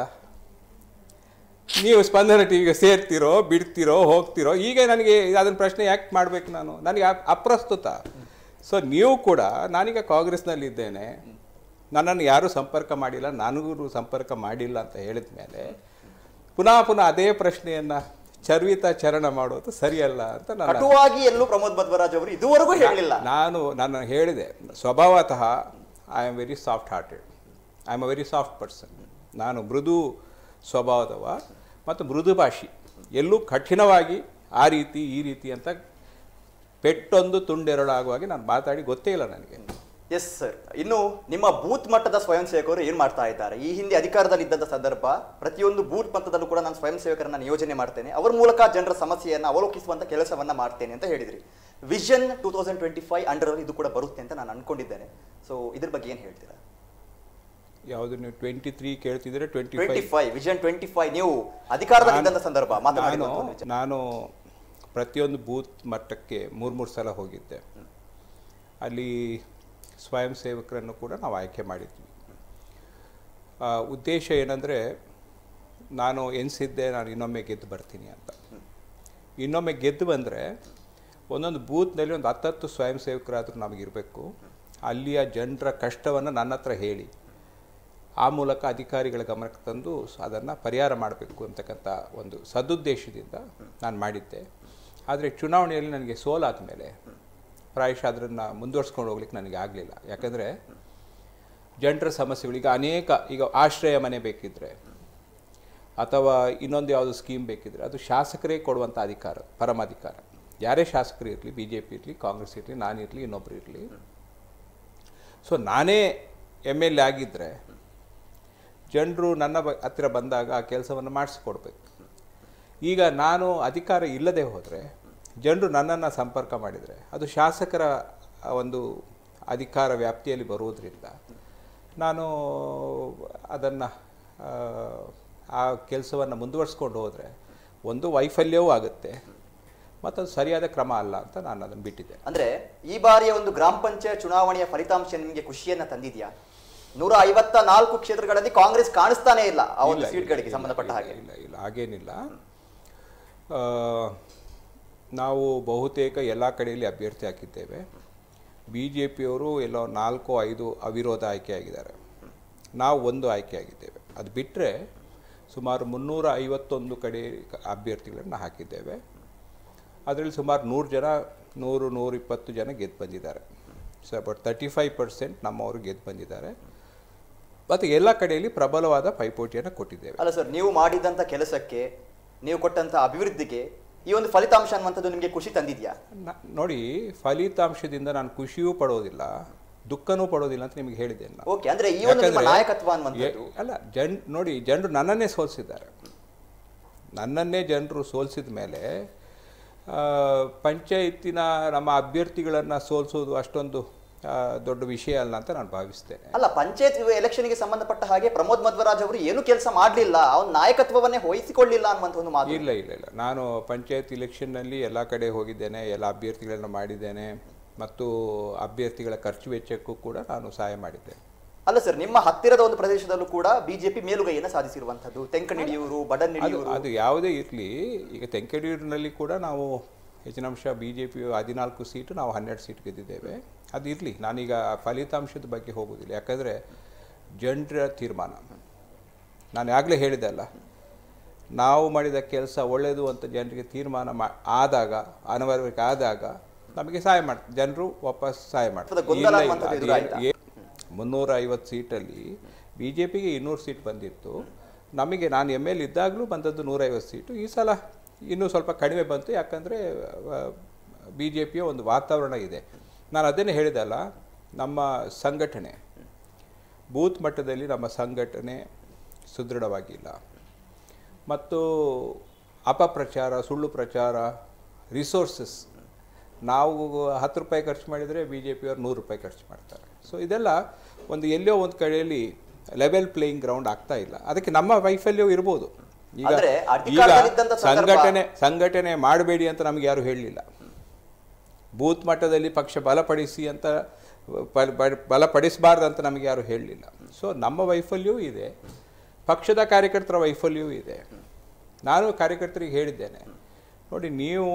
ನೀವು ಸ್ಪಂದನ ಟಿವಿಗೆ ಸೇರ್ತಿರೋ ಬಿಡ್ತಿರೋ ಹೋಗ್ತಿರೋ ಈಗ ನನಗೆ ಅದನ್ನ ಪ್ರಶ್ನೆ ಯಾಕೆ ಮಾಡ್ಬೇಕು ನಾನು ನನಗೆ ಅಪ್- ಅಪ್ರಸ್ತುತ ಸೊ ನೀವು ಕೂಡ ನಾನೀಗ ಕಾಂಗ್ರೆಸ್ನಲ್ಲಿದ್ದೇನೆ ನನ್ನನ್ನು ಯಾರೂ ಸಂಪರ್ಕ ಮಾಡಿಲ್ಲ ನನಗೂ ಸಂಪರ್ಕ ಮಾಡಿಲ್ಲ ಅಂತ ಹೇಳಿದ ಮೇಲೆ ಪುನಃ ಪುನಃ ಅದೇ ಪ್ರಶ್ನೆಯನ್ನ ಚರ್ವಿತ ಚರಣ ಮಾಡೋದು ಸರಿಯಲ್ಲ ಅಂತ ನಾನು ಕಟುವಾಗಿ ಎಲ್ಲೂ ಪ್ರಮೋದ್ ಮಧ್ವರಾಜ್ ಅವರು ಇದುವರೆಗೂ ಹೇಳಲಿಲ್ಲ ನಾನು ನಾನು ಹೇಳಿದೆ ಸ್ವಭಾವತಃ I am very soft hearted I am a very soft person ನಾನು ಮೃದು ಸ್ವಭಾವದವ ಮತ್ತು ಮೃದು ಭಾಷಿ ಎಲ್ಲೂ ಕಠಿಣವಾಗಿ ಆ ರೀತಿ ಈ ರೀತಿ ಅಂತ ಪೆಟ್ಟೊಂದು ತುಂಡೆರಳಾಗುವಾಗಿ ನಾನು ಮಾತಾಡಿ ಗೊತ್ತೇ ಇಲ್ಲ ನನಗೆ ಎಸ್ ಸರ್ ಇನ್ನು ನಿಮ್ಮ ಬೂತ್ ಮಟ್ಟದ ಸ್ವಯಂ ಸೇವಕರು ಏನ್ ಮಾಡ್ತಾ ಇದ್ದಾರೆ ಈ ಹಿಂದೆ ಅಧಿಕಾರದಲ್ಲಿ ಇದ್ದಂತ ಸಂದರ್ಭ ಪ್ರತಿಯೊಂದು ಬೂತ್ ಮಟ್ಟದಲ್ಲೂ ಕೂಡ ನಾನು ಸ್ವಯಂ ಸೇವಕರನ್ನ ನಿಯೋಜನೆ ಮಾಡ್ತೇನೆ ಅವರ ಮೂಲಕ ಜನರ ಸಮಸ್ಯೆಯನ್ನ ಅವಲೋಕಿಸುವಂತ ಕೆಲಸವನ್ನ ಮಾಡ್ತೇನೆ ಅಂತ ಹೇಳಿದ್ರಿ vision two thousand twenty five under ಇದು ಕೂಡ ಬರುತ್ತೆ ಅಂತ ನಾನು ಅನ್ಕೊಂಡಿದ್ದೇನೆ ಸೊ ಇದ್ರ ಬಗ್ಗೆ ಏನ್ ಹೇಳ್ತೀರಾ ಯಾವುದು ನೀವು ಟ್ವೆಂಟಿ ತ್ರೀ ಕೇಳ್ತಿದ್ರೆ twenty twenty five five vision twenty five ನೀವು ಅಧಿಕಾರದಲ್ಲಿ ಇದ್ದಂತ ಸಂದರ್ಭ ನಾನು ಮಾತನಾಡಿದಂತ ಒಂದು ವಿಚಾರ. ನಾನು ಪ್ರತಿಯೊಂದು ಬೂತ್ ಮಟ್ಟಕ್ಕೆ ಮೂರು ಮೂರು ಸಲ ಹೋಗಿದ್ದೆ ಅಲ್ಲಿ ಸ್ವಯಂ ಸೇವಕರನ್ನು ಕೂಡ ನಾವು ಆಯ್ಕೆ ಮಾಡಿದ್ವಿ ಆ, ಉದ್ದೇಶ ಏನಂದರೆ ನಾನು ಎನಿಸಿದ್ದೆ ನಾನು ಇನ್ನೊಮ್ಮೆ ಗೆದ್ದು ಬರ್ತೀನಿ ಅಂತ ಇನ್ನೊಮ್ಮೆ ಗೆದ್ದು ಬಂದರೆ ಒಂದೊಂದು ಬೂತ್ನಲ್ಲಿ ಒಂದು ಹತ್ತತ್ತು ಸ್ವಯಂ ಸೇವಕರಾದರೂ ನಮಗಿರಬೇಕು ಅಲ್ಲಿಯ ಜನರ ಕಷ್ಟವನ್ನು ನನ್ನ ಹತ್ರ ಹೇಳಿ ಆ ಮೂಲಕ ಅಧಿಕಾರಿಗಳ ಗಮನಕ್ಕೆ ತಂದು ಅದನ್ನು ಪರಿಹಾರ ಮಾಡಬೇಕು ಅಂತಕ್ಕಂಥ ಒಂದು ಸದುದ್ದೇಶದಿಂದ ನಾನು ಮಾಡಿದ್ದೆ ಆದರೆ ಚುನಾವಣೆಯಲ್ಲಿ ನನಗೆ ಸೋಲಾದ ಮೇಲೆ ಪ್ರಾಯಶಃ ಅದನ್ನು ಮುಂದುವರ್ಸ್ಕೊಂಡು ಹೋಗ್ಲಿಕ್ಕೆ ನನಗೆ ಆಗಲಿಲ್ಲ ಯಾಕಂದರೆ ಜನರ ಸಮಸ್ಯೆಗಳು ಈಗ ಅನೇಕ ಈಗ ಆಶ್ರಯ ಮನೆ ಬೇಕಿದ್ದರೆ ಅಥವಾ ಇನ್ನೊಂದು ಯಾವುದು ಸ್ಕೀಮ್ ಬೇಕಿದ್ರೆ ಅದು ಶಾಸಕರೇ ಕೊಡುವಂಥ ಅಧಿಕಾರ ಪರಮಾಧಿಕಾರ ಯಾರೇ ಶಾಸಕರು ಇರಲಿ ಬಿ ಜೆ ಪಿ ಇರಲಿ ಕಾಂಗ್ರೆಸ್ ಇರಲಿ ನಾನಿರಲಿ ಇನ್ನೊಬ್ರು ಇರಲಿ ಸೊ ನಾನೇ ಎಮ್ ಎಲ್ ಎ ಆಗಿದ್ದರೆ ಜನರು ನನ್ನ ಬ ಹತ್ತಿರ ಬಂದಾಗ ಆ ಕೆಲಸವನ್ನು ಮಾಡಿಸ್ಕೊಡ್ಬೇಕು ಈಗ ನಾನು ಅಧಿಕಾರ ಇಲ್ಲದೆ ಹೋದರೆ ಜನರು ನನ್ನನ್ನು ಸಂಪರ್ಕ ಮಾಡಿದರೆ ಅದು ಶಾಸಕರ ಆ ಒಂದು ಅಧಿಕಾರ ವ್ಯಾಪ್ತಿಯಲ್ಲಿ ಬರುವುದರಿಂದ ನಾನು ಅದನ್ನು ಆ ಕೆಲಸವನ್ನು ಮುಂದುವರಿಸ್ಕೊಂಡು ಹೋದರೆ ಒಂದು ವೈಫಲ್ಯವೂ ಆಗುತ್ತೆ ಮತ್ತು ಅದು ಸರಿಯಾದ ಕ್ರಮ ಅಲ್ಲ ಅಂತ ನಾನು ಅದನ್ನು ಬಿಟ್ಟಿದ್ದೆ ಅಂದ್ರೆ ಈ ಬಾರಿಯ ಒಂದು ಗ್ರಾಮ ಪಂಚಾಯತ್ ಚುನಾವಣೆಯ ಫಲಿತಾಂಶ ನಿಮಗೆ ಖುಷಿಯನ್ನ ತಂದಿದ್ಯಾ ನೂರ ಐವತ್ತ ನಾಲ್ಕು ಕ್ಷೇತ್ರಗಳಲ್ಲಿ ಕಾಂಗ್ರೆಸ್ ಕಾಣಿಸ್ತಾನೆ ಇಲ್ಲ ಆ ಒಂದು ಇಲ್ಲ, ಸೀಟ್ಗಳಿಗೆ ಇಲ್ಲ, ಸಂಬಂಧಪಟ್ಟ ಇಲ್ಲ, ಹಾಗೆ ಇಲ್ಲ ಇಲ್ಲ ಹಾಗೇನಿಲ್ಲ ಆ, ನಾವು ಬಹುತೇಕ ಎಲ್ಲ ಕಡೆಯಲ್ಲಿ ಅಭ್ಯರ್ಥಿ ಹಾಕಿದ್ದೇವೆ ಬಿ ಜೆ ಪಿಯವರು ಎಲ್ಲೋ ನಾಲ್ಕು ಐದು ಅವಿರೋಧ ಆಯ್ಕೆಯಾಗಿದ್ದಾರೆ ನಾವು ಒಂದು ಆಯ್ಕೆಯಾಗಿದ್ದೇವೆ ಅದು ಬಿಟ್ಟರೆ ಸುಮಾರು ಮುನ್ನೂರ ಐವತ್ತೊಂದು ಕಡೆ ಅಭ್ಯರ್ಥಿಗಳನ್ನು ಹಾಕಿದ್ದೇವೆ ಅದರಲ್ಲಿ ಸುಮಾರು ನೂರು ಜನ ನೂರು ನೂರಿಪ್ಪತ್ತು ಜನ ಗೆದ್ದು ಬಂದಿದ್ದಾರೆ so about thirty five percent ನಮ್ಮವರು ಗೆದ್ದು ಬಂದಿದ್ದಾರೆ ಮತ್ತು ಎಲ್ಲ ಕಡೆಯಲ್ಲಿ ಪ್ರಬಲವಾದ ಪೈಪೋಟಿಯನ್ನು ಕೊಟ್ಟಿದ್ದೇವೆ ಅಲ್ಲ ಸರ್ ನೀವು ಮಾಡಿದಂತ ಕೆಲಸಕ್ಕೆ ನೀವು ಕೊಟ್ಟಂತ ಅಭಿವೃದ್ಧಿಗೆ ಈ ಒಂದು ಫಲಿತಾಂಶ ಅನ್ನುವಂಥದ್ದು ನಿಮಗೆ ಖುಷಿ ತಂದಿದ್ಯಾ ನ- ನೋಡಿ ಫಲಿತಾಂಶದಿಂದ ನಾನು ಖುಷಿಯೂ ಪಡೋದಿಲ್ಲ ದುಃಖನೂ ಪಡೋದಿಲ್ಲ ಅಂತ ನಿಮಗೆ ಹೇಳಿದ್ದೇನೆ ನಾನು ಓಕೆ ಅಂದ್ರೆ ಈ ಒಂದು ನಿಮ್ಮ ಯಾಕಂದ್ರೆ- ನಾಯಕತ್ವ ಅನ್ನುವಂಥದ್ದು ಎ- ಅಲ್ಲ ಜನ್ ನೋಡಿ ಜನರು ನನ್ನನ್ನೇ ಸೋಲಿಸಿದ್ದಾರೆ ನನ್ನನ್ನೇ ಜನರು ಸೋಲಿಸಿದ ಮೇಲೆ ಆ, ಪಂಚಾಯತಿನ ನಮ್ಮ ಅಭ್ಯರ್ಥಿಗಳನ್ನು ಸೋಲಿಸೋದು ಅಷ್ಟೊಂದು ಆ, ದೊಡ್ಡ ವಿಷಯ ಅಲ್ಲ ಅಂತ ನಾನು ಭಾವಿಸ್ತೇನೆ ಅಲ್ಲ ಪಂಚಾಯತ್ ಎಲೆಕ್ಷನ್ಗೆ ಸಂಬಂಧಪಟ್ಟ ಹಾಗೆ ಪ್ರಮೋದ್ ಮಧ್ವರಾಜ್ ಅವರು ಏನು ಕೆಲಸ ಮಾಡಲಿಲ್ಲ ಅವನ ನಾಯಕತ್ವವನ್ನೇ ವಹಿಸಿಕೊಳ್ಳಿಲ್ಲ ಅನ್ನುವಂಥ ಒಂದು ಮಾತು ಇಲ್ಲ ಇಲ್ಲ ಇಲ್ಲ ನಾನು ಪಂಚಾಯತ್ ಇಲೆಕ್ಷನ್ನಲ್ಲಿ ಎಲ್ಲ ಕಡೆ ಹೋಗಿದ್ದೇನೆ ಎಲ್ಲ ಅಭ್ಯರ್ಥಿಗಳನ್ನ ಮಾಡಿದ್ದೇನೆ ಮತ್ತು ಅಭ್ಯರ್ಥಿಗಳ ಖರ್ಚು ವೆಚ್ಚಕ್ಕೂ ಕೂಡ ನಾನು ಸಹಾಯ ಮಾಡಿದ್ದೇನೆ ಅಲ್ಲ ಸರ್ ನಿಮ್ಮ ಹತ್ತಿರದ ಒಂದು ಪ್ರದೇಶದಲ್ಲೂ ಕೂಡ ಬಿಜೆಪಿ ಮೇಲುಗೈಯನ್ನು ಸಾಧಿಸಿರುವಂತದ್ದು ತೆಂಕಣಿಡಿಯೂರು ಅದು ಬಡನ್ನಿಡಿಯೂರು ಅದು ಯಾವುದೇ ಇರಲಿ ಈಗ ತೆಂಕೆಡೂರಿನಲ್ಲಿ ಕೂಡ ನಾವು ಹೆಚ್ಚಿನ ಅಂಶ ಬಿ ಜೆ ಪಿ ಹದಿನಾಲ್ಕು ಸೀಟು ನಾವು ಹನ್ನೆರಡು ಸೀಟ್ ಗೆದ್ದಿದ್ದೇವೆ ಅದು ಇರಲಿ ನಾನೀಗ ಫಲಿತಾಂಶದ ಬಗ್ಗೆ ಹೋಗೋದಿಲ್ಲ ಯಾಕಂದರೆ ಜನರ ತೀರ್ಮಾನ ನಾನು ಆಗಲೇ ಹೇಳಿದೆ ಅಲ್ಲ ನಾವು ಮಾಡಿದ ಕೆಲಸ ಒಳ್ಳೆಯದು ಅಂತ ಜನರಿಗೆ ತೀರ್ಮಾನ ಮಾ ಆದಾಗ ಅನಿವಾರ್ಯಕ್ಕೆ ಆದಾಗ ನಮಗೆ ಸಹಾಯ ಮಾಡ್ತಾರೆ ಜನರು ವಾಪಸ್ ಸಹಾಯ ಮಾಡ್ತಾರೆ ಗೊಂದಲ ಇಲ್ಲ, ಇಲ್ಲ, ಅನ್ನುವಂಥದ್ದು ಅದು ಎದುರಾಯ್ತಾ? ಏ- ಮುನ್ನೂರ ಐವತ್ತು ಸೀಟಲ್ಲಿ ಬಿ ಜೆ ಪಿಗೆ ಇನ್ನೂರು ಸೀಟ್ ಬಂದಿತ್ತು ನಮಗೆ ನಾನು ಎಮ್ ಎಲ್ ಇದ್ದಾಗಲೂ ಬಂದದ್ದು ನೂರೈವತ್ತು ಸೀಟು ಈ ಸಲ ಇನ್ನೂ ಸ್ವಲ್ಪ ಕಡಿಮೆ ಬಂತು ಯಾಕಂದರೆ ಬಿ ಜೆ ಪಿಯ ಒಂದು ವಾತಾವರಣ ಇದೆ ನಾನು ಅದನ್ನೇ ಹೇಳಿದಲ್ಲ ನಮ್ಮ ಸಂಘಟನೆ ಬೂತ್ ಮಟ್ಟದಲ್ಲಿ ನಮ್ಮ ಸಂಘಟನೆ ಸುದೃಢವಾಗಿಲ್ಲ ಮತ್ತು ಅಪಪ್ರಚಾರ ಸುಳ್ಳು ಪ್ರಚಾರ ರಿಸೋರ್ಸಸ್ ನಾವು ಹತ್ತು ರೂಪಾಯಿ ಖರ್ಚು ಮಾಡಿದರೆ ಬಿ ಜೆ ಪಿಯವ್ರು ನೂರು ರೂಪಾಯಿ ಖರ್ಚು ಮಾಡ್ತಾರೆ ಸೊ ಇದೆಲ್ಲ ಒಂದು ಎಲ್ಲೋ ಒಂದು ಕಡೆಯಲ್ಲಿ ಲೆವೆಲ್ ಪ್ಲೇಯಿಂಗ್ ಗ್ರೌಂಡ್ ಆಗ್ತಾ ಇಲ್ಲ ಅದಕ್ಕೆ ನಮ್ಮ ವೈಫಲ್ಯವೂ ಇರ್ಬೋದು ಈಗ ಆದ್ರೆ ಈಗ ಅಧಿಕಾರದಲ್ಲಿದ್ದಂಥ ಸಂದರ್ಭ- ಸಂಘಟನೆ ಸಂಘಟನೆ ಮಾಡಬೇಡಿ ಅಂತ ನಮಗೆ ಯಾರು ಹೇಳಲಿಲ್ಲ ಬೂತ್ ಮಟ್ಟದಲ್ಲಿ ಪಕ್ಷ ಬಲಪಡಿಸಿ ಅಂತ ಬ- ಬ- ಬಲಪಡಿಸಬಾರ್ದು ಅಂತ ನಮಗೆ ಯಾರು ಹೇಳಲಿಲ್ಲ ಸೊ ನಮ್ಮ ವೈಫಲ್ಯವೂ ಇದೆ ಪಕ್ಷದ ಕಾರ್ಯಕರ್ತರ ವೈಫಲ್ಯವೂ ಇದೆ ನಾನು ಕಾರ್ಯಕರ್ತರಿಗೆ ಹೇಳಿದ್ದೇನೆ ನೋಡಿ ನೀವು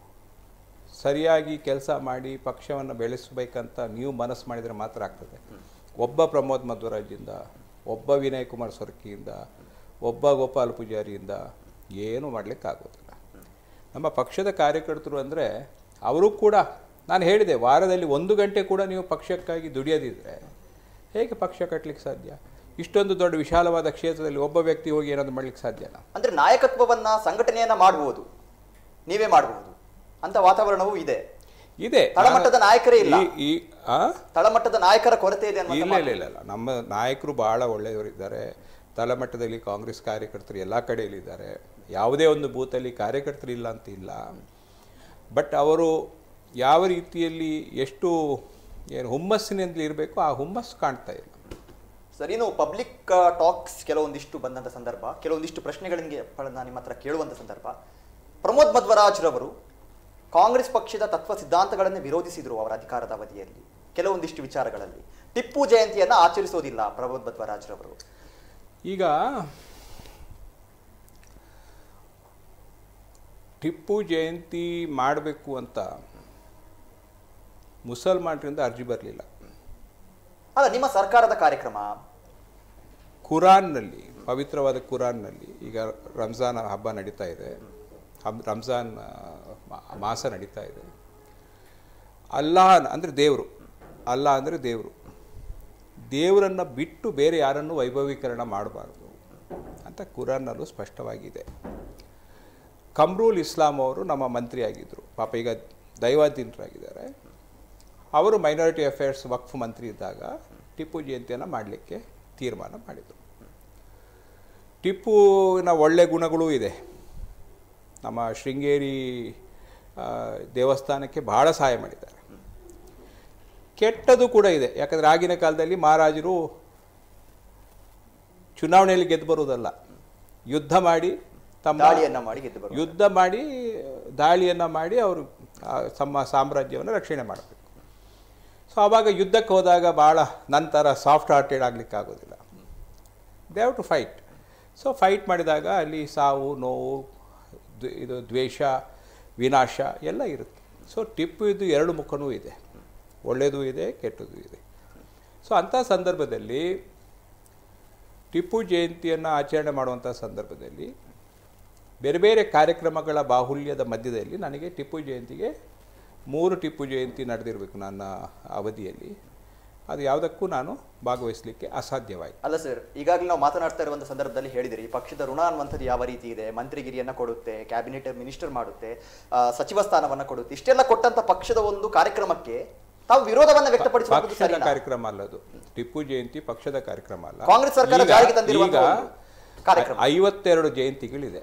ಸರಿಯಾಗಿ ಕೆಲಸ ಮಾಡಿ ಪಕ್ಷವನ್ನು ಬೆಳೆಸಬೇಕಂತ ನೀವು ಮನಸ್ಸು ಮಾಡಿದರೆ ಮಾತ್ರ ಆಗ್ತದೆ ಒಬ್ಬ ಪ್ರಮೋದ್ ಮಧ್ವರಾಜಿಂದ ಒಬ್ಬ ವಿನಯ್ ಕುಮಾರ್ ಸೊರಕಿಯಿಂದ ಒಬ್ಬ ಗೋಪಾಲ್ ಪೂಜಾರಿಯಿಂದ ಏನೂ ಮಾಡಲಿಕ್ಕಾಗೋದಿಲ್ಲ ನಮ್ಮ ಪಕ್ಷದ ಕಾರ್ಯಕರ್ತರು ಅಂದರೆ ಅವರು ಕೂಡ ನಾನು ಹೇಳಿದೆ ವಾರದಲ್ಲಿ ಒಂದು ಗಂಟೆ ಕೂಡ ನೀವು ಪಕ್ಷಕ್ಕಾಗಿ ದುಡಿಯೋದಿದ್ರೆ ಹೇಗೆ ಪಕ್ಷ ಕಟ್ಟಲಿಕ್ಕೆ ಸಾಧ್ಯ ಇಷ್ಟೊಂದು ದೊಡ್ಡ ವಿಶಾಲವಾದ ಕ್ಷೇತ್ರದಲ್ಲಿ ಒಬ್ಬ ವ್ಯಕ್ತಿ ಹೋಗಿ ಏನಾದರೂ ಮಾಡ್ಲಿಕ್ಕೆ ಸಾಧ್ಯನಾ ಅಂದ್ರೆ ನಾಯಕತ್ವವನ್ನ ಸಂಘಟನೆಯನ್ನ ಮಾಡಬಹುದು ನೀವೇ ಮಾಡಬಹುದು ಅಂತ ವಾತಾವರಣವೂ ಇದೆ ಇದೆ ತಳಮಟ್ಟದ ನಾಯಕರೇ ಇಲ್ಲ. ಈ- ಈ ಆ? ತಳಮಟ್ಟದ ನಾಯಕರ ಕೊರತೆ ಇದೆ ಅನ್ನುವಂಥ ಇಲ್ಲ ಇಲ್ಲ ಇಲ್ಲ ಇಲ್ಲ ನಮ್ಮ ನಾಯಕರು ಬಹಳ ಒಳ್ಳೆಯವರಿದ್ದಾರೆ ತಳಮಟ್ಟದಲ್ಲಿ ಕಾಂಗ್ರೆಸ್ ಕಾರ್ಯಕರ್ತರು ಎಲ್ಲ ಕಡೆಯಲ್ಲಿದ್ದಾರೆ ಯಾವುದೇ ಒಂದು ಬೂತಲ್ಲಿ ಕಾರ್ಯಕರ್ತರು ಇಲ್ಲ ಅಂತ ಇಲ್ಲ ಬಟ್ ಅವರು ಯಾವ ರೀತಿಯಲ್ಲಿ ಎಷ್ಟು ಏನು ಹುಮ್ಮಸ್ಸಿನಿಂದಲೇ ಇರಬೇಕು ಆ ಹುಮ್ಮಸ್ಸು ಕಾಣ್ತಾ ಇಲ್ಲ ಸರ್ ಇನ್ನು ಪಬ್ಲಿಕ್ ಟಾಕ್ಸ್ ಕೆಲವೊಂದಿಷ್ಟು ಬಂದಂಥ ಸಂದರ್ಭ ಕೆಲವೊಂದಿಷ್ಟು ಪ್ರಶ್ನೆಗಳಿಗೆ ಗಳನ್ನ ನಿಮ್ಮ ಹತ್ರ ಕೇಳುವಂಥ ಸಂದರ್ಭ ಪ್ರಮೋದ್ ಮಧ್ವರಾಜ್ ರವರು ಕಾಂಗ್ರೆಸ್ ಪಕ್ಷದ ತತ್ವ ಸಿದ್ಧಾಂತಗಳನ್ನು ವಿರೋಧಿಸಿದರು ಅವರ ಅಧಿಕಾರದ ಅವಧಿಯಲ್ಲಿ ಕೆಲವೊಂದಿಷ್ಟು ವಿಚಾರಗಳಲ್ಲಿ ಟಿಪ್ಪು ಜಯಂತಿಯನ್ನ ಆಚರಿಸೋದಿಲ್ಲ ಪ್ರಮೋದ್ ಮಧ್ವರಾಜ್ ರವರು ಈಗ ಟಿಪ್ಪು ಜಯಂತಿ ಮಾಡಬೇಕು ಅಂತ ಮುಸಲ್ಮಾನರಿಂದ ಅರ್ಜಿ ಬರಲಿಲ್ಲ ಅಲ್ಲ ನಿಮ್ಮ ಸರ್ಕಾರದ ಕಾರ್ಯಕ್ರಮ ಕುರಾನ್ನಲ್ಲಿ ಪವಿತ್ರವಾದ ಕುರಾನ್ನಲ್ಲಿ ಈಗ ರಂಜಾನ್ ಹಬ್ಬ ನಡೀತಾ ಇದೆ ಹಬ್ ರಂಜಾನ್ ಆ, ಮಾ- ಮಾಸ ನಡೀತಾ ಇದೆ ಅಲ್ಲಾಹ್ ಅಂದರೆ ದೇವರು ಅಲ್ಲಾ ಅಂದರೆ ದೇವರು ದೇವರನ್ನು ಬಿಟ್ಟು ಬೇರೆ ಯಾರನ್ನು ವೈಭವೀಕರಣ ಮಾಡಬಾರ್ದು ಅಂತ ಕುರಾನ್ನಲ್ಲೂ ಸ್ಪಷ್ಟವಾಗಿದೆ ಕಮ್ರೂಲ್ ಇಸ್ಲಾಂ ಅವರು ನಮ್ಮ ಮಂತ್ರಿ ಆಗಿದ್ದರು ಪಾಪ ಈಗ ದೈವಾಧೀನರಾಗಿದ್ದಾರೆ ಅವರು ಮೈನಾರಿಟಿ ಅಫೇರ್ಸ್ ವಕ್ಫ್ ಮಂತ್ರಿ ಇದ್ದಾಗ ಟಿಪ್ಪು ಜಯಂತಿಯನ್ನು ಮಾಡಲಿಕ್ಕೆ ತೀರ್ಮಾನ ಮಾಡಿದರು ಟಿಪ್ಪುವಿನ ಒಳ್ಳೆ ಗುಣಗಳೂ ಇದೆ ನಮ್ಮ ಶೃಂಗೇರಿ ಆ, ದೇವಸ್ಥಾನಕ್ಕೆ ಬಹಳ ಸಹಾಯ ಮಾಡಿದ್ದಾರೆ ಕೆಟ್ಟದು ಕೂಡ ಇದೆ ಯಾಕಂದರೆ ಆಗಿನ ಕಾಲದಲ್ಲಿ ಮಹಾರಾಜರು ಚುನಾವಣೆಯಲ್ಲಿ ಗೆದ್ದು ಬರುವುದಲ್ಲ ಯುದ್ಧ ಮಾಡಿ ತಮ್ಮ ದಾಳಿಯನ್ನ ಮಾಡಿ ಗೆದ್ದು ಬರುವ ಯುದ್ಧ ಮಾಡಿ ದಾಳಿಯನ್ನು ಮಾಡಿ ಅವರು ಆ, ತಮ್ಮ ಸಾಮ್ರಾಜ್ಯವನ್ನು ರಕ್ಷಣೆ ಮಾಡಬೇಕು ಸೊ ಆವಾಗ ಯುದ್ಧಕ್ಕೆ ಹೋದಾಗ ಭಾಳ ನಂತರ ಸಾಫ್ಟ್ ಹಾರ್ಟೆಡ್ ಆಗಲಿಕ್ಕೆ ಆಗೋದಿಲ್ಲ they have to fight so fight ಮಾಡಿದಾಗ ಅಲ್ಲಿ ಸಾವು ನೋವು ದ್ವ- ಇದು ದ್ವೇಷ ವಿನಾಶ ಎಲ್ಲ ಇರುತ್ತೆ ಸೊ ಟಿಪ್ಪು ಇದು ಎರಡು ಮುಖನೂ ಇದೆ ಒಳ್ಳೆಯದು ಇದೆ ಕೆಟ್ಟದ್ದು ಇದೆ ಸೊ ಅಂಥ ಸಂದರ್ಭದಲ್ಲಿ ಟಿಪ್ಪು ಜಯಂತಿಯನ್ನು ಆಚರಣೆ ಮಾಡುವಂಥ ಸಂದರ್ಭದಲ್ಲಿ ಬೇರೆ ಬೇರೆ ಕಾರ್ಯಕ್ರಮಗಳ ಬಾಹುಲ್ಯದ ಮಧ್ಯದಲ್ಲಿ ನನಗೆ ಟಿಪ್ಪು ಜಯಂತಿಗೆ ಮೂರು ಟಿಪ್ಪು ಜಯಂತಿ ನಡೆದಿರಬೇಕು ನನ್ನ ಅವಧಿಯಲ್ಲಿ ಅದು ಯಾವುದಕ್ಕೂ ನಾನು ಭಾಗವಹಿಸಲಿಕ್ಕೆ ಅಸಾಧ್ಯವಾಯಿತು ಅಲ್ಲ ಸರ್ ಈಗಾಗಲೇ ನಾವು ಮಾತನಾಡ್ತಾ ಇರುವಂಥ ಸಂದರ್ಭದಲ್ಲಿ ಹೇಳಿದಿರಿ ಈ ಪಕ್ಷದ ಋಣ ಅನ್ನುವಂಥದ್ದು ಯಾವ ರೀತಿ ಇದೆ ಮಂತ್ರಿಗಿರಿಯನ್ನ ಕೊಡುತ್ತೆ ಕ್ಯಾಬಿನೆಟ್ ಮಿನಿಸ್ಟರ್ ಮಾಡುತ್ತೆ ಆ, ಸಚಿವ ಸ್ಥಾನವನ್ನ ಕೊಡುತ್ತೆ ಇಷ್ಟೆಲ್ಲ ಕೊಟ್ಟಂತ ಪಕ್ಷದ ಒಂದು ಕಾರ್ಯಕ್ರಮಕ್ಕೆ ತಾವು ವಿರೋಧವನ್ನ ವ್ಯಕ್ತಪಡಿಸುವುದು ಪಕ್ಷದ ಸರಿನಾ ಕಾರ್ಯಕ್ರಮ ಅಲ್ಲ ಅದು ಟಿಪ್ಪು ಜಯಂತಿ ಪಕ್ಷದ ಕಾರ್ಯಕ್ರಮ ಅಲ್ಲ ಕಾಂಗ್ರೆಸ್ ಸರ್ಕಾರ ಈಗ- ಜಾರಿಗೆ ತಂದಿರುವಂತಹ ಈಗ ಒಂದು ಕಾರ್ಯಕ್ರಮ. ಐವತ್ತೆರಡು ಜಯಂತಿಗಳಿದೆ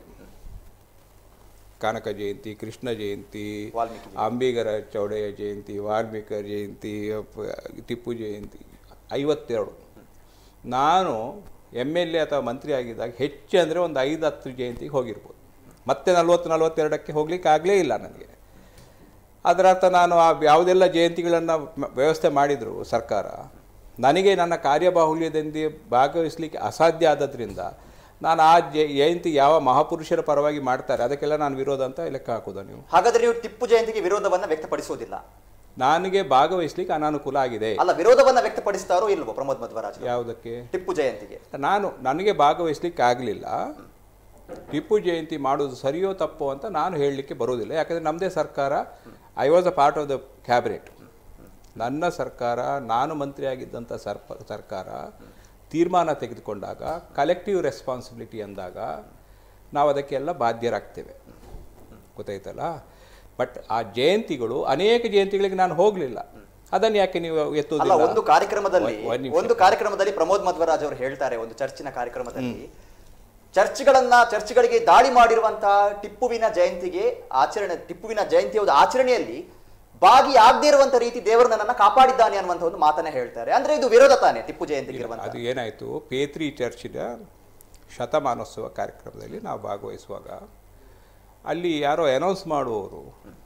ಕನಕ ಜಯಂತಿ ಕೃಷ್ಣ ಜಯಂತಿ ವಾಲ್ಮೀಕಿ ಅಂಬಿಗರ ಚೌಡಯ್ಯ ಜಯಂತಿ ವಾಲ್ಮೀಕಿ ಜಯಂತಿ ಅಪ್ಪ- ಟಿಪ್ಪು ಜಯಂತಿ ಐವತ್ತೆರಡು ನಾನು ಎಮ್ ಎಲ್ ಎ ಅಥವಾ ಮಂತ್ರಿ ಆಗಿದ್ದಾಗ ಹೆಚ್ಚು ಅಂದರೆ ಒಂದು ಐದು ಹತ್ತು ಜಯಂತಿಗೆ ಹೋಗಿರ್ಬೋದು ಮತ್ತೆ ನಲ್ವತ್ತು ನಲ್ವತ್ತೆರಡಕ್ಕೆ ಹೋಗ್ಲಿಕ್ಕೆ ಆಗಲೇ ಇಲ್ಲ ನನಗೆ ಅದರ ಅರ್ಥ ನಾನು ಆ ಯಾವುದೆಲ್ಲ ಜಯಂತಿಗಳನ್ನು ವ್ಯವಸ್ಥೆ ಮಾಡಿದರು ಸರ್ಕಾರ ನನಗೆ ನನ್ನ ಕಾರ್ಯಬಾಹುಲ್ಯದಿಂದ ಭಾಗವಹಿಸಲಿಕ್ಕೆ ಅಸಾಧ್ಯ ಆದದ್ರಿಂದ ನಾನು ಆ ಜ- ಜಯಂತಿ ಯಾವ ಮಹಾಪುರುಷರ ಪರವಾಗಿ ಮಾಡ್ತಾರೆ ಅದಕ್ಕೆಲ್ಲ ನಾನು ವಿರೋಧ ಅಂತ ಲೆಕ್ಕ ಹಾಕೋದ ನೀವು ಹಾಗಾದ್ರೆ ನೀವು ಟಿಪ್ಪು ಜಯಂತಿಗೆ ವಿರೋಧವನ್ನ ವ್ಯಕ್ತಪಡಿಸುವುದಿಲ್ಲ ನನಗೆ ಭಾಗವಹಿಸ್ಲಿಕ್ಕೆ ಅನಾನುಕೂಲ ಆಗಿದೆ ಅಲ್ಲ ವಿರೋಧವನ್ನ ವ್ಯಕ್ತಪಡಿಸ್ತಾರೋ ಇಲ್ವೋ ಪ್ರಮೋದ್ ಮಧ್ವರಾಜ್ ಯಾವುದಕ್ಕೆ ಟಿಪ್ಪು ಜಯಂತಿಗೆ ನಾನು ನನಗೆ ಭಾಗವಹಿಸ್ಲಿಕ್ಕೆ ಆಗಲಿಲ್ಲ ಟಿಪ್ಪು ಜಯಂತಿ ಮಾಡೋದು ಸರಿಯೋ ತಪ್ಪೋ ಅಂತ ನಾನು ಹೇಳಲಿಕ್ಕೆ ಬರೋದಿಲ್ಲ ಯಾಕಂದರೆ ನಮ್ಮದೇ ಸರ್ಕಾರ I was a part of the cabinet ನನ್ನ ಸರ್ಕಾರ ನಾನು ಮಂತ್ರಿ ಆಗಿದ್ದಂಥ ಸರ್ಪ ಸರ್ಕಾರ ತೀರ್ಮಾನ ತೆಗೆದುಕೊಂಡಾಗ ಕಲೆಕ್ಟಿವ್ ರೆಸ್ಪಾನ್ಸಿಬಿಲಿಟಿ ಅಂದಾಗ ನಾವು ಅದಕ್ಕೆಲ್ಲ ಬಾಧ್ಯರಾಗ್ತೇವೆ ಗೊತ್ತಾಯ್ತಲ್ಲ ಬಟ್ ಆ ಜಯಂತಿಗಳು ಅನೇಕ ಜಯಂತಿಗಳಿಗೆ ನಾನು ಹೋಗಲಿಲ್ಲ ಅದನ್ನು ಯಾಕೆ ನೀವು ಅಲ್ಲ ಎತ್ತುವುದಿಲ್ಲ ಒಂದು ಕಾರ್ಯಕ್ರಮದಲ್ಲಿ ಒಂದ್- ಒಂದ್ ನಿಮಿಷ. ಒಂದು ಕಾರ್ಯಕ್ರಮದಲ್ಲಿ ಪ್ರಮೋದ್ ಮಧ್ವರಾಜ್ ಅವರು ಹೇಳ್ತಾರೆ ಒಂದು ಚರ್ಚಿನ ಕಾರ್ಯಕ್ರಮದಲ್ಲಿ ಚರ್ಚ್ಗಳನ್ನ ಚರ್ಚ್ಗಳಿಗೆ ದಾಳಿ ಮಾಡಿರುವಂತಹ ಟಿಪ್ಪುವಿನ ಜಯಂತಿಗೆ ಆಚರಣೆ ಟಿಪ್ಪುವಿನ ಜಯಂತಿಯ ಒಂದು ಆಚರಣೆಯಲ್ಲಿ ಭಾಗಿಯಾಗದೇ ಇರುವಂತ ರೀತಿ ದೇವರು ನನ್ನನ್ನ ಕಾಪಾಡಿದ್ದಾನೆ ಅನ್ನುವಂತ ಒಂದು ಮಾತನ್ನ ಹೇಳ್ತಾರೆ ಅಂದ್ರೆ ಇದು ವಿರೋಧ ತಾನೆ ಟಿಪ್ಪು ಜಯಂತಿಗೆ ಇರುವಂತ ಅದು ಏನಾಯಿತು ಪೇತ್ರಿ ಚರ್ಚಿನ ಶತಮಾನೋತ್ಸವ ಕಾರ್ಯಕ್ರಮದಲ್ಲಿ ನಾವು ಭಾಗವಹಿಸುವಾಗ ಅಲ್ಲಿ ಯಾರೋ ಅನೌನ್ಸ್ ಮಾಡುವವರು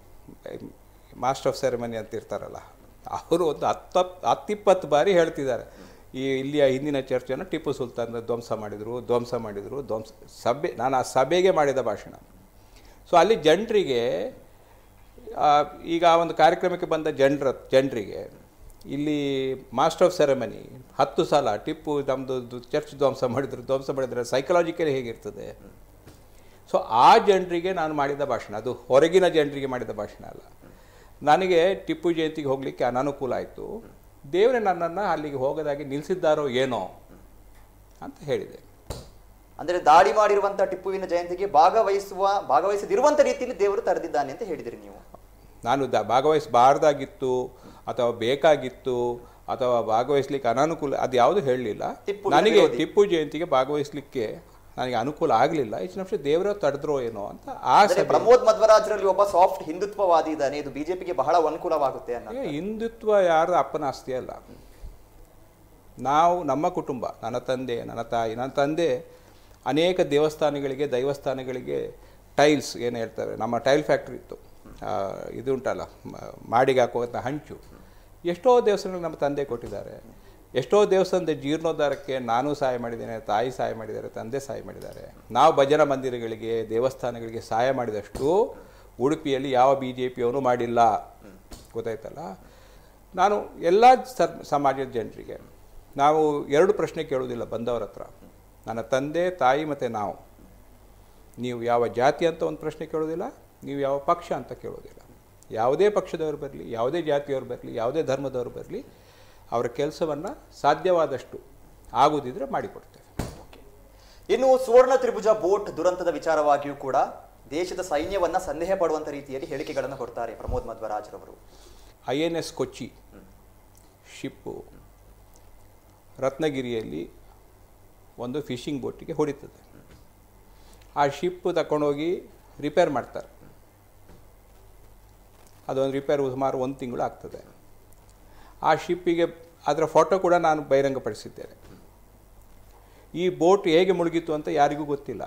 ಮಾಸ್ಟರ್ ಆಫ್ ಸೆರೆಮನಿ ಅಂತ ಇರ್ತಾರಲ್ಲ ಅವರು ಒಂದು ಹತ್ತು ಹತ್ತಿಪ್ಪತ್ತು ಬಾರಿ ಹೇಳ್ತಿದ್ದಾರೆ ಈ ಇಲ್ಲಿಯ ಹಿಂದಿನ ಚರ್ಚನ್ನು ಟಿಪ್ಪು ಸುಲ್ತಾನ್ ಧ್ವಂಸ ಮಾಡಿದರು ಧ್ವಂಸ ಮಾಡಿದರು ಧ್ವಂಸ ಸಭೆ ನಾನು ಆ ಸಭೆಗೆ ಮಾಡಿದ ಭಾಷಣ ಸೊ ಅಲ್ಲಿ ಜನರಿಗೆ ಆ, ಈಗ ಆ ಒಂದು ಕಾರ್ಯಕ್ರಮಕ್ಕೆ ಬಂದ ಜನರ ಜನರಿಗೆ ಇಲ್ಲಿ ಮಾಸ್ಟರ್ ಆಫ್ ಸೆರೆಮನಿ ಹತ್ತು ಸಲ ಟಿಪ್ಪು ನಮ್ಮದು ಚರ್ಚ್ ಧ್ವಂಸ ಮಾಡಿದ್ರು ಧ್ವಂಸ ಮಾಡಿದ್ರೆ ಸೈಕಲಾಜಿಕಲಿ ಹೇಗಿರ್ತದೆ ಸೊ ಆ ಜನರಿಗೆ ನಾನು ಮಾಡಿದ ಭಾಷಣ ಅದು ಹೊರಗಿನ ಜನರಿಗೆ ಮಾಡಿದ ಭಾಷಣ ಅಲ್ಲ ನನಗೆ ಟಿಪ್ಪು ಜಯಂತಿಗೆ ಹೋಗಲಿಕ್ಕೆ ಅನಾನುಕೂಲ ಆಯಿತು ದೇವರೇ ನನ್ನನ್ನು ಅಲ್ಲಿಗೆ ಹೋಗೋದಾಗಿ ನಿಲ್ಲಿಸಿದ್ದಾರೋ ಏನೋ ಅಂತ ಹೇಳಿದೆ ಅಂದ್ರೆ ದಾಳಿ ಮಾಡಿರುವಂತ ಟಿಪ್ಪುವಿನ ಜಯಂತಿಗೆ ಭಾಗವಹಿಸುವ ಭಾಗವಹಿಸದಿರುವಂತ ರೀತಿಯಲ್ಲಿ ದೇವರು ತರೆದಿದ್ದಾನೆ ಅಂತ ಹೇಳಿದ್ರಿ ನೀವು ನಾನು ದ ಭಾಗವಹಿಸಬಾರ್ದಾಗಿತ್ತು ಅಥವಾ ಬೇಕಾಗಿತ್ತು ಅಥವಾ ಭಾಗವಹಿಸ್ಲಿಕ್ಕೆ ಅನಾನುಕೂಲ ಅದು ಯಾವುದು ಹೇಳಲಿಲ್ಲ ಟಿಪ್ಪುವಿನ ನನಗೆ ವಿರೋಧಿ. ಟಿಪ್ಪು ಜಯಂತಿಗೆ ಭಾಗವಹಿಸ್ಲಿಕ್ಕೆ ನನಗೆ ಅನುಕೂಲ ಆಗಲಿಲ್ಲ ಹೆಚ್ಚಿನ ಅಂಶ ದೇವರ ತಡೆದ್ರೋ ಏನೋ ಅಂತ ಆ ಅಂದ್ರೆ ಸಭೆ ಪ್ರಮೋದ್ ಮಧ್ವರಾಜ್ರಲ್ಲಿ ಒಬ್ಬ ಸಾಫ್ಟ್ ಹಿಂದುತ್ವವಾದಿ ಇದ್ದಾನೆ ಇದು ಬಿಜೆಪಿಗೆ ಬಹಳ ಅನುಕೂಲವಾಗುತ್ತೆ ಅನ್ನೋ ಏ, ಹಿಂದುತ್ವ ಯಾರ್ದ ಅಪ್ಪನ ಆಸ್ತಿ ಅಲ್ಲ ನಾವು ನಮ್ಮ ಕುಟುಂಬ ನನ್ನ ತಂದೆ ನನ್ನ ತಾಯಿ ನನ್ನ ತಂದೆ ಅನೇಕ ದೇವಸ್ಥಾನಗಳಿಗೆ ದೈವಸ್ಥಾನಗಳಿಗೆ ಟೈಲ್ಸ್ ಏನು ಹೇಳ್ತಾರೆ ನಮ್ಮ ಟೈಲ್ ಫ್ಯಾಕ್ಟ್ರಿ ಇತ್ತು ಆ, ಇದು ಉಂಟಲ್ಲ ಮ- ಮಾಡಿಗೆ ಹಾಕುವಂಥ ಹಂಚು ಎಷ್ಟೋ ದೇವಸ್ಥಾನಗಳು ನಮ್ಮ ತಂದೆ ಕೊಟ್ಟಿದ್ದಾರೆ ಎಷ್ಟೋ ದೇವಸ್ಥಾನದ ಜೀರ್ಣೋದ್ಧಾರಕ್ಕೆ ನಾನು ಸಹಾಯ ಮಾಡಿದ್ದೇನೆ ತಾಯಿ ಸಹಾಯ ಮಾಡಿದ್ದಾರೆ ತಂದೆ ಸಹಾಯ ಮಾಡಿದ್ದಾರೆ ನಾವು ಭಜನಾ ಮಂದಿರಗಳಿಗೆ ದೇವಸ್ಥಾನಗಳಿಗೆ ಸಹಾಯ ಮಾಡಿದಷ್ಟು ಉಡುಪಿಯಲ್ಲಿ ಯಾವ ಬಿ ಜೆ ಪಿಯವನು ಮಾಡಿಲ್ಲ ಗೊತ್ತಾಯ್ತಲ್ಲ ನಾನು ಎಲ್ಲ ಸರ್ ಸಮಾಜದ ಜನರಿಗೆ ನಾವು ಎರಡು ಪ್ರಶ್ನೆ ಕೇಳೋದಿಲ್ಲ ಬಂದವರ ಹತ್ರ ನನ್ನ ತಂದೆ ತಾಯಿ ಮತ್ತು ನಾವು ನೀವು ಯಾವ ಜಾತಿ ಅಂತ ಒಂದು ಪ್ರಶ್ನೆ ಕೇಳೋದಿಲ್ಲ ನೀವು ಯಾವ ಪಕ್ಷ ಅಂತ ಕೇಳೋದಿಲ್ಲ ಯಾವುದೇ ಪಕ್ಷದವರು ಬರಲಿ ಯಾವುದೇ ಜಾತಿಯವರು ಬರಲಿ ಯಾವುದೇ ಧರ್ಮದವರು ಬರಲಿ ಅವರ ಕೆಲಸವನ್ನು ಸಾಧ್ಯವಾದಷ್ಟು ಆಗುದಿದ್ರೆ ಮಾಡಿಕೊಡ್ತೇವೆ ಇನ್ನು ಸುವರ್ಣ ತ್ರಿಭುಜ ಬೋಟ್ ದುರಂತದ ವಿಚಾರವಾಗಿಯೂ ಕೂಡ ದೇಶದ ಸೈನ್ಯವನ್ನ ಸಂದೇಹ ಪಡುವಂತ ರೀತಿಯಲ್ಲಿ ಹೇಳಿಕೆಗಳನ್ನು ಕೊಡ್ತಾರೆ ಪ್ರಮೋದ್ ಮಧ್ವರಾಜ್ರವರು I N S Kochi ship ರತ್ನಗಿರಿಯಲ್ಲಿ ಒಂದು ಫಿಶಿಂಗ್ ಬೋಟಿಗೆ ಹೊಡಿತದೆ ಆ ಶಿಪ್ ತಗೊಂಡೋಗಿ ರಿಪೇರ್ ಮಾಡ್ತಾರೆ ಅದೊಂದು ರಿಪೇರ್ ಸುಮಾರು ಒಂದು ತಿಂಗಳು ಆಗ್ತದೆ ಆ ಶಿಪ್ಪಿಗೆ ಅದರ ಫೋಟೋ ಕೂಡ ನಾನು ಬಹಿರಂಗಪಡಿಸಿದ್ದೇನೆ ಈ ಬೋಟ್ ಹೇಗೆ ಮುಳುಗಿತ್ತು ಅಂತ ಯಾರಿಗೂ ಗೊತ್ತಿಲ್ಲ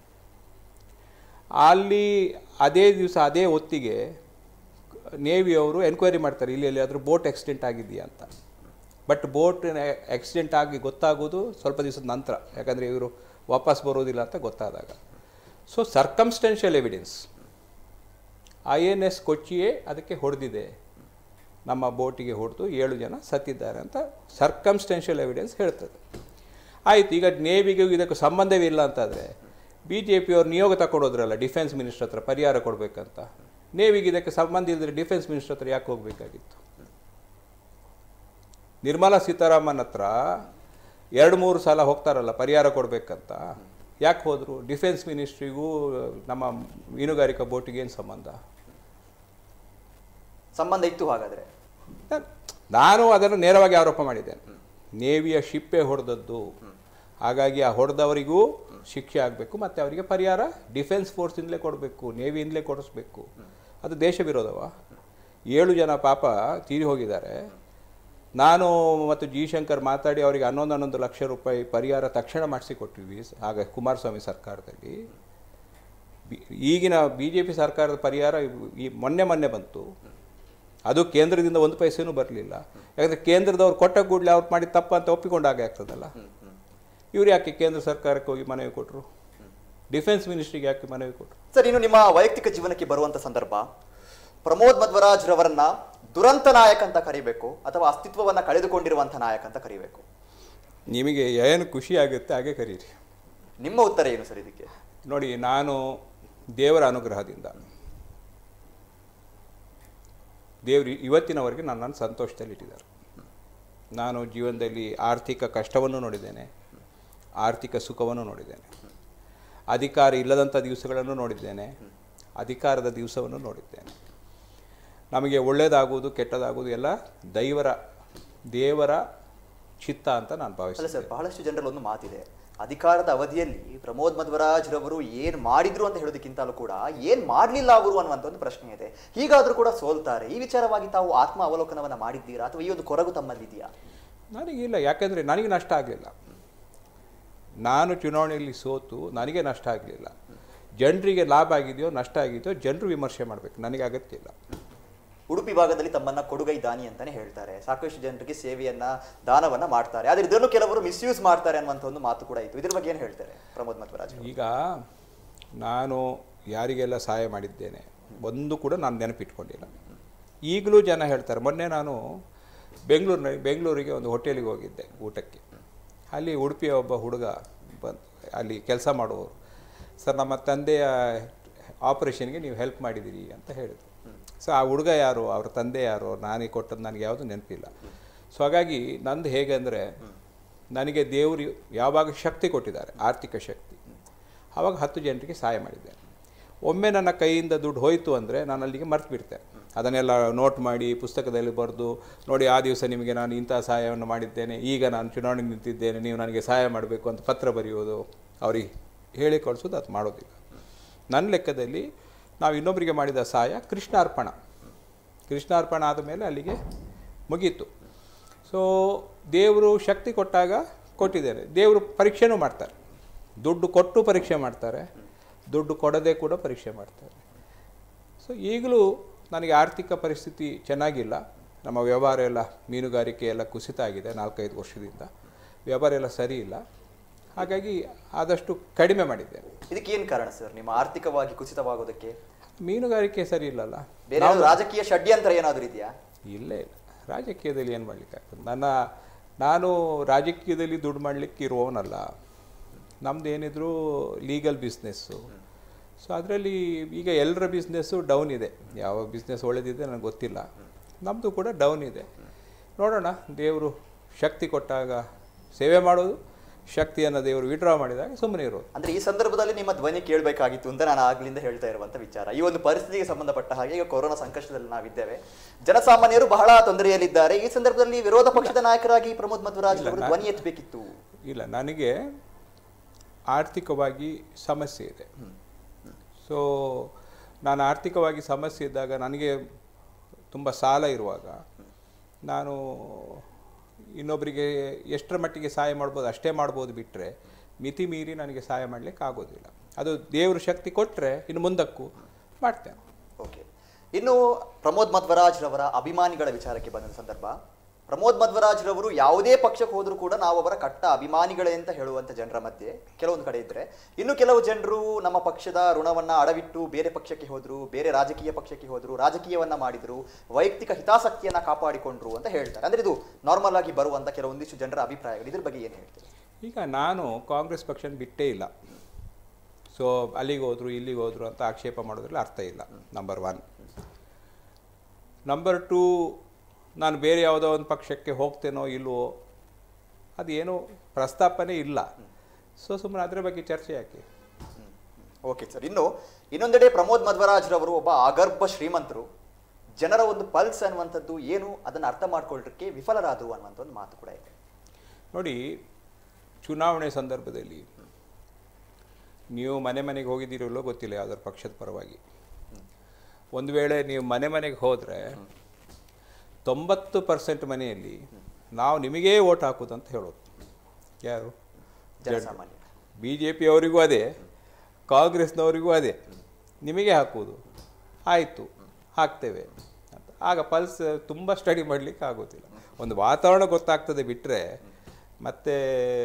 ಅಲ್ಲಿ ಅದೇ ದಿವಸ ಅದೇ ಹೊತ್ತಿಗೆ ನೇವಿಯವರು ಎನ್ಕ್ವೈರಿ ಮಾಡ್ತಾರೆ ಇಲ್ಲಿ ಎಲ್ಲಿಯಾದರೂ ಬೋಟ್ ಆಕ್ಸಿಡೆಂಟ್ ಆಗಿದೆಯಾ ಅಂತ ಬಟ್ ಬೋಟ್ ಆಕ್ಸಿಡೆಂಟ್ ಆಗಿ ಗೊತ್ತಾಗೋದು ಸ್ವಲ್ಪ ದಿವಸದ ನಂತರ ಯಾಕಂದರೆ ಇವರು ವಾಪಸ್ ಬರೋದಿಲ್ಲ ಅಂತ ಗೊತ್ತಾದಾಗ so circumstantial evidence I N S ಕೊಚ್ಚಿಯೇ ಅದಕ್ಕೆ ಹೊಡೆದಿದೆ ನಮ್ಮ ಬೋಟಿಗೆ ಹೊಡೆದು ಏಳು ಜನ ಸತ್ತಿದ್ದಾರೆ ಅಂತ ಸರ್ಕಮ್ಸ್ಟೆನ್ಷಿಯಲ್ ಎವಿಡೆನ್ಸ್ ಹೇಳ್ತದೆ ಆಯ್ತು ಈಗ ನೇವಿಗೂ ಇದಕ್ಕೆ ಸಂಬಂಧವೇ ಇಲ್ಲ ಅಂತಾದರೆ ಬಿ ಜೆ ಪಿಯವ್ರು ನಿಯೋಗ ತಗೊಂಡೋದ್ರಲ್ಲ ಡಿಫೆನ್ಸ್ ಮಿನಿಸ್ಟರ್ ಹತ್ರ ಪರಿಹಾರ ಕೊಡಬೇಕಂತ ನೇವಿಗೆ ಇದಕ್ಕೆ ಸಂಬಂಧ ಇಲ್ಲದ್ರೆ ಡಿಫೆನ್ಸ್ ಮಿನಿಸ್ಟರ್ ಹತ್ರ ಯಾಕೆ ಹೋಗಬೇಕಾಗಿತ್ತು ನಿರ್ಮಲಾ ಸೀತಾರಾಮನ್ ಹತ್ರ ಎರಡು ಮೂರು ಸಲ ಹೋಗ್ತಾರಲ್ಲ ಪರಿಹಾರ ಕೊಡಬೇಕಂತ ಯಾಕೆ ಹೋದರು ಡಿಫೆನ್ಸ್ ಮಿನಿಸ್ಟ್ರಿಗೂ ನಮ್ಮ ಮೀನುಗಾರಿಕಾ ಬೋಟಿಗೆ ಏನು ಸಂಬಂಧ ಸಂಬಂಧ ಇತ್ತು ಹಾಗಾದ್ರೆ ನಾನ್- ನಾನು ಅದನ್ನು ನೇರವಾಗಿ ಆರೋಪ ಮಾಡಿದ್ದೇನೆ ನೇವಿಯ ಶಿಪ್ಪೆ ಹೊಡೆದದ್ದು ಹಾಗಾಗಿ ಆ ಹೊಡೆದವರಿಗೂ ಶಿಕ್ಷೆ ಆಗಬೇಕು ಮತ್ತು ಅವರಿಗೆ ಪರಿಹಾರ ಡಿಫೆನ್ಸ್ ಫೋರ್ಸಿಂದಲೇ ಕೊಡಬೇಕು ನೇವಿಯಿಂದಲೇ ಕೊಡಿಸ್ಬೇಕು ಅದು ದೇಶ ವಿರೋಧವ ಏಳು ಜನ ಪಾಪ ತೀರಿ ಹೋಗಿದ್ದಾರೆ ನಾನು ಮತ್ತು ಜಿ ಶಂಕರ್ ಮಾತಾಡಿ ಅವರಿಗೆ ಹನ್ನೊಂದು ಹನ್ನೊಂದು ಲಕ್ಷ ರೂಪಾಯಿ ಪರಿಹಾರ ತಕ್ಷಣ ಮಾಡಿಸಿ ಕೊಟ್ಟಿದ್ವಿ ಆಗ ಕುಮಾರಸ್ವಾಮಿ ಸರ್ಕಾರದಲ್ಲಿ ಬಿ- ಈಗಿನ ಬಿ ಜೆ ಪಿ ಸರ್ಕಾರದ ಪರಿಹಾರ ಇವ್- ಈ ಮೊನ್ನೆ ಮೊನ್ನೆ ಬಂತು ಅದು ಕೇಂದ್ರದಿಂದ ಒಂದು ಪೈಸೆನೂ ಬರಲಿಲ್ಲ ಯಾಕಂದರೆ ಕೇಂದ್ರದವ್ರು ಕೊಟ್ಟ ಕೂಡಲೇ ಅವ್ರು ಮಾಡಿದ ತಪ್ಪ ಅಂತ ಒಪ್ಪಿಕೊಂಡಾಗ ಆಗ್ತದಲ್ಲ ಇವ್ರು ಯಾಕೆ ಕೇಂದ್ರ ಸರ್ಕಾರಕ್ಕೆ ಹೋಗಿ ಮನವಿ ಕೊಟ್ಟರು ಡಿಫೆನ್ಸ್ ಮಿನಿಸ್ಟ್ರಿಗೆ ಯಾಕೆ ಮನವಿ ಕೊಟ್ಟರು ಸರ್ ಇನ್ನು ನಿಮ್ಮ ವೈಯಕ್ತಿಕ ಜೀವನಕ್ಕೆ ಬರುವಂತ ಸಂದರ್ಭ ಪ್ರಮೋದ್ ಮಧ್ವರಾಜ್ ರವರನ್ನ ದುರಂತ ನಾಯಕ ಅಂತ ಕರಿಬೇಕು ಅಥವಾ ಅಸ್ತಿತ್ವವನ್ನ ಕಳೆದುಕೊಂಡಿರುವಂತ ನಾಯಕ ಅಂತ ಕರಿಬೇಕು ನಿಮಗೆ ಏನು ಖುಷಿ ಆಗುತ್ತೆ ಹಾಗೆ ಕರೀರಿ ನಿಮ್ಮ ಉತ್ತರ ಏನು ಸರ್ ಇದಕ್ಕೆ ನೋಡಿ ನಾನು ದೇವರ ಅನುಗ್ರಹದಿಂದ ದೇವರು ಇವತ್ತಿನವರೆಗೆ ನನ್ನನ್ನು ಸಂತೋಷದಲ್ಲಿ ಇಟ್ಟಿದ್ದಾರೆ ನಾನು ಜೀವನದಲ್ಲಿ ಆರ್ಥಿಕ ಕಷ್ಟವನ್ನು ನೋಡಿದ್ದೇನೆ ಆರ್ಥಿಕ ಸುಖವನ್ನು ನೋಡಿದ್ದೇನೆ ಅಧಿಕಾರ ಇಲ್ಲದಂಥ ದಿವಸಗಳನ್ನು ನೋಡಿದ್ದೇನೆ ಅಧಿಕಾರದ ದಿವಸವನ್ನು ನೋಡಿದ್ದೇನೆ ನಮಗೆ ಒಳ್ಳೆಯದಾಗುವುದು ಕೆಟ್ಟದಾಗುವುದು ಎಲ್ಲ ದೈವರ ದೇವರ ಚಿತ್ತ ಅಂತ ನಾನು ಅಲ್ಲ ಭಾವಿಸ್ತೇನೆ ಸರ್ ಬಹಳಷ್ಟು ಜನರಲ್ಲಿ ಒಂದು ಮಾತಿದೆ ಅಧಿಕಾರದ ಅವಧಿಯಲ್ಲಿ ಪ್ರಮೋದ್ ಮಧ್ವರಾಜ್ ರವರು ಏನ್ ಮಾಡಿದ್ರು ಅಂತ ಹೇಳೋದಕ್ಕಿಂತಲೂ ಕೂಡ ಏನ್ ಮಾಡ್ಲಿಲ್ಲ ಅವರು ಅನ್ನುವಂತ ಒಂದು ಪ್ರಶ್ನೆ ಇದೆ ಹೀಗಾದ್ರೂ ಕೂಡ ಸೋಲ್ತಾರೆ ಈ ವಿಚಾರವಾಗಿ ತಾವು ಆತ್ಮ ಅವಲೋಕನವನ್ನ ಮಾಡಿದ್ದೀರಾ ಅಥವಾ ಈ ಒಂದು ಕೊರಗು ತಮ್ಮಲ್ಲಿದೆಯಾ ನನಗಿಲ್ಲ ಯಾಕೆಂದರೆ ನನಗೆ ನಷ್ಟ ಆಗಲಿಲ್ಲ ನಾನು ಚುನಾವಣೆಯಲ್ಲಿ ಸೋತು ನನಗೆ ನಷ್ಟ ಆಗಲಿಲ್ಲ ಜನರಿಗೆ ಲಾಭ ಆಗಿದೆಯೋ ನಷ್ಟ ಆಗಿದೆಯೋ ಜನರು ವಿಮರ್ಶೆ ಮಾಡಬೇಕು ನನಗೆ ಅಗತ್ಯ ಇಲ್ಲ ಉಡುಪಿ ಭಾಗದಲ್ಲಿ ತಮ್ಮನ್ನ ಕೊಡುಗೈ ದಾನಿ ಅಂತಾನೆ ಹೇಳ್ತಾರೆ ಸಾಕಷ್ಟು ಜನರಿಗೆ ಸೇವೆಯನ್ನ ದಾನವನ್ನ ಮಾಡ್ತಾರೆ ಆದ್ರೆ ಇದನ್ನು ಕೆಲವರು ಮಿಸ್ಯೂಸ್ ಮಾಡ್ತಾರೆ ಅನ್ನುವಂತ ಒಂದು ಮಾತು ಕೂಡ ಇತ್ತು ಇದ್ರ ಬಗ್ಗೆ ಏನ್ ಹೇಳ್ತಾರೆ ಪ್ರಮೋದ್ ಮಧ್ವರಾಜ್ ಈಗ ನಾನು ಯಾರಿಗೆಲ್ಲ ಸಹಾಯ ಮಾಡಿದ್ದೇನೆ ಒಂದು ಕೂಡ ನಾನು ನೆನಪಿಟ್ಕೊಂಡಿಲ್ಲ ಈಗಲೂ ಜನ ಹೇಳ್ತಾರೆ ಮೊನ್ನೆ ನಾನು ಬೆಂಗಳೂರಿನ ಬೆಂಗಳೂರಿಗೆ ಒಂದು ಹೋಟೆಲಿಗೆ ಹೋಗಿದ್ದೆ ಊಟಕ್ಕೆ ಅಲ್ಲಿ ಉಡುಪಿಯ ಒಬ್ಬ ಹುಡುಗ ಬಂದು ಅಲ್ಲಿ ಕೆಲಸ ಮಾಡುವವರು ಸರ್ ನಮ್ಮ ತಂದೆಯ ಆಪರೇಷನ್ಗೆ ನೀವು ಹೆಲ್ಪ್ ಮಾಡಿದ್ದೀರಿ ಅಂತ ಹೇಳಿದರು ಸೊ ಆ ಹುಡುಗ ಯಾರು ಅವ್ರ ತಂದೆ ಯಾರು ನಾನೇ ಕೊಟ್ಟದ್ದು ನನಗೆ ಯಾವುದು ನೆನಪಿಲ್ಲ ಸೊ ಹಾಗಾಗಿ ನಂದು ಹೇಗೆ ಅಂದರೆ ನನಗೆ ದೇವರು ಯಾವಾಗ ಶಕ್ತಿ ಕೊಟ್ಟಿದ್ದಾರೆ ಆರ್ಥಿಕ ಶಕ್ತಿ ಆವಾಗ ಹತ್ತು ಜನರಿಗೆ ಸಹಾಯ ಮಾಡಿದ್ದೇನೆ ಒಮ್ಮೆ ನನ್ನ ಕೈಯಿಂದ ದುಡ್ಡು ಹೋಯಿತು ಅಂದರೆ ನಾನು ಅಲ್ಲಿಗೆ ಮರ್ತು ಬಿಡ್ತೇನೆ ಅದನ್ನೆಲ್ಲ ನೋಟ್ ಮಾಡಿ ಪುಸ್ತಕದಲ್ಲಿ ಬರೆದು ನೋಡಿ ಆ ದಿವಸ ನಿಮಗೆ ನಾನು ಇಂಥ ಸಹಾಯವನ್ನು ಮಾಡಿದ್ದೇನೆ ಈಗ ನಾನು ಚುನಾವಣೆಗೆ ನಿಂತಿದ್ದೇನೆ ನೀವು ನನಗೆ ಸಹಾಯ ಮಾಡಬೇಕು ಅಂತ ಪತ್ರ ಬರೆಯೋದು ಅವ್ರಿಗೆ ಹೇಳಿ ಕಳಿಸೋದು ಅದು ಮಾಡೋದಿಲ್ಲ ನನ್ನ ಲೆಕ್ಕದಲ್ಲಿ ನಾವು ಇನ್ನೊಬ್ಬರಿಗೆ ಮಾಡಿದ ಸಹಾಯ ಕೃಷ್ಣಾರ್ಪಣ ಕೃಷ್ಣಾರ್ಪಣ ಆದ ಮೇಲೆ ಅಲ್ಲಿಗೆ ಮುಗೀತು ಸೊ ದೇವರು ಶಕ್ತಿ ಕೊಟ್ಟಾಗ ಕೊಟ್ಟಿದ್ದೇನೆ ದೇವರು ಪರೀಕ್ಷೆನೂ ಮಾಡ್ತಾರೆ ದುಡ್ಡು ಕೊಟ್ಟು ಪರೀಕ್ಷೆ ಮಾಡ್ತಾರೆ ದುಡ್ಡು ಕೊಡದೆ ಕೂಡ ಪರೀಕ್ಷೆ ಮಾಡ್ತಾರೆ ಸೊ ಈಗಲೂ ನನಗೆ ಆರ್ಥಿಕ ಪರಿಸ್ಥಿತಿ ಚೆನ್ನಾಗಿಲ್ಲ ನಮ್ಮ ವ್ಯವಹಾರ ಎಲ್ಲ ಮೀನುಗಾರಿಕೆ ಎಲ್ಲ ಕುಸಿತ ಆಗಿದೆ ನಾಲ್ಕೈದು ವರ್ಷದಿಂದ ವ್ಯವಹಾರ ಎಲ್ಲ ಸರಿ ಇಲ್ಲ ಹಾಗಾಗಿ ಆದಷ್ಟು ಕಡಿಮೆ ಮಾಡಿದ್ದೇನೆ ಇದಕ್ಕೆ ಏನ್ ಕಾರಣ ಸರ್ ನಿಮ್ಮ ಆರ್ಥಿಕವಾಗಿ ಕುಸಿತವಾಗೋದಕ್ಕೆ ಮೀನುಗಾರಿಕೆ ಸರಿ ಇಲ್ಲಲ್ಲ ಬೇರೆ ಏನಾದ್ರು ರಾಜಕೀಯ ಷಡ್ಯಂತ್ರ ಏನಾದ್ರು ಇದೆಯಾ ಇಲ್ಲೇ ಇಲ್ಲ ರಾಜಕೀಯದಲ್ಲಿ ಏನು ಮಾಡಲಿಕ್ಕಾಗ್ತದೆ ನನ್ನ ನಾನು ರಾಜಕೀಯದಲ್ಲಿ ದುಡ್ಡು ಮಾಡಲಿಕ್ಕೆ ಇರುವವನಲ್ಲ ನಮ್ದು ಏನಿದ್ರು ಲೀಗಲ್ ಬಿಸ್ನೆಸ್ಸು ಸೊ ಅದರಲ್ಲಿ ಈಗ ಎಲ್ಲರ ಬಿಸ್ನೆಸ್ಸು ಡೌನ್ ಇದೆ ಯಾವ ಬಿಸ್ನೆಸ್ ಒಳ್ಳೆದಿದೆ ನನಗೆ ಗೊತ್ತಿಲ್ಲ ನಮ್ಮದು ಕೂಡ ಡೌನ್ ಇದೆ ನೋಡೋಣ ದೇವರು ಶಕ್ತಿ ಕೊಟ್ಟಾಗ ಸೇವೆ ಮಾಡೋದು ಶಕ್ತಿಯನ್ನು ದೇವರು ವಿಡ್ರಾ ಮಾಡಿದಾಗ ಸುಮ್ಮನೆ ಇರೋದು ಅಂದ್ರೆ ಈ ಸಂದರ್ಭದಲ್ಲಿ ನಿಮ್ಮ ಧ್ವನಿ ಕೇಳಬೇಕಾಗಿತ್ತು ಅಂತ ನಾನು ಆಗ್ಲಿಂದ ಹೇಳ್ತಾ ಇರುವಂತ ವಿಚಾರ ಈ ಒಂದು ಪರಿಸ್ಥಿತಿಗೆ ಸಂಬಂಧಪಟ್ಟ ಹಾಗೆ ಈಗ ಕೊರೋನಾ ಸಂಕಷ್ಟದಲ್ಲಿ ನಾವಿದ್ದೇವೆ ಜನಸಾಮಾನ್ಯರು ಬಹಳ ತೊಂದರೆಯಲ್ಲಿದ್ದಾರೆ ಈ ಸಂದರ್ಭದಲ್ಲಿ ವಿರೋಧ ಪಕ್ಷದ ನಾಯಕರಾಗಿ ಪ್ರಮೋದ್ ಮಧ್ವರಾಜ್ ಅವರು ಧ್ವನಿ ಎತ್ತಬೇಕಿತ್ತು ಇಲ್ಲ ನನಗೆ ಆರ್ಥಿಕವಾಗಿ ಸಮಸ್ಯೆ ಇದೆ ಸೊ ನಾನು ಆರ್ಥಿಕವಾಗಿ ಸಮಸ್ಯೆ ಇದ್ದಾಗ ನನಗೆ ತುಂಬ ಸಾಲ ಇರುವಾಗ ನಾನು ಇನ್ನೊಬ್ಬರಿಗೆ ಎಷ್ಟರ ಮಟ್ಟಿಗೆ ಸಹಾಯ ಮಾಡ್ಬೋದು ಅಷ್ಟೇ ಮಾಡ್ಬೋದು ಬಿಟ್ಟರೆ ಮಿತಿ ಮೀರಿ ನನಗೆ ಸಹಾಯ ಮಾಡಲಿಕ್ಕೆ ಆಗೋದಿಲ್ಲ ಅದು ದೇವ್ರ ಶಕ್ತಿ ಕೊಟ್ಟರೆ ಇನ್ನು ಮುಂದಕ್ಕೂ ಮಾಡ್ತೇನೆ ಓಕೆ ಇನ್ನು ಪ್ರಮೋದ್ ಮಧ್ವರಾಜ್ ರವರ ಅಭಿಮಾನಿಗಳ ವಿಚಾರಕ್ಕೆ ಬಂದ ಸಂದರ್ಭ ಪ್ರಮೋದ್ ಮಧ್ವರಾಜ್ ರವರು ಯಾವುದೇ ಪಕ್ಷಕ್ಕೆ ಹೋದ್ರೂ ಕೂಡ ನಾವು ಅವರ ಕಟ್ಟ ಅಭಿಮಾನಿಗಳೇ ಅಂತ ಹೇಳುವಂತ ಜನರ ಮಧ್ಯೆ ಕೆಲವೊಂದು ಕಡೆ ಇದ್ರೆ ಇನ್ನು ಕೆಲವು ಜನರು ನಮ್ಮ ಪಕ್ಷದ ಋಣವನ್ನ ಅಡವಿಟ್ಟು ಬೇರೆ ಪಕ್ಷಕ್ಕೆ ಹೋದ್ರು ಬೇರೆ ರಾಜಕೀಯ ಪಕ್ಷಕ್ಕೆ ಹೋದ್ರು ರಾಜಕೀಯವನ್ನ ಮಾಡಿದ್ರು ವೈಯಕ್ತಿಕ ಹಿತಾಸಕ್ತಿಯನ್ನ ಕಾಪಾಡಿಕೊಂಡ್ರು ಅಂತ ಹೇಳ್ತಾರೆ ಅಂದ್ರೆ ಇದು ನಾರ್ಮಲ್ ಆಗಿ ಬರುವಂತ ಕೆಲವೊಂದಿಷ್ಟು ಜನರ ಅಭಿಪ್ರಾಯಗಳು ಇದ್ರ ಬಗ್ಗೆ ಏನು ಹೇಳ್ತೀರಿ ಈಗ ನಾನು ಕಾಂಗ್ರೆಸ್ ಪಕ್ಷನ ಬಿಟ್ಟೇ ಇಲ್ಲ ಸೊ ಅಲ್ಲಿಗೆ ಹೋದ್ರು ಇಲ್ಲಿಗೆ ಹೋದ್ರು ಅಂತ ಆಕ್ಷೇಪ ಮಾಡೋದ್ರಲ್ಲಿ ಅರ್ಥ ಇಲ್ಲ ನಂಬರ್ ಒನ್ ನಂಬರ್ ಟೂ ನಾನು ಬೇರೆ ಯಾವುದೋ ಒಂದು ಪಕ್ಷಕ್ಕೆ ಹೋಗ್ತೇನೋ ಇಲ್ವೋ ಅದೇನು ಪ್ರಸ್ತಾಪನೆ ಇಲ್ಲ ಸೊ ಸುಮ್ಮನೆ ಅದರ ಬಗ್ಗೆ ಚರ್ಚೆ ಯಾಕೆ ಓಕೆ ಸರ್ ಇನ್ನು ಇನ್ನೊಂದೆಡೆ ಪ್ರಮೋದ್ ಮಧ್ವರಾಜ್ ರವರು ಒಬ್ಬ ಆಗರ್ಭ ಶ್ರೀಮಂತರು ಜನರ ಒಂದು ಪಲ್ಸ್ ಅನ್ನುವಂಥದ್ದು ಏನು ಅದನ್ನು ಅರ್ಥ ಮಾಡ್ಕೊಳ್ಳಿಕ್ಕೆ ವಿಫಲರಾದರು ಅನ್ನುವಂಥ ಒಂದು ಮಾತು ಕೂಡ ಇದೆ ನೋಡಿ ಚುನಾವಣೆ ಸಂದರ್ಭದಲ್ಲಿ ನೀವು ಮನೆ ಮನೆಗೆ ಹೋಗಿದ್ದೀರಲ್ಲೋ ಗೊತ್ತಿಲ್ಲ ಯಾವ್ದಾರ ಪಕ್ಷದ ಪರವಾಗಿ ಒಂದು ವೇಳೆ ನೀವು ಮನೆ ಮನೆಗೆ ಹೋದರೆ ತೊಂಬತ್ತು ಪರ್ಸೆಂಟ್ ಮನೆಯಲ್ಲಿ ನಾವು ನಿಮಗೇ ಓಟ್ ಹಾಕೋದು ಅಂತ ಹೇಳೋದು ಯಾರು ಜನಸಾಮಾನ್ಯ ಬಿ ಜೆ ಪಿಯವರಿಗೂ ಅದೇ ಕಾಂಗ್ರೆಸ್ನವರಿಗೂ ಅದೇ ನಿಮಗೆ ಹಾಕುವುದು ಆಯಿತು ಹಾಕ್ತೇವೆ ಅಂತ ಆಗ ಪಲ್ಸ್ ತುಂಬ ಸ್ಟಡಿ ಮಾಡಲಿಕ್ಕೆ ಆಗೋದಿಲ್ಲ ಒಂದು ವಾತಾವರಣ ಗೊತ್ತಾಗ್ತದೆ ಬಿಟ್ಟರೆ ಮತ್ತೆ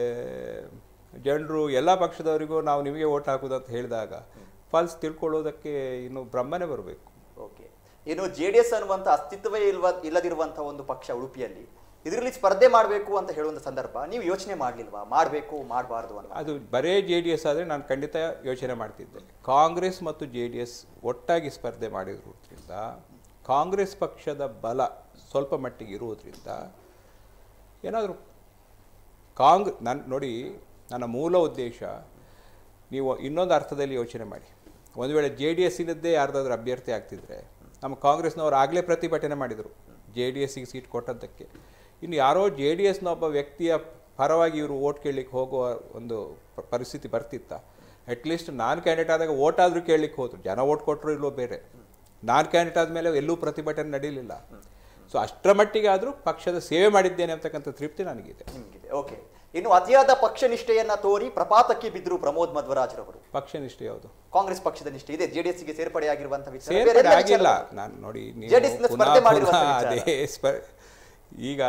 ಜನರು ಎಲ್ಲ ಪಕ್ಷದವರಿಗೂ ನಾವು ನಿಮಗೆ ಓಟ್ ಹಾಕೋದು ಅಂತ ಹೇಳಿದಾಗ ಪಲ್ಸ್ ತಿಳ್ಕೊಳ್ಳೋದಕ್ಕೆ ಇನ್ನು ಬ್ರಹ್ಮನೇ ಬರಬೇಕು ಓಕೆ ಇನ್ನು ಜೆ ಡಿ ಎಸ್ ಅನ್ನುವಂಥ ಅಸ್ತಿತ್ವವೇ ಇಲ್ವ ಇಲ್ಲದಿರುವಂಥ ಒಂದು ಪಕ್ಷ ಉಡುಪಿಯಲ್ಲಿ ಇದರಲ್ಲಿ ಸ್ಪರ್ಧೆ ಮಾಡಬೇಕು ಅಂತ ಹೇಳುವಂಥ ಸಂದರ್ಭ ನೀವು ಯೋಚನೆ ಮಾಡಲಿಲ್ವಾ ಮಾಡಬೇಕು ಮಾಡಬಾರ್ದು ಅಂತ ಅದು ಬರೇ ಜೆ ಡಿ ಎಸ್ ಆದರೆ ನಾನು ಖಂಡಿತ ಯೋಚನೆ ಮಾಡ್ತಿದ್ದೆ ಕಾಂಗ್ರೆಸ್ ಮತ್ತು ಜೆ ಡಿ ಎಸ್ ಒಟ್ಟಾಗಿ ಸ್ಪರ್ಧೆ ಮಾಡಿರೋದ್ರಿಂದ ಕಾಂಗ್ರೆಸ್ ಪಕ್ಷದ ಬಲ ಸ್ವಲ್ಪ ಮಟ್ಟಿಗೆ ಇರುವುದರಿಂದ ಏನಾದರೂ ಕಾಂಗ್ ನನ್ನ ನೋಡಿ ನನ್ನ ಮೂಲ ಉದ್ದೇಶ ನೀವು ಇನ್ನೊಂದು ಅರ್ಥದಲ್ಲಿ ಯೋಚನೆ ಮಾಡಿ ಒಂದು ವೇಳೆ ಜೆ ಡಿ ಎಸ್ಸಿನದ್ದೇ ಯಾರ್ದಾದ್ರೂ ಅಭ್ಯರ್ಥಿ ಆಗ್ತಿದ್ರೆ ನಮ್ಮ ಕಾಂಗ್ರೆಸ್ನವರು ಆಗಲೇ ಪ್ರತಿಭಟನೆ ಮಾಡಿದರು ಜೆ ಡಿ ಎಸ್ಸಿಗೆ ಸೀಟ್ ಕೊಟ್ಟದ್ದಕ್ಕೆ ಇನ್ನು ಯಾರೋ ಜೆ ಡಿ ಎಸ್ನ ಒಬ್ಬ ವ್ಯಕ್ತಿಯ ಪರವಾಗಿ ಇವರು ಓಟ್ ಕೇಳಲಿಕ್ಕೆ ಹೋಗುವ ಒಂದು ಪ- ಪರಿಸ್ಥಿತಿ ಬರ್ತಿತ್ತ ಅಟ್ಲೀಸ್ಟ್ ನಾನು ಕ್ಯಾಂಡಿಡೇಟ್ ಆದಾಗ ಓಟ್ ಆದರೂ ಕೇಳಲಿಕ್ಕೆ ಹೋದ್ರು ಜನ ಓಟ್ ಕೊಟ್ಟರು ಇಲ್ಲೋ ಬೇರೆ ನಾನು ಕ್ಯಾಂಡಿಡೇಟ್ ಆದಮೇಲೆ ಎಲ್ಲೂ ಪ್ರತಿಭಟನೆ ನಡೀಲಿಲ್ಲ ಸೊ ಅಷ್ಟರ ಮಟ್ಟಿಗೆ ಆದರೂ ಪಕ್ಷದ ಸೇವೆ ಮಾಡಿದ್ದೇನೆ ಅಂತಕ್ಕಂಥ ತೃಪ್ತಿ ನನಗಿದೆ ನಿಮಗಿದೆ ಓಕೆ ಇನ್ನು ಅತಿಯಾದ ಪಕ್ಷ ನಿಷ್ಠೆಯನ್ನ ತೋರಿ ಪ್ರಪಾತಕ್ಕೆ ಬಿದ್ದರು ಪ್ರಮೋದ್ ಮಧ್ವರಾಜ್ರವರು ಪಕ್ಷ ನಿಷ್ಠೆ ಯಾವುದು ಕಾಂಗ್ರೆಸ್ ಪಕ್ಷದ ನಿಷ್ಠೆ ಇದೆ ಜೆಡಿಎಸ್ ಗೆ ಸೇರ್ಪಡೆಯಾಗಿರುವಂತಹ ವಿಚಾರ ಬೇರೆ ಸೇರ್ಪಡೆ ಎಲ್ಲ ಆಗಿಲ್ಲ ವಿಚಾರಗಳು. ನಾನು ನೋಡಿ ನೀವು JDS ನ ಪುನಃ ಸ್ಪರ್ಧೆ ಮಾಡಿರುವಂಥ ಪುನಃ ವಿಚಾರ. ಅದೇ ಸ್ಪ- ಈಗ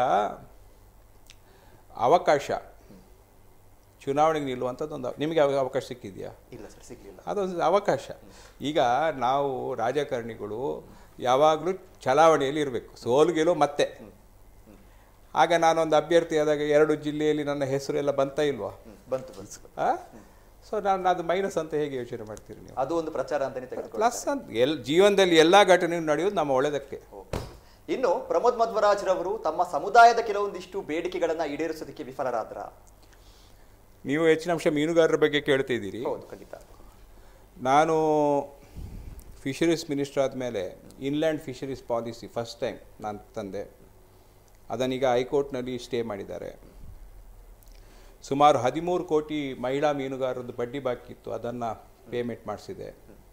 ಅವಕಾಶ ಚುನಾವಣೆಗೆ ನಿಲ್ಲುವಂಥದ್ದು ಒಂದು ನಿಮಗೆ ಅವ- ಅವಕಾಶ ಸಿಕ್ಕಿದೆಯಾ ಇಲ್ಲ ಸರ್ ಸಿಗ್ಲಿಲ್ಲ ಅದೊಂದು ಅವಕಾಶ ಈಗ ನಾವು ರಾಜಕಾರಣಿಗಳು ಯಾವಾಗಲೂ ಚಲಾವಣೆಯಲ್ಲಿ ಇರಬೇಕು ಸೋಲು ಗೆಲುವು ಮತ್ತೆ ಆಗ ನಾನೊಂದು ಅಭ್ಯರ್ಥಿ ಆದಾಗ ಎರಡು ಜಿಲ್ಲೆಯಲ್ಲಿ ನನ್ನ ಹೆಸರು ಎಲ್ಲ ಬಂತ ಇಲ್ವಾ ಹ್ಮ್, ಬಂತು ಬಂತು ಸೊ ನಾನು ಅದು ಮೈನಸ್ ಅಂತ ಹೇಗೆ ಯೋಚನೆ ಮಾಡ್ತೀರಿ ನೀವು ಅದು ಒಂದು ಪ್ರಚಾರ ಅಂತಾನೆ ತೆಗೆದುಕೊಳ್ಳಿ ಪ್ಲಸ್ ಅಂತ ಎಲ್ ಜೀವನದಲ್ಲಿ ಎಲ್ಲ ಘಟನೆಗಳು ನಡೆಯೋದು ನಮ್ಮ ಒಳ್ಳೆಯದಕ್ಕೆ ಓಕೆ. ಇನ್ನು ಪ್ರಮೋದ್ ಮಧ್ವರಾಜ್ರವರು ತಮ್ಮ ಸಮುದಾಯದ ಕೆಲವೊಂದಿಷ್ಟು ಬೇಡಿಕೆಗಳನ್ನ ಈಡೇರಿಸೋದಕ್ಕೆ ವಿಫಲರಾದ್ರ ನೀವು ಹೆಚ್ಚಿನ ಅಂಶ ಮೀನುಗಾರರ ಬಗ್ಗೆ ಕೇಳ್ತಿದ್ದೀರಿ ಹೌದು ಖಂಡಿತ ನಾನು ಫಿಶರೀಸ್ ಮಿನಿಸ್ಟರ್ ಆದಮೇಲೆ inland fisheries policy first time ನಾನು ತಂದೆ ಅದನ್ನೀಗ ಹೈಕೋರ್ಟ್ನಲ್ಲಿ ಸ್ಟೇ ಮಾಡಿದ್ದಾರೆ ಸುಮಾರು ಹದಿಮೂರು ಕೋಟಿ ಮಹಿಳಾ ಮೀನುಗಾರರದ್ದು ಬಡ್ಡಿ ಬಾಕಿ ಇತ್ತು ಅದನ್ನು ಪೇಮೆಂಟ್ ಮಾಡಿಸಿದೆ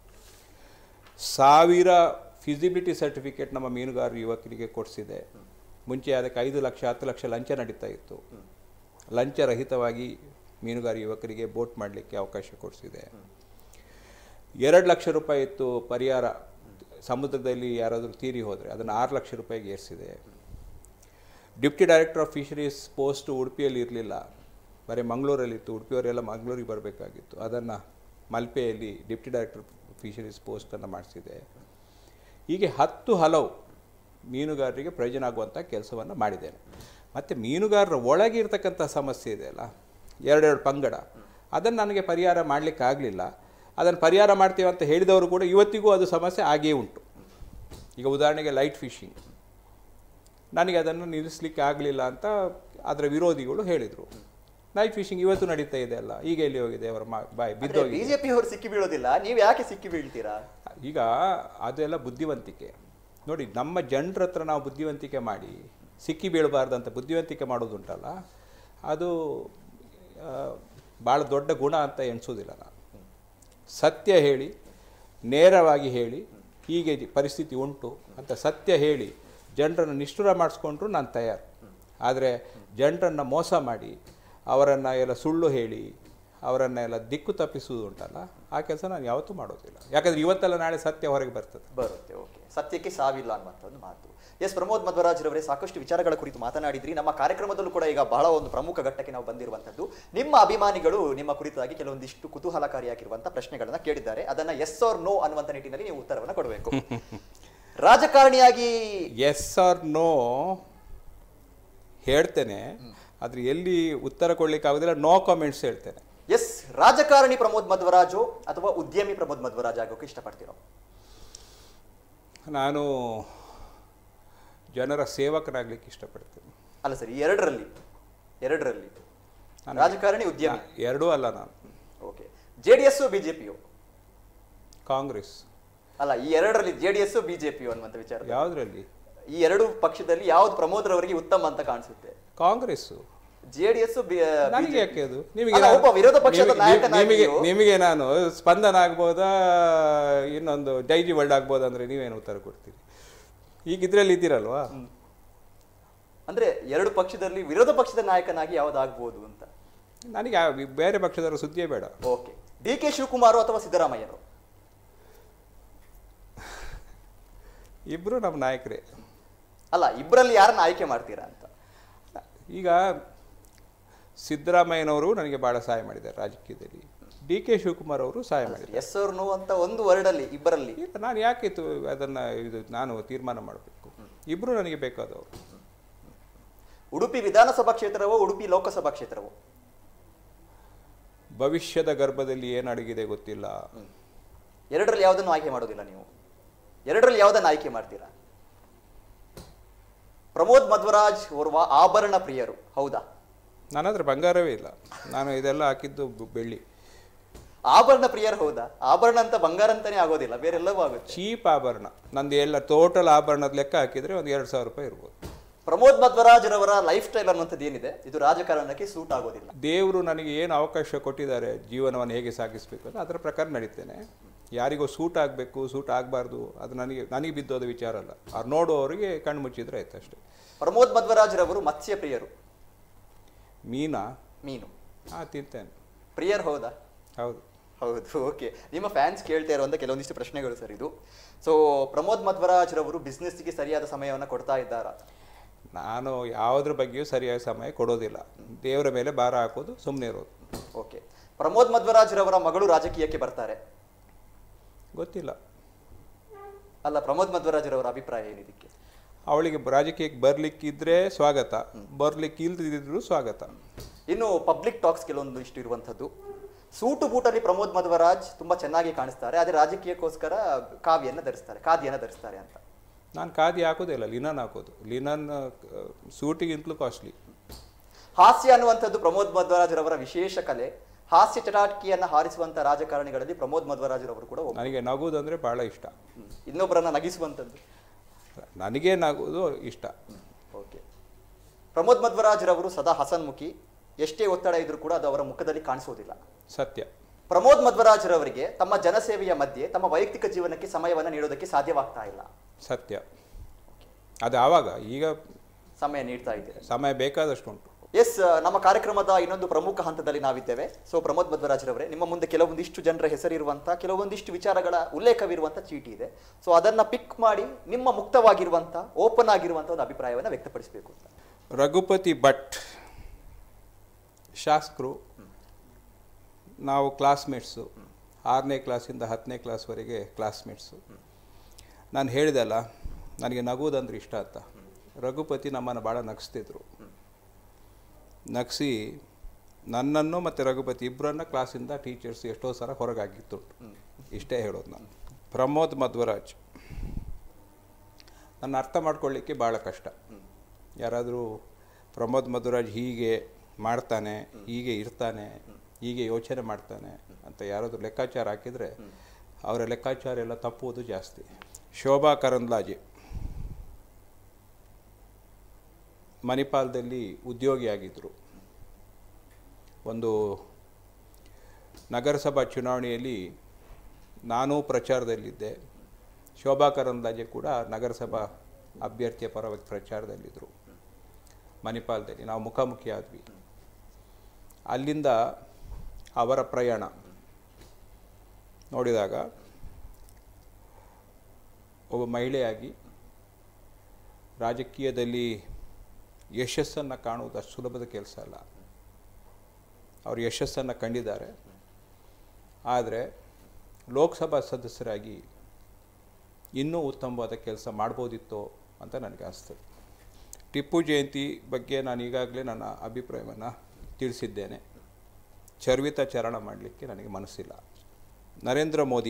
ಸಾವಿರ ಫಿಸಿಬಿಲಿಟಿ ಸರ್ಟಿಫಿಕೇಟ್ ನಮ್ಮ ಮೀನುಗಾರ ಯುವಕರಿಗೆ ಕೊಡಿಸಿದೆ ಮುಂಚೆ ಅದಕ್ಕೆ ಐದು ಲಕ್ಷ ಹತ್ತು ಲಕ್ಷ ಲಂಚ ನಡೀತಾ ಇತ್ತು ಲಂಚರಹಿತವಾಗಿ ಮೀನುಗಾರ ಯುವಕರಿಗೆ ಬೋಟ್ ಮಾಡಲಿಕ್ಕೆ ಅವಕಾಶ ಕೊಡಿಸಿದೆ ಎರಡು ಲಕ್ಷ ರೂಪಾಯಿ ಇತ್ತು ಪರಿಹಾರ ಸಮುದ್ರದಲ್ಲಿ ಯಾರಾದರೂ ತೀರಿ ಹೋದರೆ ಅದನ್ನು ಆರು ಲಕ್ಷ ರೂಪಾಯಿಗೆ ಏರಿಸಿದೆ deputy director of fisheries post ಉಡುಪಿಯಲ್ಲಿ ಇರಲಿಲ್ಲ ಬರೀ ಮಂಗಳೂರಲ್ಲಿತ್ತು ಉಡುಪಿಯವರೆಲ್ಲ ಮಂಗಳೂರಿಗೆ ಬರಬೇಕಾಗಿತ್ತು ಅದನ್ನು ಮಲ್ಪೆಯಲ್ಲಿ ಡಿಪ್ಟಿ ಡೈರೆಕ್ಟರ್ ಫಿಶರೀಸ್ ಪೋಸ್ಟನ್ನು ಮಾಡಿಸಿದೆ ಹೀಗೆ ಹತ್ತು ಹಲವು ಮೀನುಗಾರರಿಗೆ ಪ್ರಯೋಜನ ಆಗುವಂಥ ಕೆಲಸವನ್ನು ಮಾಡಿದ್ದೇನೆ ಮತ್ತು ಮೀನುಗಾರರ ಒಳಗೆ ಇರ್ತಕ್ಕಂಥ ಸಮಸ್ಯೆ ಇದೆಯಲ್ಲ ಎರಡೆರಡು ಪಂಗಡ ಅದನ್ನು ನನಗೆ ಪರಿಹಾರ ಮಾಡಲಿಕ್ಕೆ ಆಗಲಿಲ್ಲ ಅದನ್ನು ಪರಿಹಾರ ಮಾಡ್ತೀವಿ ಅಂತ ಹೇಳಿದವರು ಕೂಡ ಇವತ್ತಿಗೂ ಅದು ಸಮಸ್ಯೆ ಆಗೇ ಉಂಟು ಈಗ ಉದಾಹರಣೆಗೆ ಲೈಟ್ ಫಿಶಿಂಗ್ ನನಗೆ ಅದನ್ನು ನಿಲ್ಲಿಸಲಿಕ್ಕೆ ಆಗಲಿಲ್ಲ ಅಂತ ಅದರ ವಿರೋಧಿಗಳು ಹೇಳಿದರು ನೈಟ್ ಫಿಶಿಂಗ್ ಇವತ್ತು ನಡೀತಾ ಇದೆ ಅಲ್ಲ ಈಗ ಎಲ್ಲಿ ಹೋಗಿದೆ ಅವರ ಮಾ- ಬಾಯಿ ಬಿದ್ದೋಗಿದೆ ಬಿಜೆಪಿ ಅವರು ಸಿಕ್ಕಿ ಬೀಳೋದಿಲ್ಲ ನೀವು ಯಾಕೆ ಸಿಕ್ಕಿ ಬೀಳ್ತೀರಾ ಈಗ ಅದೆಲ್ಲ ಬುದ್ಧಿವಂತಿಕೆ ನೋಡಿ ನಮ್ಮ ಜನರ ಹತ್ರ ನಾವು ಬುದ್ಧಿವಂತಿಕೆ ಮಾಡಿ ಸಿಕ್ಕಿ ಬೀಳಬಾರ್ದಂತ ಬುದ್ಧಿವಂತಿಕೆ ಮಾಡೋದುಂಟಲ್ಲ ಅದು ಭಾಳ ದೊಡ್ಡ ಗುಣ ಅಂತ ಎಣಿಸೋದಿಲ್ಲ ನಾನು ಸತ್ಯ ಹೇಳಿ ನೇರವಾಗಿ ಹೇಳಿ ಹೀಗೆ ಜಿ- ಪರಿಸ್ಥಿತಿ ಉಂಟು ಅಂತ ಸತ್ಯ ಹೇಳಿ ಜನರನ್ನು ನಿಷ್ಠುರ ಮಾಡಿಸ್ಕೊಂಡ್ರು ನಾನು ತಯಾರು ಆದರೆ ಜನರನ್ನು ಮೋಸ ಮಾಡಿ ಅವರನ್ನು ಎಲ್ಲ ಸುಳ್ಳು ಹೇಳಿ ಅವರನ್ನು ಎಲ್ಲ ದಿಕ್ಕು ತಪ್ಪಿಸುವುದು ಉಂಟಲ್ಲ ಆ ಕೆಲಸ ನಾನು ಯಾವತ್ತೂ ಮಾಡೋದಿಲ್ಲ ಯಾಕಂದರೆ ಇವತ್ತೆಲ್ಲ ನಾಳೆ ಸತ್ಯ ಹೊರಗೆ ಬರ್ತದೆ ಬರುತ್ತೆ ಓಕೆ ಸತ್ಯಕ್ಕೆ ಸಾವಿಲ್ಲ ಅನ್ನುವಂಥ ಒಂದು ಮಾತು ಎಸ್ ಪ್ರಮೋದ್ ಮಧ್ವರಾಜ್ರವರೇ ಸಾಕಷ್ಟು ವಿಚಾರಗಳ ಕುರಿತು ಮಾತನಾಡಿದ್ರಿ ನಮ್ಮ ಕಾರ್ಯಕ್ರಮದಲ್ಲೂ ಕೂಡ ಈಗ ಬಹಳ ಒಂದು ಪ್ರಮುಖ ಘಟ್ಟಕ್ಕೆ ನಾವು ಬಂದಿರುವಂಥದ್ದು ನಿಮ್ಮ ಅಭಿಮಾನಿಗಳು ನಿಮ್ಮ ಕುರಿತಾಗಿ ಕೆಲವೊಂದಿಷ್ಟು ಕುತೂಹಲಕಾರಿಯಾಗಿರುವಂಥ ಪ್ರಶ್ನೆಗಳನ್ನ ಕೇಳಿದ್ದಾರೆ ಅದನ್ನ ಎಸ್ ಆರ್ ನೋ ಅನ್ನುವಂಥ ನಿಟ್ಟಿನಲ್ಲಿ ನೀವು ಉತ್ತರವನ್ನು ಕೊಡಬೇಕು ರಾಜಕಾರಣಿಯಾಗಿ ಎಸ್ ಆರ್ ನೋ ಹೇಳ್ತೇನೆ ಆದರೆ ಎಲ್ಲಿ ಉತ್ತರ ಕೊಡ್ಲಿಕ್ಕೆ ಆಗೋದಿಲ್ಲ ನೋ ಕಾಮೆಂಟ್ಸ್ ಹೇಳ್ತೇನೆ ಎಸ್ ರಾಜಕಾರಣಿ ಪ್ರಮೋದ್ ಮಧ್ವರಾಜು ಅಥವಾ ಉದ್ಯಮಿ ಪ್ರಮೋದ್ ಮಧ್ವರಾಜ್ ಆಗೋಕೆ ಇಷ್ಟಪಡ್ತೀರೋ ನಾನು ಜನರ ಸೇವಕನಾಗ್ಲಿಕ್ಕೆ ಇಷ್ಟಪಡ್ತೇನೆ ಅಲ್ಲ ಸರ್ ಈ ಎರಡರಲ್ಲಿ ಎರಡರಲ್ಲಿ ನಾನು- ರಾಜಕಾರಣಿ ಉದ್ಯಮಿ ಎರಡೂ ಅಲ್ಲ ನಾನು ಓಕೆ ಜೆ ಡಿ ಎಸ್ ಬಿಜೆಪಿಯು ಕಾಂಗ್ರೆಸ್ ಅಲ್ಲ ಈ ಎರಡರಲ್ಲಿ ಜೆ ಡಿ ಎಸ್ ಬಿಜೆಪಿ ಅನ್ನುವಂಥ ವಿಚಾರ ಯಾವುದರಲ್ಲಿ ಈ ಎರಡು ಪಕ್ಷದಲ್ಲಿ ಯಾವ್ದು ಪ್ರಮೋದ್ ರವರಿಗೆ ಉತ್ತಮ ಅಂತ ಕಾಣಿಸುತ್ತೆ ಕಾಂಗ್ರೆಸ್ಸು ಜೆ ಡಿ ಎಸ್ ನನಗೆ ಯಾಕೆ ಅದು ನಿಮಗೆ ಅಲ್ಲ, ನಾನು- ಒಬ್ಬ ವಿರೋಧ ಪಕ್ಷದ ನಿಮಗೆ- ನಾಯಕನಾಗಿಯೂ- ನಿಮಗೆ ನಿಮಗೆ ನಾನು ಸ್ಪಂದನ ಆಗ್ಬೋದಾ ಇನ್ನೊಂದು ಜೈಜಿ ವರ್ಲ್ಡ್ ಆಗ್ಬೋದಾ ಅಂದ್ರೆ ನೀವೇನು ಉತ್ತರ ಕೊಡ್ತೀರಿ ಈಗ ಇದ್ರಲ್ಲಿ ಇದ್ದೀರಲ್ವಾ ಅಂದ್ರೆ ಎರಡು ಪಕ್ಷದಲ್ಲಿ ವಿರೋಧ ಪಕ್ಷದ ನಾಯಕನಾಗಿ ಯಾವ್ದಾಗ್ಬೋದು ಅಂತ ನನಗೆ ಯಾವ- ಬೇರೆ ಪಕ್ಷದವರ ಸುದ್ದಿಯೇ ಬೇಡ ಓಕೆ ಡಿ ಕೆ ಶಿವಕುಮಾರ್ ಅಥವಾ ಸಿದ್ದರಾಮಯ್ಯರು ಇಬ್ರು ನಮ್ಮ ನಾಯಕರೇ ಅಲ್ಲ ಇಬ್ಬರಲ್ಲಿ ಯಾರನ್ನ ಆಯ್ಕೆ ಮಾಡ್ತೀರಾ ಅಂತ ಈಗ ಸಿದ್ದರಾಮಯ್ಯನವರು ನನಗೆ ಬಹಳ ಸಹಾಯ ಮಾಡಿದ್ದಾರೆ ರಾಜಕೀಯದಲ್ಲಿ ಡಿ ಕೆ ಶಿವಕುಮಾರ್ ಅವರು ಸಹಾಯ ಮಾಡಿದ್ದಾರೆ ಎಸ್ ಅವ್ರ ನೋ ಅಂತ ಒಂದು ವರ್ಡ್ ಅಲ್ಲಿ ಇಬ್ಬರಲ್ಲಿ ಈಗ ನಾನು ಯಾಕೆ ತು- ಅದನ್ನ ಇದು ನಾನು ತೀರ್ಮಾನ ಮಾಡಬೇಕು ಇಬ್ರು ನನಗೆ ಬೇಕಾದವರು ಉಡುಪಿ ವಿಧಾನಸಭಾ ಕ್ಷೇತ್ರವೋ ಉಡುಪಿ ಲೋಕಸಭಾ ಕ್ಷೇತ್ರವೋ ಭವಿಷ್ಯದ ಗರ್ಭದಲ್ಲಿ ಏನು ಅಡಗಿದೆ ಗೊತ್ತಿಲ್ಲ ಎರಡರಲ್ಲಿ ಯಾವುದನ್ನು ಆಯ್ಕೆ ಮಾಡೋದಿಲ್ಲ ನೀವು ಎರಡರಲ್ಲಿ ಯಾವುದನ್ನು ಆಯ್ಕೆ ಮಾಡ್ತೀರಾ ಪ್ರಮೋದ್ ಮಧ್ವರಾಜ್ ಓರ್ವ ಆಭರಣ ಪ್ರಿಯರು ಹೌದಾ ನನ್ನ ಹತ್ರ ಬಂಗಾರವೇ ಇಲ್ಲ ನಾನು ಇದೆಲ್ಲ ಹಾಕಿದ್ದು ಬ- ಬೆಳ್ಳಿ ಆಭರಣ ಪ್ರಿಯರು ಹೌದಾ ಆಭರಣ ಅಂತ ಬಂಗಾರ ಅಂತಾನೆ ಆಗೋದಿಲ್ಲ ಬೇರೆಲ್ಲವೂ ಆಗುತ್ತೆ ಚೀಪ್ ಆಭರಣ ನಂದು ಎಲ್ಲ ಟೋಟಲ್ ಆಭರಣದ ಲೆಕ್ಕ ಹಾಕಿದ್ರೆ ಒಂದು ಎರಡು ಸಾವಿರ ರೂಪಾಯಿ ಇರ್ಬೋದು ಪ್ರಮೋದ್ ಮಧ್ವರಾಜ್ ರವರ ಲೈಫ್ ಸ್ಟೈಲ್ ಅನ್ನುವಂಥದ್ದು ಏನಿದೆ ಇದು ರಾಜಕಾರಣಕ್ಕೆ ಸೂಟ್ ಆಗೋದಿಲ್ಲ ದೇವರು ನನಗೆ ಏನು ಅವಕಾಶ ಕೊಟ್ಟಿದ್ದಾರೆ ಜೀವನವನ್ನು ಹೇಗೆ ಸಾಗಿಸಬೇಕು ಅಂತ ಅದರ ಪ್ರಕಾರ ನಡೀತೇನೆ ಯಾರಿಗೋ ಸೂಟ್ ಆಗಬೇಕು ಸೂಟ್ ಆಗಬಾರ್ದು ಅದು ನನಗೆ ನನಗೆ ಬಿದ್ದೋದ ವಿಚಾರ ಅಲ್ಲ ಅವ್ರು ನೋಡುವವರಿಗೆ ಕಣ್ಣು ಮುಚ್ಚಿದ್ರೆ ಆಯ್ತು ಅಷ್ಟೇ ಪ್ರಮೋದ್ ಮಧ್ವರಾಜ್ ರವರು ಮತ್ಸ್ಯ ಪ್ರಿಯರು ಮೀನಾ ಮೀನು ಹಾಂ ತಿಂತೇನೆ ಪ್ರಿಯರ್ ಹೌದಾ ಹೌದು ಹೌದು ಓಕೆ ನಿಮ್ಮ ಫ್ಯಾನ್ಸ್ ಕೇಳ್ತಾ ಇರುವಂತ ಕೆಲವೊಂದಿಷ್ಟು ಪ್ರಶ್ನೆಗಳು ಸರ್ ಇದು ಸೊ ಪ್ರಮೋದ್ ಮಧ್ವರಾಜ್ ರವರು ಬಿಸ್ನೆಸ್ಗೆ ಸರಿಯಾದ ಸಮಯವನ್ನು ಕೊಡ್ತಾ ಇದ್ದಾರಾ ನಾನು ಯಾವುದ್ರ ಬಗ್ಗೆಯೂ ಸರಿಯಾದ ಸಮಯ ಕೊಡೋದಿಲ್ಲ ದೇವರ ಮೇಲೆ ಭಾರ ಹಾಕೋದು ಸುಮ್ಮನೆ ಇರೋದು ಓಕೆ ಪ್ರಮೋದ್ ಮಧ್ವರಾಜ್ ರವರ ಮಗಳು ರಾಜಕೀಯಕ್ಕೆ ಬರ್ತಾರೆ ಗೊತ್ತಿಲ್ಲ ಅಲ್ಲ ಪ್ರಮೋದ್ ಮಧ್ವರಾಜ್ ರವರ ಅಭಿಪ್ರಾಯ ಏನಿದಕ್ಕೆ ಅವಳಿಗೆ ರಾಜಕೀಯಕ್ಕೆ ಬರ್ಲಿಕ್ಕಿದ್ರೆ ಸ್ವಾಗತ ಬರ್ಲಿಕ್ಕೆ ಇಲ್ದಿದ್ರು ಸ್ವಾಗತ ಇನ್ನು ಪಬ್ಲಿಕ್ ಟಾಕ್ಸ್ ಕೆಲವೊಂದು ಇಷ್ಟು ಇರುವಂಥದ್ದು ಸೂಟು ಬೂಟಲ್ಲಿ ಪ್ರಮೋದ್ ಮಧ್ವರಾಜ್ ತುಂಬಾ ಚೆನ್ನಾಗಿ ಕಾಣಿಸ್ತಾರೆ ಅದೇ ರಾಜಕೀಯಕ್ಕೋಸ್ಕರ ಕಾವಿಯನ್ನ ಧರಿಸ್ತಾರೆ ಖಾದಿಯನ್ನ ಧರಿಸ್ತಾರೆ ಅಂತ ನಾನು ಖಾದಿ ಹಾಕೋದಿಲ್ಲ ಲಿನನ್ ಹಾಕೋದು ಲಿನನ್ ಸೂಟಿಗಿಂತಲೂ ಕಾಸ್ಟ್ಲಿ ಹಾಸ್ಯ ಅನ್ನುವಂಥದ್ದು ಪ್ರಮೋದ್ ಮಧ್ವರಾಜ್ ರವರ ವಿಶೇಷ ಕಲೆ ಹಾಸ್ಯ ಚಟಾಕಿಯನ್ನ ಹಾರಿಸುವಂತ ರಾಜಕಾರಣಿಗಳಲ್ಲಿ ಪ್ರಮೋದ್ ಮಧ್ವರಾಜ್ ರವರು ಕೂಡ ಒಬ್ಬರು ನನಗೆ ನಗುವುದಂದ್ರೆ ಭಾಳ ಇಷ್ಟ ಹ್ಮ್. ಇನ್ನೊಬ್ಬರನ್ನ ನಗಿಸುವಂಥದ್ದು ನನಗೆ ನಗುವುದು ಇಷ್ಟ ಓಕೆ ಪ್ರಮೋದ್ ಮಧ್ವರಾಜ್ ರವರು ಸದಾ ಹಸನ್ಮುಖಿ ಎಷ್ಟೇ ಒತ್ತಡ ಇದ್ರೂ ಕೂಡ ಅದು ಅವರ ಮುಖದಲ್ಲಿ ಕಾಣಿಸೋದಿಲ್ಲ ಸತ್ಯ ಪ್ರಮೋದ್ ಮಧ್ವರಾಜ್ ರವರಿಗೆ ತಮ್ಮ ಜನಸೇವೆಯ ಮಧ್ಯೆ ತಮ್ಮ ವೈಯಕ್ತಿಕ ಜೀವನಕ್ಕೆ ಸಮಯವನ್ನು ನೀಡೋದಕ್ಕೆ ಸಾಧ್ಯವಾಗ್ತಾ ಇಲ್ಲ ಸತ್ಯ ಅದು ಆವಾಗ ಈಗ ಸಮಯ ನೀಡ್ತಾ ಇದ್ದೇವೆ ಸಮಯ ಬೇಕಾದಷ್ಟು ಉಂಟು ಎಸ್ ನಮ್ಮ ಕಾರ್ಯಕ್ರಮದ ಇನ್ನೊಂದು ಪ್ರಮುಖ ಹಂತದಲ್ಲಿ ನಾವಿದ್ದೇವೆ ಸೊ ಪ್ರಮೋದ್ ಮಧ್ವರಾಜ್ ರವರೇ ನಿಮ್ಮ ಮುಂದೆ ಕೆಲವೊಂದಿಷ್ಟು ಜನರ ಹೆಸರಿರುವಂತಹ ಕೆಲವೊಂದಿಷ್ಟು ವಿಚಾರಗಳ ಉಲ್ಲೇಖವಿರುವಂತಹ ಚೀಟಿ ಇದೆ ಸೊ ಅದನ್ನ ಪಿಕ್ ಮಾಡಿ ನಿಮ್ಮ ಮುಕ್ತವಾಗಿರುವಂತಹ ಓಪನ್ ಆಗಿರುವಂತಹ ಒಂದು ಅಭಿಪ್ರಾಯವನ್ನು ವ್ಯಕ್ತಪಡಿಸಬೇಕು ಅಂತ ರಘುಪತಿ ಭಟ್ ಶಾಸ್ತ್ರು ನಾವು ಕ್ಲಾಸ್ಮೇಟ್ಸು ಆರನೇ ಕ್ಲಾಸಿಂದ ಹತ್ತನೇ ಕ್ಲಾಸ್ವರೆಗೆ ಕ್ಲಾಸ್ಮೇಟ್ಸು ನಾನು ಹೇಳಿದೆಲ್ಲ ನನಗೆ ನಗುವುದಂದ್ರೆ ಇಷ್ಟ ಅಂತ ರಘುಪತಿ ನಮ್ಮನ್ನು ಭಾಳ ನಗಿಸ್ತಿದ್ರು ನಗಿಸಿ ನನ್ನನ್ನು ಮತ್ತು ರಘುಪತಿ ಇಬ್ಬರನ್ನ ಕ್ಲಾಸಿಂದ ಟೀಚರ್ಸ್ ಎಷ್ಟೋ ಸಲ ಹೊರಗಾಗಿತ್ತು ಇಷ್ಟೇ ಹೇಳೋದು ನಾನು ಪ್ರಮೋದ್ ಮಧ್ವರಾಜ್ ನನ್ನ ಅರ್ಥ ಮಾಡ್ಕೊಳ್ಳಿಕ್ಕೆ ಭಾಳ ಕಷ್ಟ ಯಾರಾದರೂ ಪ್ರಮೋದ್ ಮಧ್ವರಾಜ್ ಹೀಗೆ ಮಾಡ್ತಾನೆ ಹೀಗೆ ಇರ್ತಾನೆ ಹೀಗೆ ಯೋಚನೆ ಮಾಡ್ತಾನೆ ಅಂತ ಯಾರಾದರೂ ಲೆಕ್ಕಾಚಾರ ಹಾಕಿದರೆ ಅವರ ಲೆಕ್ಕಾಚಾರ ಎಲ್ಲ ತಪ್ಪುವುದು ಜಾಸ್ತಿ ಶೋಭಾ ಕರಂದ್ಲಾಜೆ ಮಣಿಪಾಲದಲ್ಲಿ ಉದ್ಯೋಗಿಯಾಗಿದ್ದರು ಒಂದು ನಗರಸಭಾ ಚುನಾವಣೆಯಲ್ಲಿ ನಾನೂ ಪ್ರಚಾರದಲ್ಲಿದ್ದೆ ಶೋಭಾ ಕರಂದ್ಲಾಜೆ ಕೂಡ ನಗರಸಭಾ ಅಭ್ಯರ್ಥಿಯ ಪರವಾಗಿ ಪ್ರಚಾರದಲ್ಲಿದ್ದರು ಮಣಿಪಾಲದಲ್ಲಿ ನಾವು ಮುಖಾಮುಖಿ ಆದ್ವಿ ಅಲ್ಲಿಂದ ಅವರ ಪ್ರಯಾಣ ನೋಡಿದಾಗ ಒಬ್ಬ ಮಹಿಳೆಯಾಗಿ ರಾಜಕೀಯದಲ್ಲಿ ಯಶಸ್ಸನ್ನು ಕಾಣುವುದು ಅಷ್ಟು ಸುಲಭದ ಕೆಲಸ ಅಲ್ಲ ಅವರು ಯಶಸ್ಸನ್ನು ಕಂಡಿದ್ದಾರೆ ಆದರೆ ಲೋಕಸಭಾ ಸದಸ್ಯರಾಗಿ ಇನ್ನೂ ಉತ್ತಮವಾದ ಕೆಲಸ ಮಾಡ್ಬೋದಿತ್ತೋ ಅಂತ ನನಗೆ ಅನಿಸ್ತದೆ ಟಿಪ್ಪು ಜಯಂತಿ ಬಗ್ಗೆ ನಾನು ಈಗಾಗಲೇ ನನ್ನ ಅಭಿಪ್ರಾಯವನ್ನು ತಿಳಿಸಿದ್ದೇನೆ ಚರ್ವಿತ ಚರಣ ಮಾಡಲಿಕ್ಕೆ ನನಗೆ ಮನಸ್ಸಿಲ್ಲ ನರೇಂದ್ರ ಮೋದಿ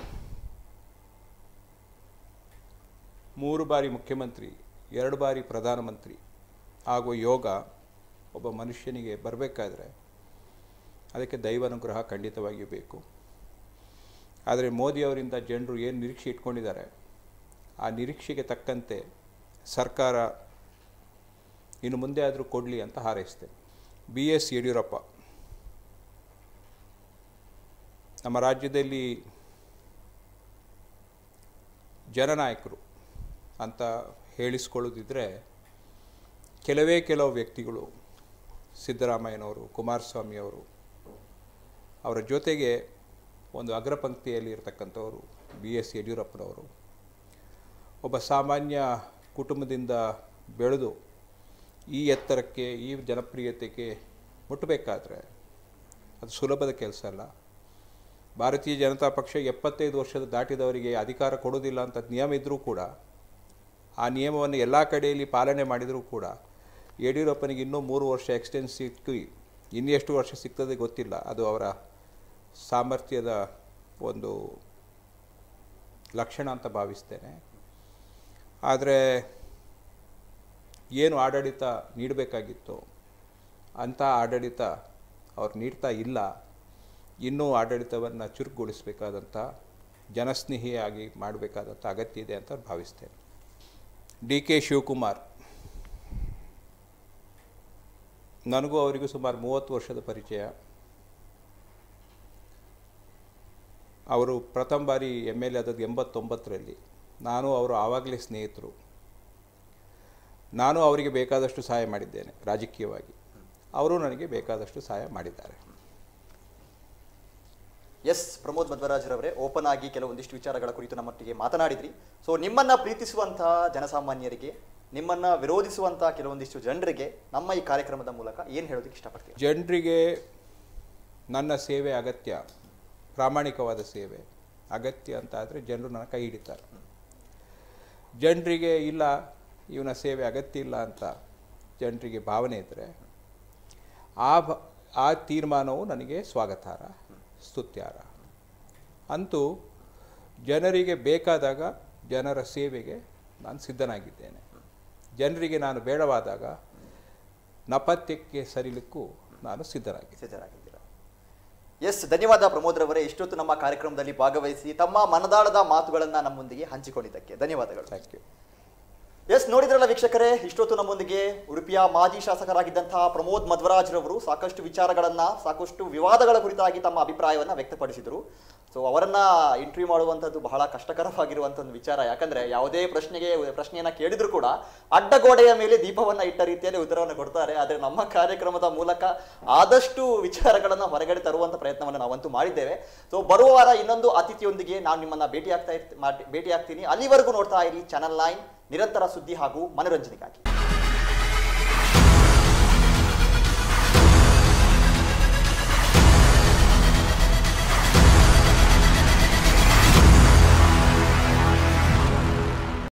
ಮೂರು ಬಾರಿ ಮುಖ್ಯಮಂತ್ರಿ ಎರಡು ಬಾರಿ ಪ್ರಧಾನಮಂತ್ರಿ ಹಾಗೂ ಯೋಗ ಒಬ್ಬ ಮನುಷ್ಯನಿಗೆ ಬರಬೇಕಾದ್ರೆ ಅದಕ್ಕೆ ದೈವಾನುಗ್ರಹ ಖಂಡಿತವಾಗಿಯೂ ಬೇಕು ಆದರೆ ಮೋದಿಯವರಿಂದ ಜನರು ಏನು ನಿರೀಕ್ಷೆ ಇಟ್ಕೊಂಡಿದ್ದಾರೆ ಆ ನಿರೀಕ್ಷೆಗೆ ತಕ್ಕಂತೆ ಸರ್ಕಾರ ಇನ್ನು ಮುಂದೆ ಆದರೂ ಕೊಡಲಿ ಅಂತ ಹಾರೈಸ್ತೇನೆ ಬಿ ಎಸ್ ಯಡಿಯೂರಪ್ಪ ನಮ್ಮ ರಾಜ್ಯದಲ್ಲಿ ಜನನಾಯಕರು ಅಂತ ಹೇಳಿಸ್ಕೊಳ್ಳೋದಿದ್ರೆ ಕೆಲವೇ ಕೆಲವು ವ್ಯಕ್ತಿಗಳು ಸಿದ್ದರಾಮಯ್ಯನವರು ಕುಮಾರಸ್ವಾಮಿಯವರು ಅವರ ಜೊತೆಗೆ ಒಂದು ಅಗ್ರಪಂಕ್ತಿಯಲ್ಲಿ ಇರತಕ್ಕಂಥವರು ಬಿ ಎಸ್ ಯಡಿಯೂರಪ್ಪನವರು ಒಬ್ಬ ಸಾಮಾನ್ಯ ಕುಟುಂಬದಿಂದ ಬೆಳೆದು ಈ ಎತ್ತರಕ್ಕೆ ಈ ಜನಪ್ರಿಯತೆಗೆ ಮುಟ್ಟಬೇಕಾದ್ರೆ ಅದು ಸುಲಭದ ಕೆಲಸ ಅಲ್ಲ ಭಾರತೀಯ ಜನತಾ ಪಕ್ಷ ಎಪ್ಪತ್ತೈದು ವರ್ಷದ ದಾಟಿದವರಿಗೆ ಅಧಿಕಾರ ಕೊಡೋದಿಲ್ಲ ಅಂತ ನಿಯಮ ಇದ್ದರೂ ಕೂಡ ಆ ನಿಯಮವನ್ನು ಎಲ್ಲ ಕಡೆಯಲ್ಲಿ ಪಾಲನೆ ಮಾಡಿದರೂ ಕೂಡ ಯಡಿಯೂರಪ್ಪನಿಗೆ ಇನ್ನೂ ಮೂರು ವರ್ಷ ಎಕ್ಸ್ಟೆನ್ಸ್ ಸಿಕ್ಕಿ ಇನ್ನೆಷ್ಟು ವರ್ಷ ಸಿಗ್ತದೆ ಗೊತ್ತಿಲ್ಲ ಅದು ಅವರ ಸಾಮರ್ಥ್ಯದ ಒಂದು ಲಕ್ಷಣ ಅಂತ ಭಾವಿಸ್ತೇನೆ ಆದರೆ ಏನು ಆಡಳಿತ ನೀಡಬೇಕಾಗಿತ್ತು ಅಂಥ ಆಡಳಿತ ಅವ್ರು ನೀಡ್ತಾ ಇಲ್ಲ ಇನ್ನೂ ಆಡಳಿತವನ್ನು ಚುರುಕುಗೊಳಿಸಬೇಕಾದಂಥ ಜನಸ್ನೇಹಿಯಾಗಿ ಮಾಡಬೇಕಾದಂಥ ಅಗತ್ಯ ಇದೆ ಅಂತ ಭಾವಿಸ್ತೇನೆ ಡಿ ಕೆ ಶಿವಕುಮಾರ್ ನನಗೂ ಅವರಿಗೂ ಸುಮಾರು ಮೂವತ್ತು ವರ್ಷದ ಪರಿಚಯ ಅವರು ಪ್ರಥಮ ಬಾರಿ ಎಮ್ ಎಲ್ ಎ ಆದದ್ದು ಎಂಬತ್ತೊಂಬತ್ತರಲ್ಲಿ ನಾನು ಅವರು ಆವಾಗಲೇ ಸ್ನೇಹಿತರು ನಾನು ಅವರಿಗೆ ಬೇಕಾದಷ್ಟು ಸಹಾಯ ಮಾಡಿದ್ದೇನೆ ರಾಜಕೀಯವಾಗಿ ಅವರು ನನಗೆ ಬೇಕಾದಷ್ಟು ಸಹಾಯ ಮಾಡಿದ್ದಾರೆ ಎಸ್ ಪ್ರಮೋದ್ ಮಧ್ವರಾಜ್ರವರೇ ಓಪನ್ ಆಗಿ ಕೆಲವೊಂದಿಷ್ಟು ವಿಚಾರಗಳ ಕುರಿತು ನಮ್ಮೊಟ್ಟಿಗೆ ಮಾತನಾಡಿದ್ರಿ ಸೊ ನಿಮ್ಮನ್ನ ಪ್ರೀತಿಸುವಂತಹ ಜನಸಾಮಾನ್ಯರಿಗೆ ನಿಮ್ಮನ್ನ ವಿರೋಧಿಸುವಂತಹ ಕೆಲವೊಂದಿಷ್ಟು ಜನರಿಗೆ ನಮ್ಮ ಈ ಕಾರ್ಯಕ್ರಮದ ಮೂಲಕ ಏನು ಹೇಳೋದಕ್ಕೆ ಇಷ್ಟಪಡ್ತೀವಿ ಜನರಿಗೆ ನನ್ನ ಸೇವೆ ಅಗತ್ಯ ಪ್ರಾಮಾಣಿಕವಾದ ಸೇವೆ ಅಗತ್ಯ ಅಂತ ಆದರೆ ಜನರು ನನ್ನ ಕೈ ಹಿಡಿತಾರೆ ಜನರಿಗೆ ಇಲ್ಲ ಇವನ ಸೇವೆ ಅಗತ್ಯ ಇಲ್ಲ ಅಂತ ಜನರಿಗೆ ಭಾವನೆ ಇದ್ದರೆ ಆ ಭ ಆ ತೀರ್ಮಾನವು ನನಗೆ ಸ್ವಾಗತಾರ್ಹ ಸ್ತುತ್ಯಾರ್ಹ ಅಂತೂ ಜನರಿಗೆ ಬೇಕಾದಾಗ ಜನರ ಸೇವೆಗೆ ನಾನು ಸಿದ್ಧನಾಗಿದ್ದೇನೆ ಜನರಿಗೆ ನಾನು ಬೇಡವಾದಾಗ ನಪಥ್ಯಕ್ಕೆ ಸರಿಲಿಕ್ಕೂ ನಾನು ಸಿದ್ಧನಾಗಿದ್ದೇನೆ ಸಿದ್ಧರಾಗಿದ್ದೀರಾ ಎಸ್ ಧನ್ಯವಾದ ಪ್ರಮೋದ್ರವರೇ ಇಷ್ಟೊತ್ತು ನಮ್ಮ ಕಾರ್ಯಕ್ರಮದಲ್ಲಿ ಭಾಗವಹಿಸಿ ತಮ್ಮ ಮನದಾಳದ ಮಾತುಗಳನ್ನ ನಮ್ಮೊಂದಿಗೆ ಹಂಚಿಕೊಂಡಿದ್ದಕ್ಕೆ ಧನ್ಯವಾದಗಳು ಥ್ಯಾಂಕ್ ಯು ಎಸ್ ನೋಡಿದ್ರಲ್ಲ ವೀಕ್ಷಕರೇ ಇಷ್ಟೊತ್ತು ನಮ್ಮೊಂದಿಗೆ ಉಡುಪಿಯ ಮಾಜಿ ಶಾಸಕರಾಗಿದ್ದಂತಹ ಪ್ರಮೋದ್ ಮಧ್ವರಾಜ್ ರವರು ಸಾಕಷ್ಟು ವಿಚಾರಗಳನ್ನ ಸಾಕಷ್ಟು ವಿವಾದಗಳ ಕುರಿತಾಗಿ ತಮ್ಮ ಅಭಿಪ್ರಾಯವನ್ನ ವ್ಯಕ್ತಪಡಿಸಿದರು ಸೊ ಅವರನ್ನ ಇಂಟರ್ವ್ಯೂ ಮಾಡುವಂಥದ್ದು ಬಹಳ ಕಷ್ಟಕರವಾಗಿರುವಂಥ ಒಂದು ವಿಚಾರ ಯಾಕಂದ್ರೆ ಯಾವುದೇ ಪ್ರಶ್ನೆಗೆ ಪ್ರಶ್ನೆಯನ್ನ ಕೇಳಿದ್ರು ಕೂಡ ಅಡ್ಡಗೋಡೆಯ ಮೇಲೆ ದೀಪವನ್ನ ಇಟ್ಟ ರೀತಿಯಲ್ಲಿ ಉತ್ತರವನ್ನು ಕೊಡ್ತಾರೆ ಆದರೆ ನಮ್ಮ ಕಾರ್ಯಕ್ರಮದ ಮೂಲಕ ಆದಷ್ಟು ವಿಚಾರಗಳನ್ನ ಹೊರಗಡೆ ತರುವಂತ ಪ್ರಯತ್ನವನ್ನು ನಾವಂತೂ ಮಾಡಿದ್ದೇವೆ ಸೊ ಬರುವ ವಾರ ಇನ್ನೊಂದು ಅತಿಥಿಯೊಂದಿಗೆ ನಾನು ನಿಮ್ಮನ್ನ ಭೇಟಿ ಆಗ್ತಾ ಇರ್ತ ಭೇಟಿ ಆಗ್ತೀನಿ ಅಲ್ಲಿವರೆಗೂ ನೋಡ್ತಾ ಇರಿ ಚಾನಲ್ ನೈನ್ ನಿರಂತರ ಸುದ್ದಿ ಹಾಗೂ ಮನೋರಂಜನೆಗಾಗಿ